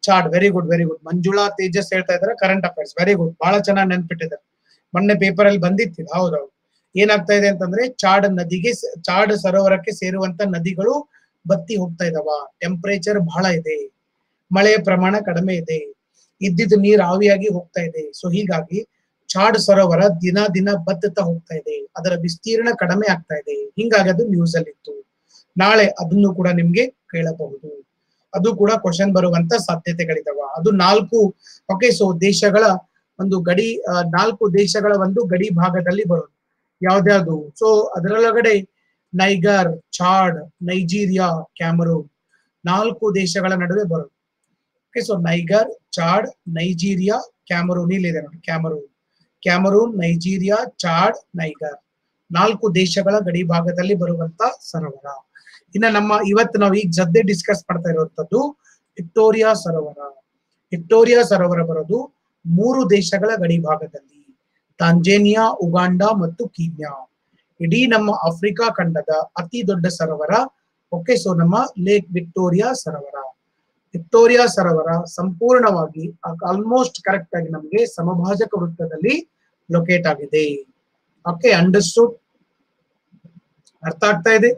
Chad very good very good Manjula Tejas ಹೇಳ್ತಾ ಇದಾರೆ ಕರೆಂಟ್ ಅಫೇರ್ಸ್ ವೆರಿ ಗುಡ್ ಬಹಳ ಚೆನ್ನಾಗಿ ನೆನ್ಪಿಟ್ಟಿದ್ದಾರೆ ಮೊನ್ನೆ ಪೇಪರ್ ಅಲ್ಲಿ ಬಂದಿತ್ತು ಹೌದೌದು ಏನಾಗ್ತಾ ಇದೆ ಅಂತಂದ್ರೆ ಚಾಡ್ ನದಿಗೆ ಸ- ಚಾಡ್ ಸರೋವರಕ್ಕೆ ಸೇರುವಂತ ನದಿಗಳು ಬತ್ತಿ ಹೋಗ್ತಾ ಇದಾವ ಟೆಂಪರೇಚರ್ ಬಹಳ ಇದೆ ಮಳೆಯ ಪ್ರಮಾಣ ಕಡಿಮೆ ಇದೆ ಇದ್ದಿದ್ದು ನೀರು ಆವಿಯಾಗಿ ಹೋಗ್ತಾ ಇದೆ ಸೊ ಹೀಗಾಗಿ ಚಾಡ್ ಸರೋವರ ದಿನ ದಿನ ಬತ್ತುತ್ತಾ ಹೋಗ್ತಾ ಇದೆ ಅದರ ವಿಸ್ತೀರ್ಣ ಕಡಿಮೆ ಆಗ್ತಾ ಇದೆ ಹಿಂಗಾಗಿ ಅದು ನ್ಯೂಸ್ ಅಲ್ಲಿ ಇತ್ತು ನಾಳೆ ಅದನ್ನು ಕೂಡ ನಿಮ್ಗೆ ಕೇಳಬಹುದು ಅದು ಕೂಡ ಕ್ವಶನ್ ಬರುವಂತ ಸಾಧ್ಯತೆಗಳಿದಾವ ಅದು ನಾಲ್ಕು ಓಕೆ ಸೊ ದೇಶಗಳ ಒಂದು ಗಡಿ ಆ, ನಾಲ್ಕು ದೇಶಗಳ ಒಂದು ಗಡಿ ಭಾಗದಲ್ಲಿ ಬರೋದು ಯಾವ್ದ್ಯಾವ್ದು ಸೊ ಅದರೊಳಗಡೆ ನೈಗರ್ ಚಾಡ್ ನೈಜೀರಿಯಾ ಕ್ಯಾಮರೂನ್ ನಾಲ್ಕು ದೇಶಗಳ ನಡುವೆ ಬರೋದು okay so Niger Chad Nigeria Cameroon ಇಲ್ಲಿದೆ ನೋಡಿ Cameroon Cameroon Nigeria Chad Niger ನಾಲ್ಕು ದೇಶಗಳ ಗಡಿ ಭಾಗದಲ್ಲಿ ಬರುವಂತ ಸರೋವರ ಇನ್ನ ನಮ್ಮ ಇವತ್ತು ನಾವು ಈಗ ಸದ್ಯ ಡಿಸ್ಕಸ್ ಮಾಡ್ತಾ ಇರುವಂತದ್ದು ವಿಕ್ಟೋರಿಯಾ ಸರೋವರ ವಿಕ್ಟೋರಿಯಾ ಸರೋವರ ಬರೋದು ಮೂರು ದೇಶಗಳ ಗಡಿ ಭಾಗದಲ್ಲಿ ತಾಂಜೇನಿಯಾ ಉಗಾಂಡ ಮತ್ತು ಕೀನ್ಯಾ ಇಡೀ ನಮ್ಮ ಆಫ್ರಿಕಾ ಖಂಡದ ಅತಿ ದೊಡ್ಡ ಸರೋವರ ಓಕೆ ಸೊ ನಮ್ಮ ಲೇಕ್ ವಿಕ್ಟೋರಿಯಾ ಸರೋವರ ವಿಕ್ಟೋರಿಯಾ ಸರೋವರ ಸಂಪೂರ್ಣವಾಗಿ ಆಲ್ಮೋಸ್ಟ್ ಕರೆಕ್ಟ್ ಆಗಿ ನಮಗೆ ಸಮಭಾಜಕ ವೃತ್ತದಲ್ಲಿ ಲೊಕೇಟ್ ಆಗಿದೆ ಓಕೆ ಅಂಡರ್ಸ್ಟುಡ್ ಅರ್ಥ ಆಗ್ತಾ ಇದೆ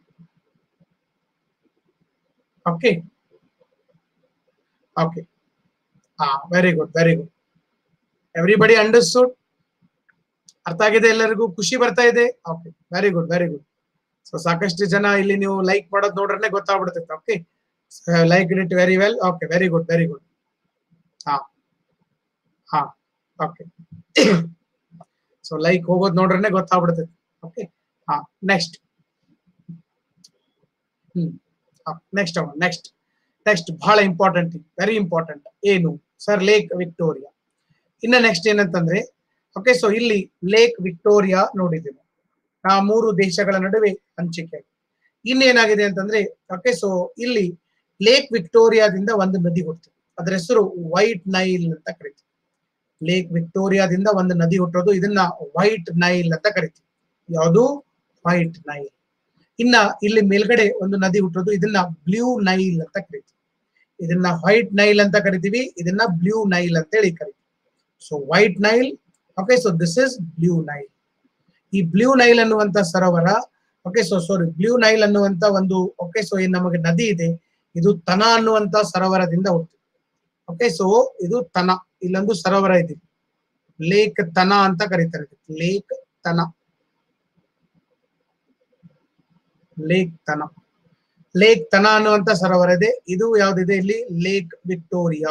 ಓಕೆ ಓಕೆ ಹಾ very good very good everybody understood ಅರ್ಥ ಆಗಿದೆ ಎಲ್ಲರಿಗೂ ಖುಷಿ ಬರ್ತಾ ಇದೆ okay very good very good so ಸಾಕಷ್ಟು ಜನ ಇಲ್ಲಿ ನೀವು ಲೈಕ್ ಮಾಡೋದು ನೋಡ್ರೆ ಗೊತ್ತಾಗ್ಬಿಡ್ತೈತೆ okay like it very well okay very good very good ಹಾ ಹಾ ಓಕೆ ಸೊ ಲೈಕ್ ಹೋಗೋದು ನೋಡ್ರೆ ಗೊತ್ತಾಗ್ಬಿಡ್ತೈತೆ ಓಕೆ ಹಾ next hmm next next next ಬಹಳ ಇಂಪಾರ್ಟೆಂಟ್ ವೆರಿ ಇಂಪಾರ್ಟೆಂಟ್ ಏನು ಸರ್ ಲೇಕ್ ವಿಕ್ಟೋರಿಯಾ ಇನ್ನ ನೆಕ್ಸ್ಟ್ ಏನಂತಂದ್ರೆ ಓಕೆ ಸೊ ಇಲ್ಲಿ ಲೇಕ್ ವಿಕ್ಟೋರಿಯಾ ನೋಡಿದ್ದೀವಿ ಆ ಮೂರು ದೇಶಗಳ ನಡುವೆ ಹಂಚಿಕೆ ಇನ್ನೇನಾಗಿದೆ ಅಂತಂದ್ರೆ ಓಕೆ ಸೊ ಇಲ್ಲಿ ಲೇಕ್ ವಿಕ್ಟೋರಿಯಾದಿಂದ ಒಂದು ನದಿ ಹುಟ್ಟಿದೆ ಅದರ ಹೆಸರು ವೈಟ್ ನೈಲ್ ಅಂತ ಕರಿತೀವಿ ಲೇಕ್ ವಿಕ್ಟೋರಿಯಾದಿಂದ ಒಂದು ನದಿ ಹುಟ್ಟೋದು ಇದನ್ನ ವೈಟ್ ನೈಲ್ ಅಂತ ಕರಿತೀವಿ ಯಾವುದು ವೈಟ್ ನೈಲ್ ಇನ್ನ ಇಲ್ಲಿ ಮೇಲ್ಗಡೆ ಒಂದು ನದಿ ಹುಟ್ಟೋದು ಇದನ್ನ ಬ್ಲೂ ನೈಲ್ ಅಂತ ಕರಿತೀವಿ ಇದನ್ನ ವೈಟ್ ನೈಲ್ ಅಂತ ಕರಿತೀವಿ ಇದನ್ನ ಬ್ಲೂ ನೈಲ್ ಅಂತ ಹೇಳಿ ಕರಿತೀವಿ so White Nile okay so this is Blue Nile ಈ ಬ್ಲೂ ನೈಲ್ ಅನ್ನುವಂತ ಸರೋವರ okay so sorry Blue Nile ಅನ್ನುವಂತ ಒಂದು ಓಕೆ ಸೊ ಏನ್ ನಮಗೆ ನದಿ ಇದೆ ಇದು ತನ ಅನ್ನುವಂತ ಸರೋವರದಿಂದ ಹುಟ್ಟಿದೆ ಓಕೆ ಸೊ ಇದು ತನ ಇಲ್ಲೊಂದು ಸರೋವರ ಇದೆ ಲೇಕ್ ತನ ಅಂತ ಕರೀತಾರೆ ಲೇಕ್ ತನ ಲೇಕ್ ತನ ಲೇಕ್ ತನ ಅನ್ನುವಂತ ಸರೋವರ ಇದೆ ಇದು ಯಾವ್ದಿದೆ ಇಲ್ಲಿ Lake Victoria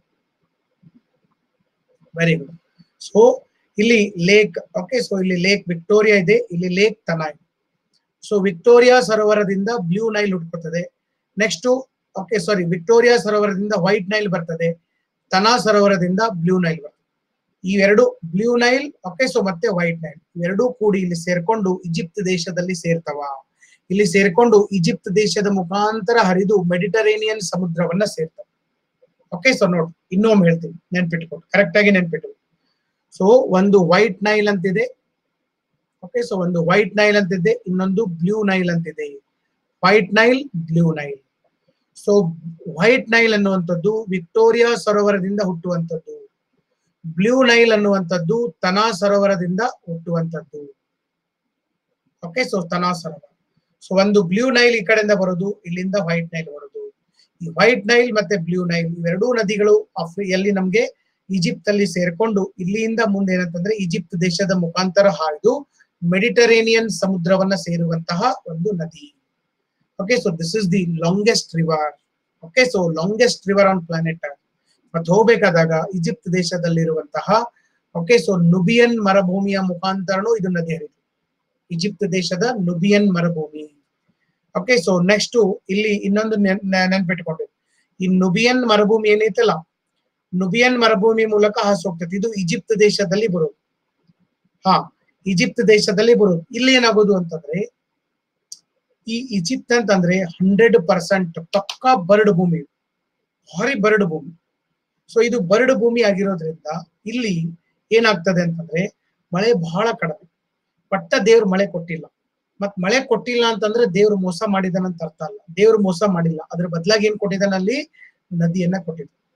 very good so ಇಲ್ಲಿ ಲೇಕ್ ಓಕೆ ಸೊ ಇಲ್ಲಿ ಲೇಕ್ ವಿಕ್ಟೋರಿಯಾ ಇದೆ ಇಲ್ಲಿ ಲೇಕ್ ತನ ಇದೆ ಸೊ ವಿಕ್ಟೋರಿಯಾ ಸರೋವರದಿಂದ ಬ್ಲೂ ನೈಲ್ ಹುಟ್ಕೋತದೆ ನೆಕ್ಸ್ಟ್ ಓಕೆ ಸಾರಿ ವಿಕ್ಟೋರಿಯಾ ಸರೋವರದಿಂದ ವೈಟ್ ನೈಲ್ ಬರ್ತದೆ ತನಾ ಸರೋವರದಿಂದ ಬ್ಲೂ ನೈಲ್ ಬರ್ತದೆ ಈ ಎರಡು ಬ್ಲೂ ನೈಲ್ ಓಕೆ ಸೊ ಮತ್ತೆ ವೈಟ್ ನೈಲ್ ಇವೆರಡೂ ಕೂಡಿ ಇಲ್ಲಿ ಸೇರ್ಕೊಂಡು ಈಜಿಪ್ಟ್ ದೇಶದಲ್ಲಿ ಸೇರ್ತಾವ ಇಲ್ಲಿ ಸೇರ್ಕೊಂಡು ಈಜಿಪ್ಟ್ ದೇಶದ ಮುಖಾಂತರ ಹರಿದು ಮೆಡಿಟರೇನಿಯನ್ ಸಮುದ್ರವನ್ನ ಸೇರ್ತವೆ ಓಕೆ ಸೊ ನೋಡಿ ಇನ್ನೊಮ್ಮೆ ಹೇಳ್ತೀನಿ ನೆನ್ಪಿಟ್ಕೊಂಡು ಕರೆಕ್ಟ್ ಆಗಿ ನೆನ್ಪಿಟ್ಟು ಸೊ ಒಂದು ವೈಟ್ ನೈಲ್ ಅಂತಿದೆ ಓಕೆ ಸೊ ಒಂದು ವೈಟ್ ನೈಲ್ ಅಂತಿದೆ ಇನ್ನೊಂದು ಬ್ಲೂ ನೈಲ್ ಅಂತಿದೆ White Nile Blue Nile so White Nile ಅನ್ನುವಂಥದ್ದು ವಿಕ್ಟೋರಿಯಾ ಸರೋವರದಿಂದ ಹುಟ್ಟುವಂಥದ್ದು ಬ್ಲೂ ನೈಲ್ ಅನ್ನುವಂಥದ್ದು ತನಾ ಸರೋವರದಿಂದ ಹುಟ್ಟುವಂಥದ್ದು ಓಕೆ ಸೊ ತನಾ ಸರೋವರ ಸೊ ಒಂದು ಬ್ಲೂ ನೈಲ್ ಈ ಕಡೆಯಿಂದ ಬರೋದು ಇಲ್ಲಿಂದ ವೈಟ್ ನೈಲ್ ಬರೋದು ಈ ವೈಟ್ ನೈಲ್ ಮತ್ತೆ ಬ್ಲೂ ನೈಲ್ ಇವೆರಡೂ ನದಿಗಳು ಆಫ್ರಿ ಎಲ್ಲಿ ನಮ್ಗೆ ಈಜಿಪ್ಟ್ ಅಲ್ಲಿ ಸೇರ್ಕೊಂಡು ಇಲ್ಲಿಂದ ಮುಂದೆ ಏನಂತಂದ್ರೆ ಈಜಿಪ್ಟ್ ದೇಶದ ಮುಖಾಂತರ ಹಾಯ್ದು ಮೆಡಿಟರೇನಿಯನ್ ಸಮುದ್ರವನ್ನ ಸೇರುವಂತಹ ಒಂದು ನದಿ okay so this is the longest river okay so longest river on planet ಮತ್ತೆ ಹೋಗ್ಬೇಕಾದಾಗ ಈಜಿಪ್ಟ್ ದೇಶದಲ್ಲಿರುವಂತಹ ಓಕೆ ಸೊ ನುಬಿಯನ್ ಮರುಭೂಮಿಯ ಮುಖಾಂತರನೂ ಇದು ನದಿ ಹರಿದು ಈಜಿಪ್ಟ್ ದೇಶದ ನುಬಿಯನ್ ಮರುಭೂಮಿ ಓಕೆ ಸೊ ನೆಕ್ಸ್ಟ್ ಇಲ್ಲಿ ಇನ್ನೊಂದು ನೆನ್- ನೆ- ನೆನ್ಪಿಟ್ಕೊಂಡು ಈ ನುಬಿಯನ್ ಮರುಭೂಮಿ ಏನೈತಲ್ಲ ನುಬಿಯನ್ ಮರುಭೂಮಿ ಮೂಲಕ ಹಾಸಿ ಹೋಗ್ತದೆ ಇದು ಈಜಿಪ್ಟ್ ದೇಶದಲ್ಲಿ ಬರೋದು ಹಾ ಈಜಿಪ್ಟ್ ದೇಶದಲ್ಲಿ ಬರೋದು ಇಲ್ಲಿ ಏನಾಗೋದು ಅಂತಂದ್ರೆ ಈ ಈಜಿಪ್ಟ್ ಅಂತಂದ್ರೆ ಹಂಡ್ರೆಡ್ ಪರ್ಸೆಂಟ್ ಪಕ್ಕಾ ಬರಡು ಭೂಮಿ ಭಾರಿ ಬರಡು ಭೂಮಿ ಸೊ ಇದು ಬರಡು ಭೂಮಿ ಆಗಿರೋದ್ರಿಂದ ಇಲ್ಲಿ ಏನಾಗ್ತದೆ ಅಂತಂದ್ರೆ ಮಳೆ ಬಹಳ ಕಡಿಮೆ ಪಟ್ಟ ದೇವ್ರು ಮಳೆ ಕೊಟ್ಟಿಲ್ಲ ಮತ್ ಮಳೆ ಕೊಟ್ಟಿಲ್ಲ ಅಂತಂದ್ರೆ ದೇವ್ರು ಮೋಸ ಮಾಡಿದಾನಂತ ಅರ್ಥ ಅಲ್ಲ ದೇವ್ರು ಮೋಸ ಮಾಡಿಲ್ಲ ಅದ್ರ ಬದಲಾಗಿ ಏನ್ ಕೊಟ್ಟಿದ್ದಾನೆ ಅಲ್ಲಿ ನದಿಯನ್ನ ಕೊಟ್ಟಿದ್ದಾನೆ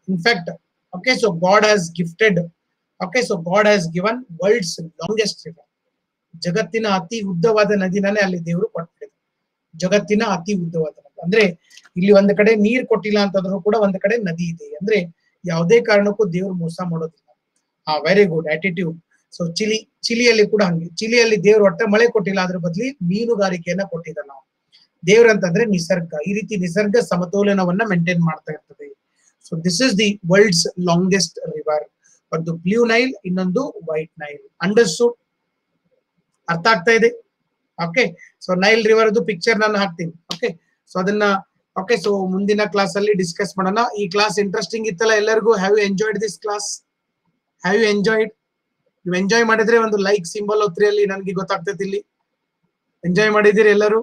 in fact okay so God has gifted okay so God has given world's longest river ಜಗತ್ತಿನ ಅತಿ ಉದ್ದವಾದ ನದಿನೇ ಅಲ್ಲಿ ದೇವರು ಕೊಟ್ಟಿದ್ದಾರೆ ಜಗತ್ತಿನ ಅತಿ ಉದ್ದವಾದ ನದಿ ಅಂದ್ರೆ ಇಲ್ಲಿ ಒಂದ್ ಕಡೆ ನೀರ್ ಕೊಟ್ಟಿಲ್ಲ ಅಂತಂದ್ರೂ ಕೂಡ ಒಂದ್ ಕಡೆ ನದಿ ಇದೆ ಅಂದ್ರೆ ಯಾವುದೇ ಕಾರಣಕ್ಕೂ ದೇವ್ರು ಮೋಸ ಮಾಡೋದಿಲ್ಲ ಆ very good attitude so Chile ಚಿಲಿಯಲ್ಲಿ ಕೂಡ ಹಂಗೆ ಚಿಲಿಯಲ್ಲಿ ದೇವ್ರು ಒಟ್ಟ ಮಳೆ ಕೊಟ್ಟಿಲ್ಲ ಅದ್ರ ಬದ್ಲಿ ಮೀನುಗಾರಿಕೆಯನ್ನ ಕೊಟ್ಟಿದ್ದಾನೆ ನಾವು ದೇವ್ರ ಅಂತಂದ್ರೆ ನಿಸರ್ಗ ಈ ರೀತಿ ನಿಸರ್ಗ ಸಮತೋಲನವನ್ನ ಮೇಂಟೈನ್ ಮಾಡ್ತಾ ಇರ್ತದೆ so this is the world's longest river ಒಂದು ಬ್ಲೂ ನೈಲ್ ಇನ್ನೊಂದು ವೈಟ್ ನೈಲ್ ಅಂಡರ್ಸ್ಟುಡ್ ಅರ್ಥ ಆಗ್ತಾ ಇದೆ okay so Nile river picture ನಾನು ಹಾಕ್ತೀನಿ ಓಕೆ ಸೊ ಅದನ್ನ ಓಕೆ ಸೊ ಮುಂದಿನ ಕ್ಲಾಸ್ ಅಲ್ಲಿ ಡಿಸ್ಕಸ್ ಮಾಡೋಣ ಈ ಕ್ಲಾಸ್ ಇಂಟ್ರೆಸ್ಟಿಂಗ್ ಇತ್ತಲ್ಲ ಎಲ್ಲರಿಗೂ have you enjoyed this class have you enjoyed ನೀವು ಎಂಜಾಯ್ ಮಾಡಿದ್ರೆ ಒಂದು ಲೈಕ್ ಸಿಂಬಲ್ ಒತ್ರಿ ಅಲ್ಲಿ ನನಗೆ ಗೊತ್ತಾಗ್ತೈತಿ ಇಲ್ಲಿ ಎಂಜಾಯ್ ಮಾಡಿದಿರಿ ಎಲ್ಲರೂ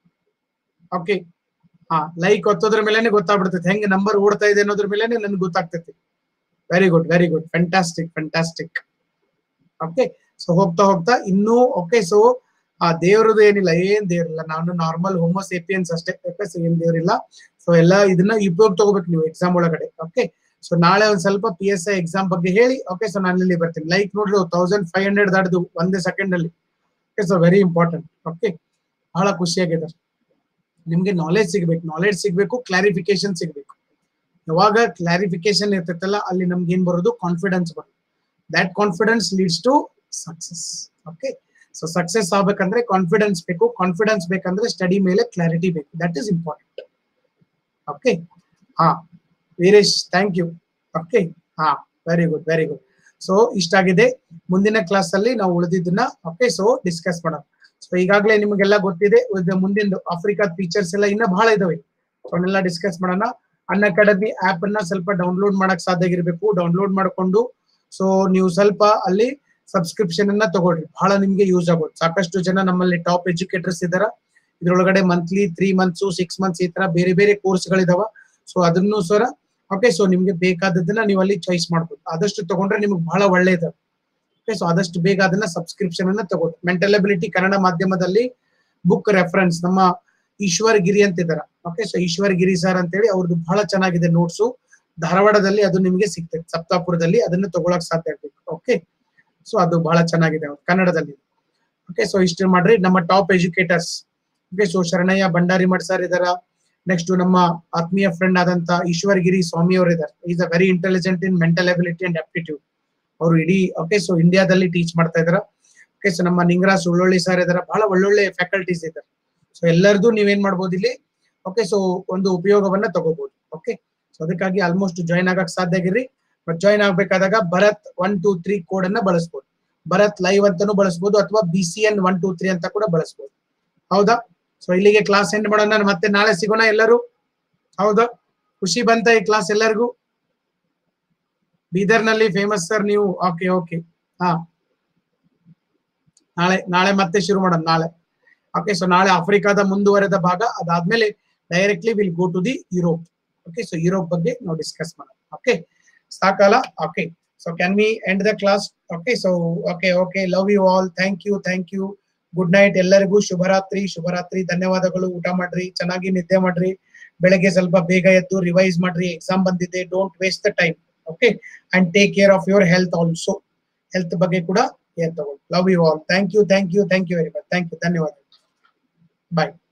ಓಕೆ ಹಾ ಲೈಕ್ ಒತ್ತೋದ್ರ ಮೇಲೆನೆ ಗೊತ್ತಾಗ್ಬಿಡ್ತೈತಿ ಹೆಂಗ್ ನಂಬರ್ ಓಡ್ತಾ ಇದೆ ಅನ್ನೋದ್ರ ಮೇಲೆನೆ ನನ್ಗೆ ಗೊತ್ತಾಗ್ತೈತಿ very good very good fantastic fantastic okay so ಹೋಗ್ತಾ ಹೋಗ್ತಾ ಇನ್ನೂ ಓಕೆ ಸೊ ಆ ದೇವ್ರದ್ದು ಏನಿಲ್ಲ ಏನ್ ದೇವ್ರಿಲ್ಲ ನಾನು ನಾರ್ಮಲ್ ಹೋಮೋಸೇಪಿಯನ್ಸ್ ಅಷ್ಟೇ ಯಾಕಂದ್ರೆ ಏನ್ ದೇವ್ರಿಲ್ಲ ಸೊ ಎಲ್ಲ ಇದನ್ನ ಉಪಯೋಗ ತಗೋಬೇಕು ನೀವು ಎಕ್ಸಾಮ್ ಒಳಗಡೆ ಓಕೆ ಸೊ ನಾಳೆ ಒಂದ್ ಸ್ವಲ್ಪ ಪಿ ಎಸ್ ಐ ಎಕ್ಸಾಮ್ ಬಗ್ಗೆ ಹೇಳಿ ಓಕೆ ಸೊ ನಾನು ಇಲ್ಲಿ ಬರ್ತೀನಿ ಲೈಕ್ ನೋಡ್ರಿ ತೌಸಂಡ್ ಫೈವ್ ಹಂಡ್ರೆಡ್ ದಾಡ್ದು ಒಂದೇ ಸೆಕೆಂಡ್ ಅಲ್ಲಿ okay so very important okay ಬಹಳ ಖುಷಿಯಾಗಿದೆ ನಿಮ್ಗೆ ನಾಲೆಜ್ ಸಿಗ್ಬೇಕು ನಾಲೆಜ್ ಸಿಗ್ಬೇಕು ಕ್ಲಾರಿಫಿಕೇಶನ್ ಸಿಗ್ಬೇಕು ಯಾವಾಗ ಕ್ಲಾರಿಫಿಕೇಶನ್ ಇರ್ತೈತಲ್ಲ ಅಲ್ಲಿ ನಮ್ಗೆ ಏನ್ ಬರೋದು ಕಾನ್ಫಿಡೆನ್ಸ್ ಬರೋದು that confidence leads to success okay so success ಆಗ್ಬೇಕಂದ್ರೆ ಕಾನ್ಫಿಡೆನ್ಸ್ ಬೇಕು ಕಾನ್ಫಿಡೆನ್ಸ್ ಬೇಕಂದ್ರೆ ಸ್ಟಡಿ ಮೇಲೆ ಕ್ಲಾರಿಟಿ ಬೇಕು ದಟ್ ಇಸ್ ಇಂಪಾರ್ಟೆಂಟ್ ಓಕೆ ಹಾ ವೀರೇಶ್ ಥ್ಯಾಂಕ್ ಯು ಓಕೆ ಹಾ very good very good so ಇಷ್ಟಾಗಿದೆ ಮುಂದಿನ ಕ್ಲಾಸ್ ಅಲ್ಲಿ ನಾವು ಉಳಿದಿದ್ದನ್ನ ಓಕೆ ಸೊ ಡಿಸ್ಕಸ್ ಮಾಡೋಣ ಸೊ ಈಗಾಗಲೇ ನಿಮಗೆಲ್ಲ ಗೊತ್ತಿದೆ ಮುಂದಿನ ಆಫ್ರಿಕಾದ ಫೀಚರ್ಸ್ ಎಲ್ಲ ಇನ್ನ ಬಹಳ ಇದಾವೆ ಅವನ್ನೆಲ್ಲ ಡಿಸ್ಕಸ್ ಮಾಡೋಣ ಅನ್ ಅಕಾಡೆಮಿ ಆಪ್ ಅನ್ನ ಸ್ವಲ್ಪ ಡೌನ್ಲೋಡ್ ಮಾಡಕ್ ಸಾಧ್ಯ ಆಗಿರ್ಬೇಕು ಡೌನ್ಲೋಡ್ ಮಾಡ್ಕೊಂಡು ಸೊ ನೀವು ಸ್ವಲ್ಪ ಅಲ್ಲಿ ಸಬ್ಸ್ಕ್ರಿಪ್ಷನ್ ಅನ್ನ ತಗೊಳ್ರಿ ಬಹಳ ನಿಮ್ಗೆ ಯೂಸ್ ಆಗೋದು ಸಾಕಷ್ಟು ಜನ ನಮ್ಮಲ್ಲಿ ಟಾಪ್ ಎಜುಕೇಟರ್ಸ್ ಇದಾರ ಇದ್ರೊಳಗಡೆ monthly three months six months ಈ ತರ ಬೇರೆ ಬೇರೆ ಕೋರ್ಸ್ಗಳಿದಾವ ಸೊ ಅದನ್ನು ಸರ ಓಕೆ ಸೊ ನಿಮ್ಗೆ ಬೇಕಾದದನ್ನ ನೀವು ಅಲ್ಲಿ ಚಾಯ್ಸ್ ಮಾಡ್ಬೋದು ಆದಷ್ಟು ತಗೊಂಡ್ರೆ ನಿಮ್ಗೆ ಬಹಳ ಒಳ್ಳೇದು ಓಕೆ ಸೊ ಆದಷ್ಟು ಬೇಗ ಅದನ್ನ ಸಬ್ಸ್ಕ್ರಿಪ್ಷನ್ ಅನ್ನ ತಗೊಳ್ಳಿ ಮೆಂಟಲ್ ಅಬಿಲಿಟಿ ಕನ್ನಡ ಮಾಧ್ಯಮದಲ್ಲಿ ಬುಕ್ ರೆಫರೆನ್ಸ್ ನಮ್ಮ ಈಶ್ವರ್ ಗಿರಿ ಅಂತ ಇದಾರ okay so Eshwar Giri sir ಅಂತ ಹೇಳಿ ಅವ್ರದ್ದು ಬಹಳ ಚೆನ್ನಾಗಿದೆ ನೋಟ್ಸು ಧಾರವಾಡದಲ್ಲಿ ಅದು ನಿಮಗೆ ಸಿಗ್ತದೆ ಸಪ್ತಾಪುರದಲ್ಲಿ ಅದನ್ನ ತಗೊಳಕ್ ಸಾಧ್ಯ ಆಗ್ಬೇಕು ಓಕೆ ಸೊ ಅದು ಬಹಳ ಚೆನ್ನಾಗಿದೆ ಕನ್ನಡದಲ್ಲಿ ಓಕೆ ಸೊ ಇಷ್ಟು ಮಾಡ್ರಿ ನಮ್ಮ top educators okay so Sharanayya Bhandarimath sir ಇದಾರ ನೆಕ್ಸ್ಟ್ ನಮ್ಮ ಆತ್ಮೀಯ ಫ್ರೆಂಡ್ ಆದಂತ ಈಶ್ವರ್ ಗಿರಿ ಸ್ವಾಮಿ ಅವರು ಇದಾರೆ is a very intelligent in mental ability and aptitude ಅವರು ಇಡೀ ಓಕೆ ಸೊ ಇಂಡಿಯಾದಲ್ಲಿ ಟೀಚ್ ಮಾಡ್ತಾ ಇದಾರೆ ಓಕೆ ಸೊ ನಮ್ಮ ನಿಂಗರಾಜ್ ಉಳ್ಳೊಳ್ಳಿ ಸರ್ ಇದಾರೆ ಬಹಳ ಒಳ್ಳೊಳ್ಳೆ ಫ್ಯಾಕಲ್ಟೀಸ್ ಇದಾರೆ ಸೊ ಎಲ್ಲರದು ನೀವೇನ್ ಮಾಡ್ಬೋದು ಇಲ್ಲಿ ಓಕೆ ಸೊ ಒಂದು ಉಪಯೋಗವನ್ನ ತಗೋಬಹುದು ಓಕೆ ಸೊ ಅದಕ್ಕಾಗಿ ಆಲ್ಮೋಸ್ಟ್ ಜಾಯ್ನ್ ಆಗಕ್ ಸಾಧ್ಯ ಆಗಿರ್ರಿ ಬಟ್ ಜಾಯ್ನ್ ಆಗ್ಬೇಕಾದಾಗ Bharath one two three code ಅನ್ನ ಬಳಸ್ಬೋದು ಭರತ್ ಲೈವ್ ಅಂತಾನು ಬಳಸ್ಬೋದು ಅಥವಾ B C N one two three ಅಂತ ಕೂಡ ಬಳಸ್ಬೋದು ಹೌದಾ ಸೊ ಇಲ್ಲಿಗೆ ಕ್ಲಾಸ್ ಎಂಡ್ ಮಾಡೋಣ ಮತ್ತೆ ನಾಳೆ ಸಿಗೋಣ ಎಲ್ಲರೂ ಹೌದಾ ಖುಷಿ ಬಂತ ಈ ಕ್ಲಾಸ್ ಎಲ್ಲರಿಗೂ ಬೀದರ್ ನಲ್ಲಿ ಫೇಮಸ್ ಸರ್ ನೀವು ಓಕೆ ಓಕೆ ಹಾ ನಾಳೆ ನಾಳೆ ಮತ್ತೆ ಶುರು ಮಾಡೋಣ ನಾಳೆ ಓಕೆ ಸೊ ನಾಳೆ ಆಫ್ರಿಕಾದ ಮುಂದುವರೆದ ಭಾಗ ಅದಾದ್ಮೇಲೆ directly will go to the Europe okay so Europe ಬಗ್ಗೆ ನಾವು ಡಿಸ್ಕಸ್ ಮಾಡೋಣ ಓಕೆ ಸಾಕಲ್ಲ okay so can we end the class okay so okay okay love you all thank you thank you good night ಎಲ್ಲರಿಗೂ ಶುಭರಾತ್ರಿ ಶುಭರಾತ್ರಿ ಧನ್ಯವಾದಗಳು ಊಟ ಮಾಡ್ರಿ ಚೆನ್ನಾಗಿ ನಿದ್ದೆ ಮಾಡ್ರಿ ಬೆಳಗ್ಗೆ ಸ್ವಲ್ಪ ಬೇಗ ಎದ್ದು ರಿವೈಸ್ ಮಾಡ್ರಿ ಎಕ್ಸಾಮ್ ಬಂದಿದೆ don't waste the time okay and take care of your health also health ಬಗ್ಗೆ ಕೂಡ ಕೇರ್ ತಗೊಳ್ಳಿ love you all thank you thank you thank you very much thank you ಧನ್ಯವಾದ ಬಾಯ್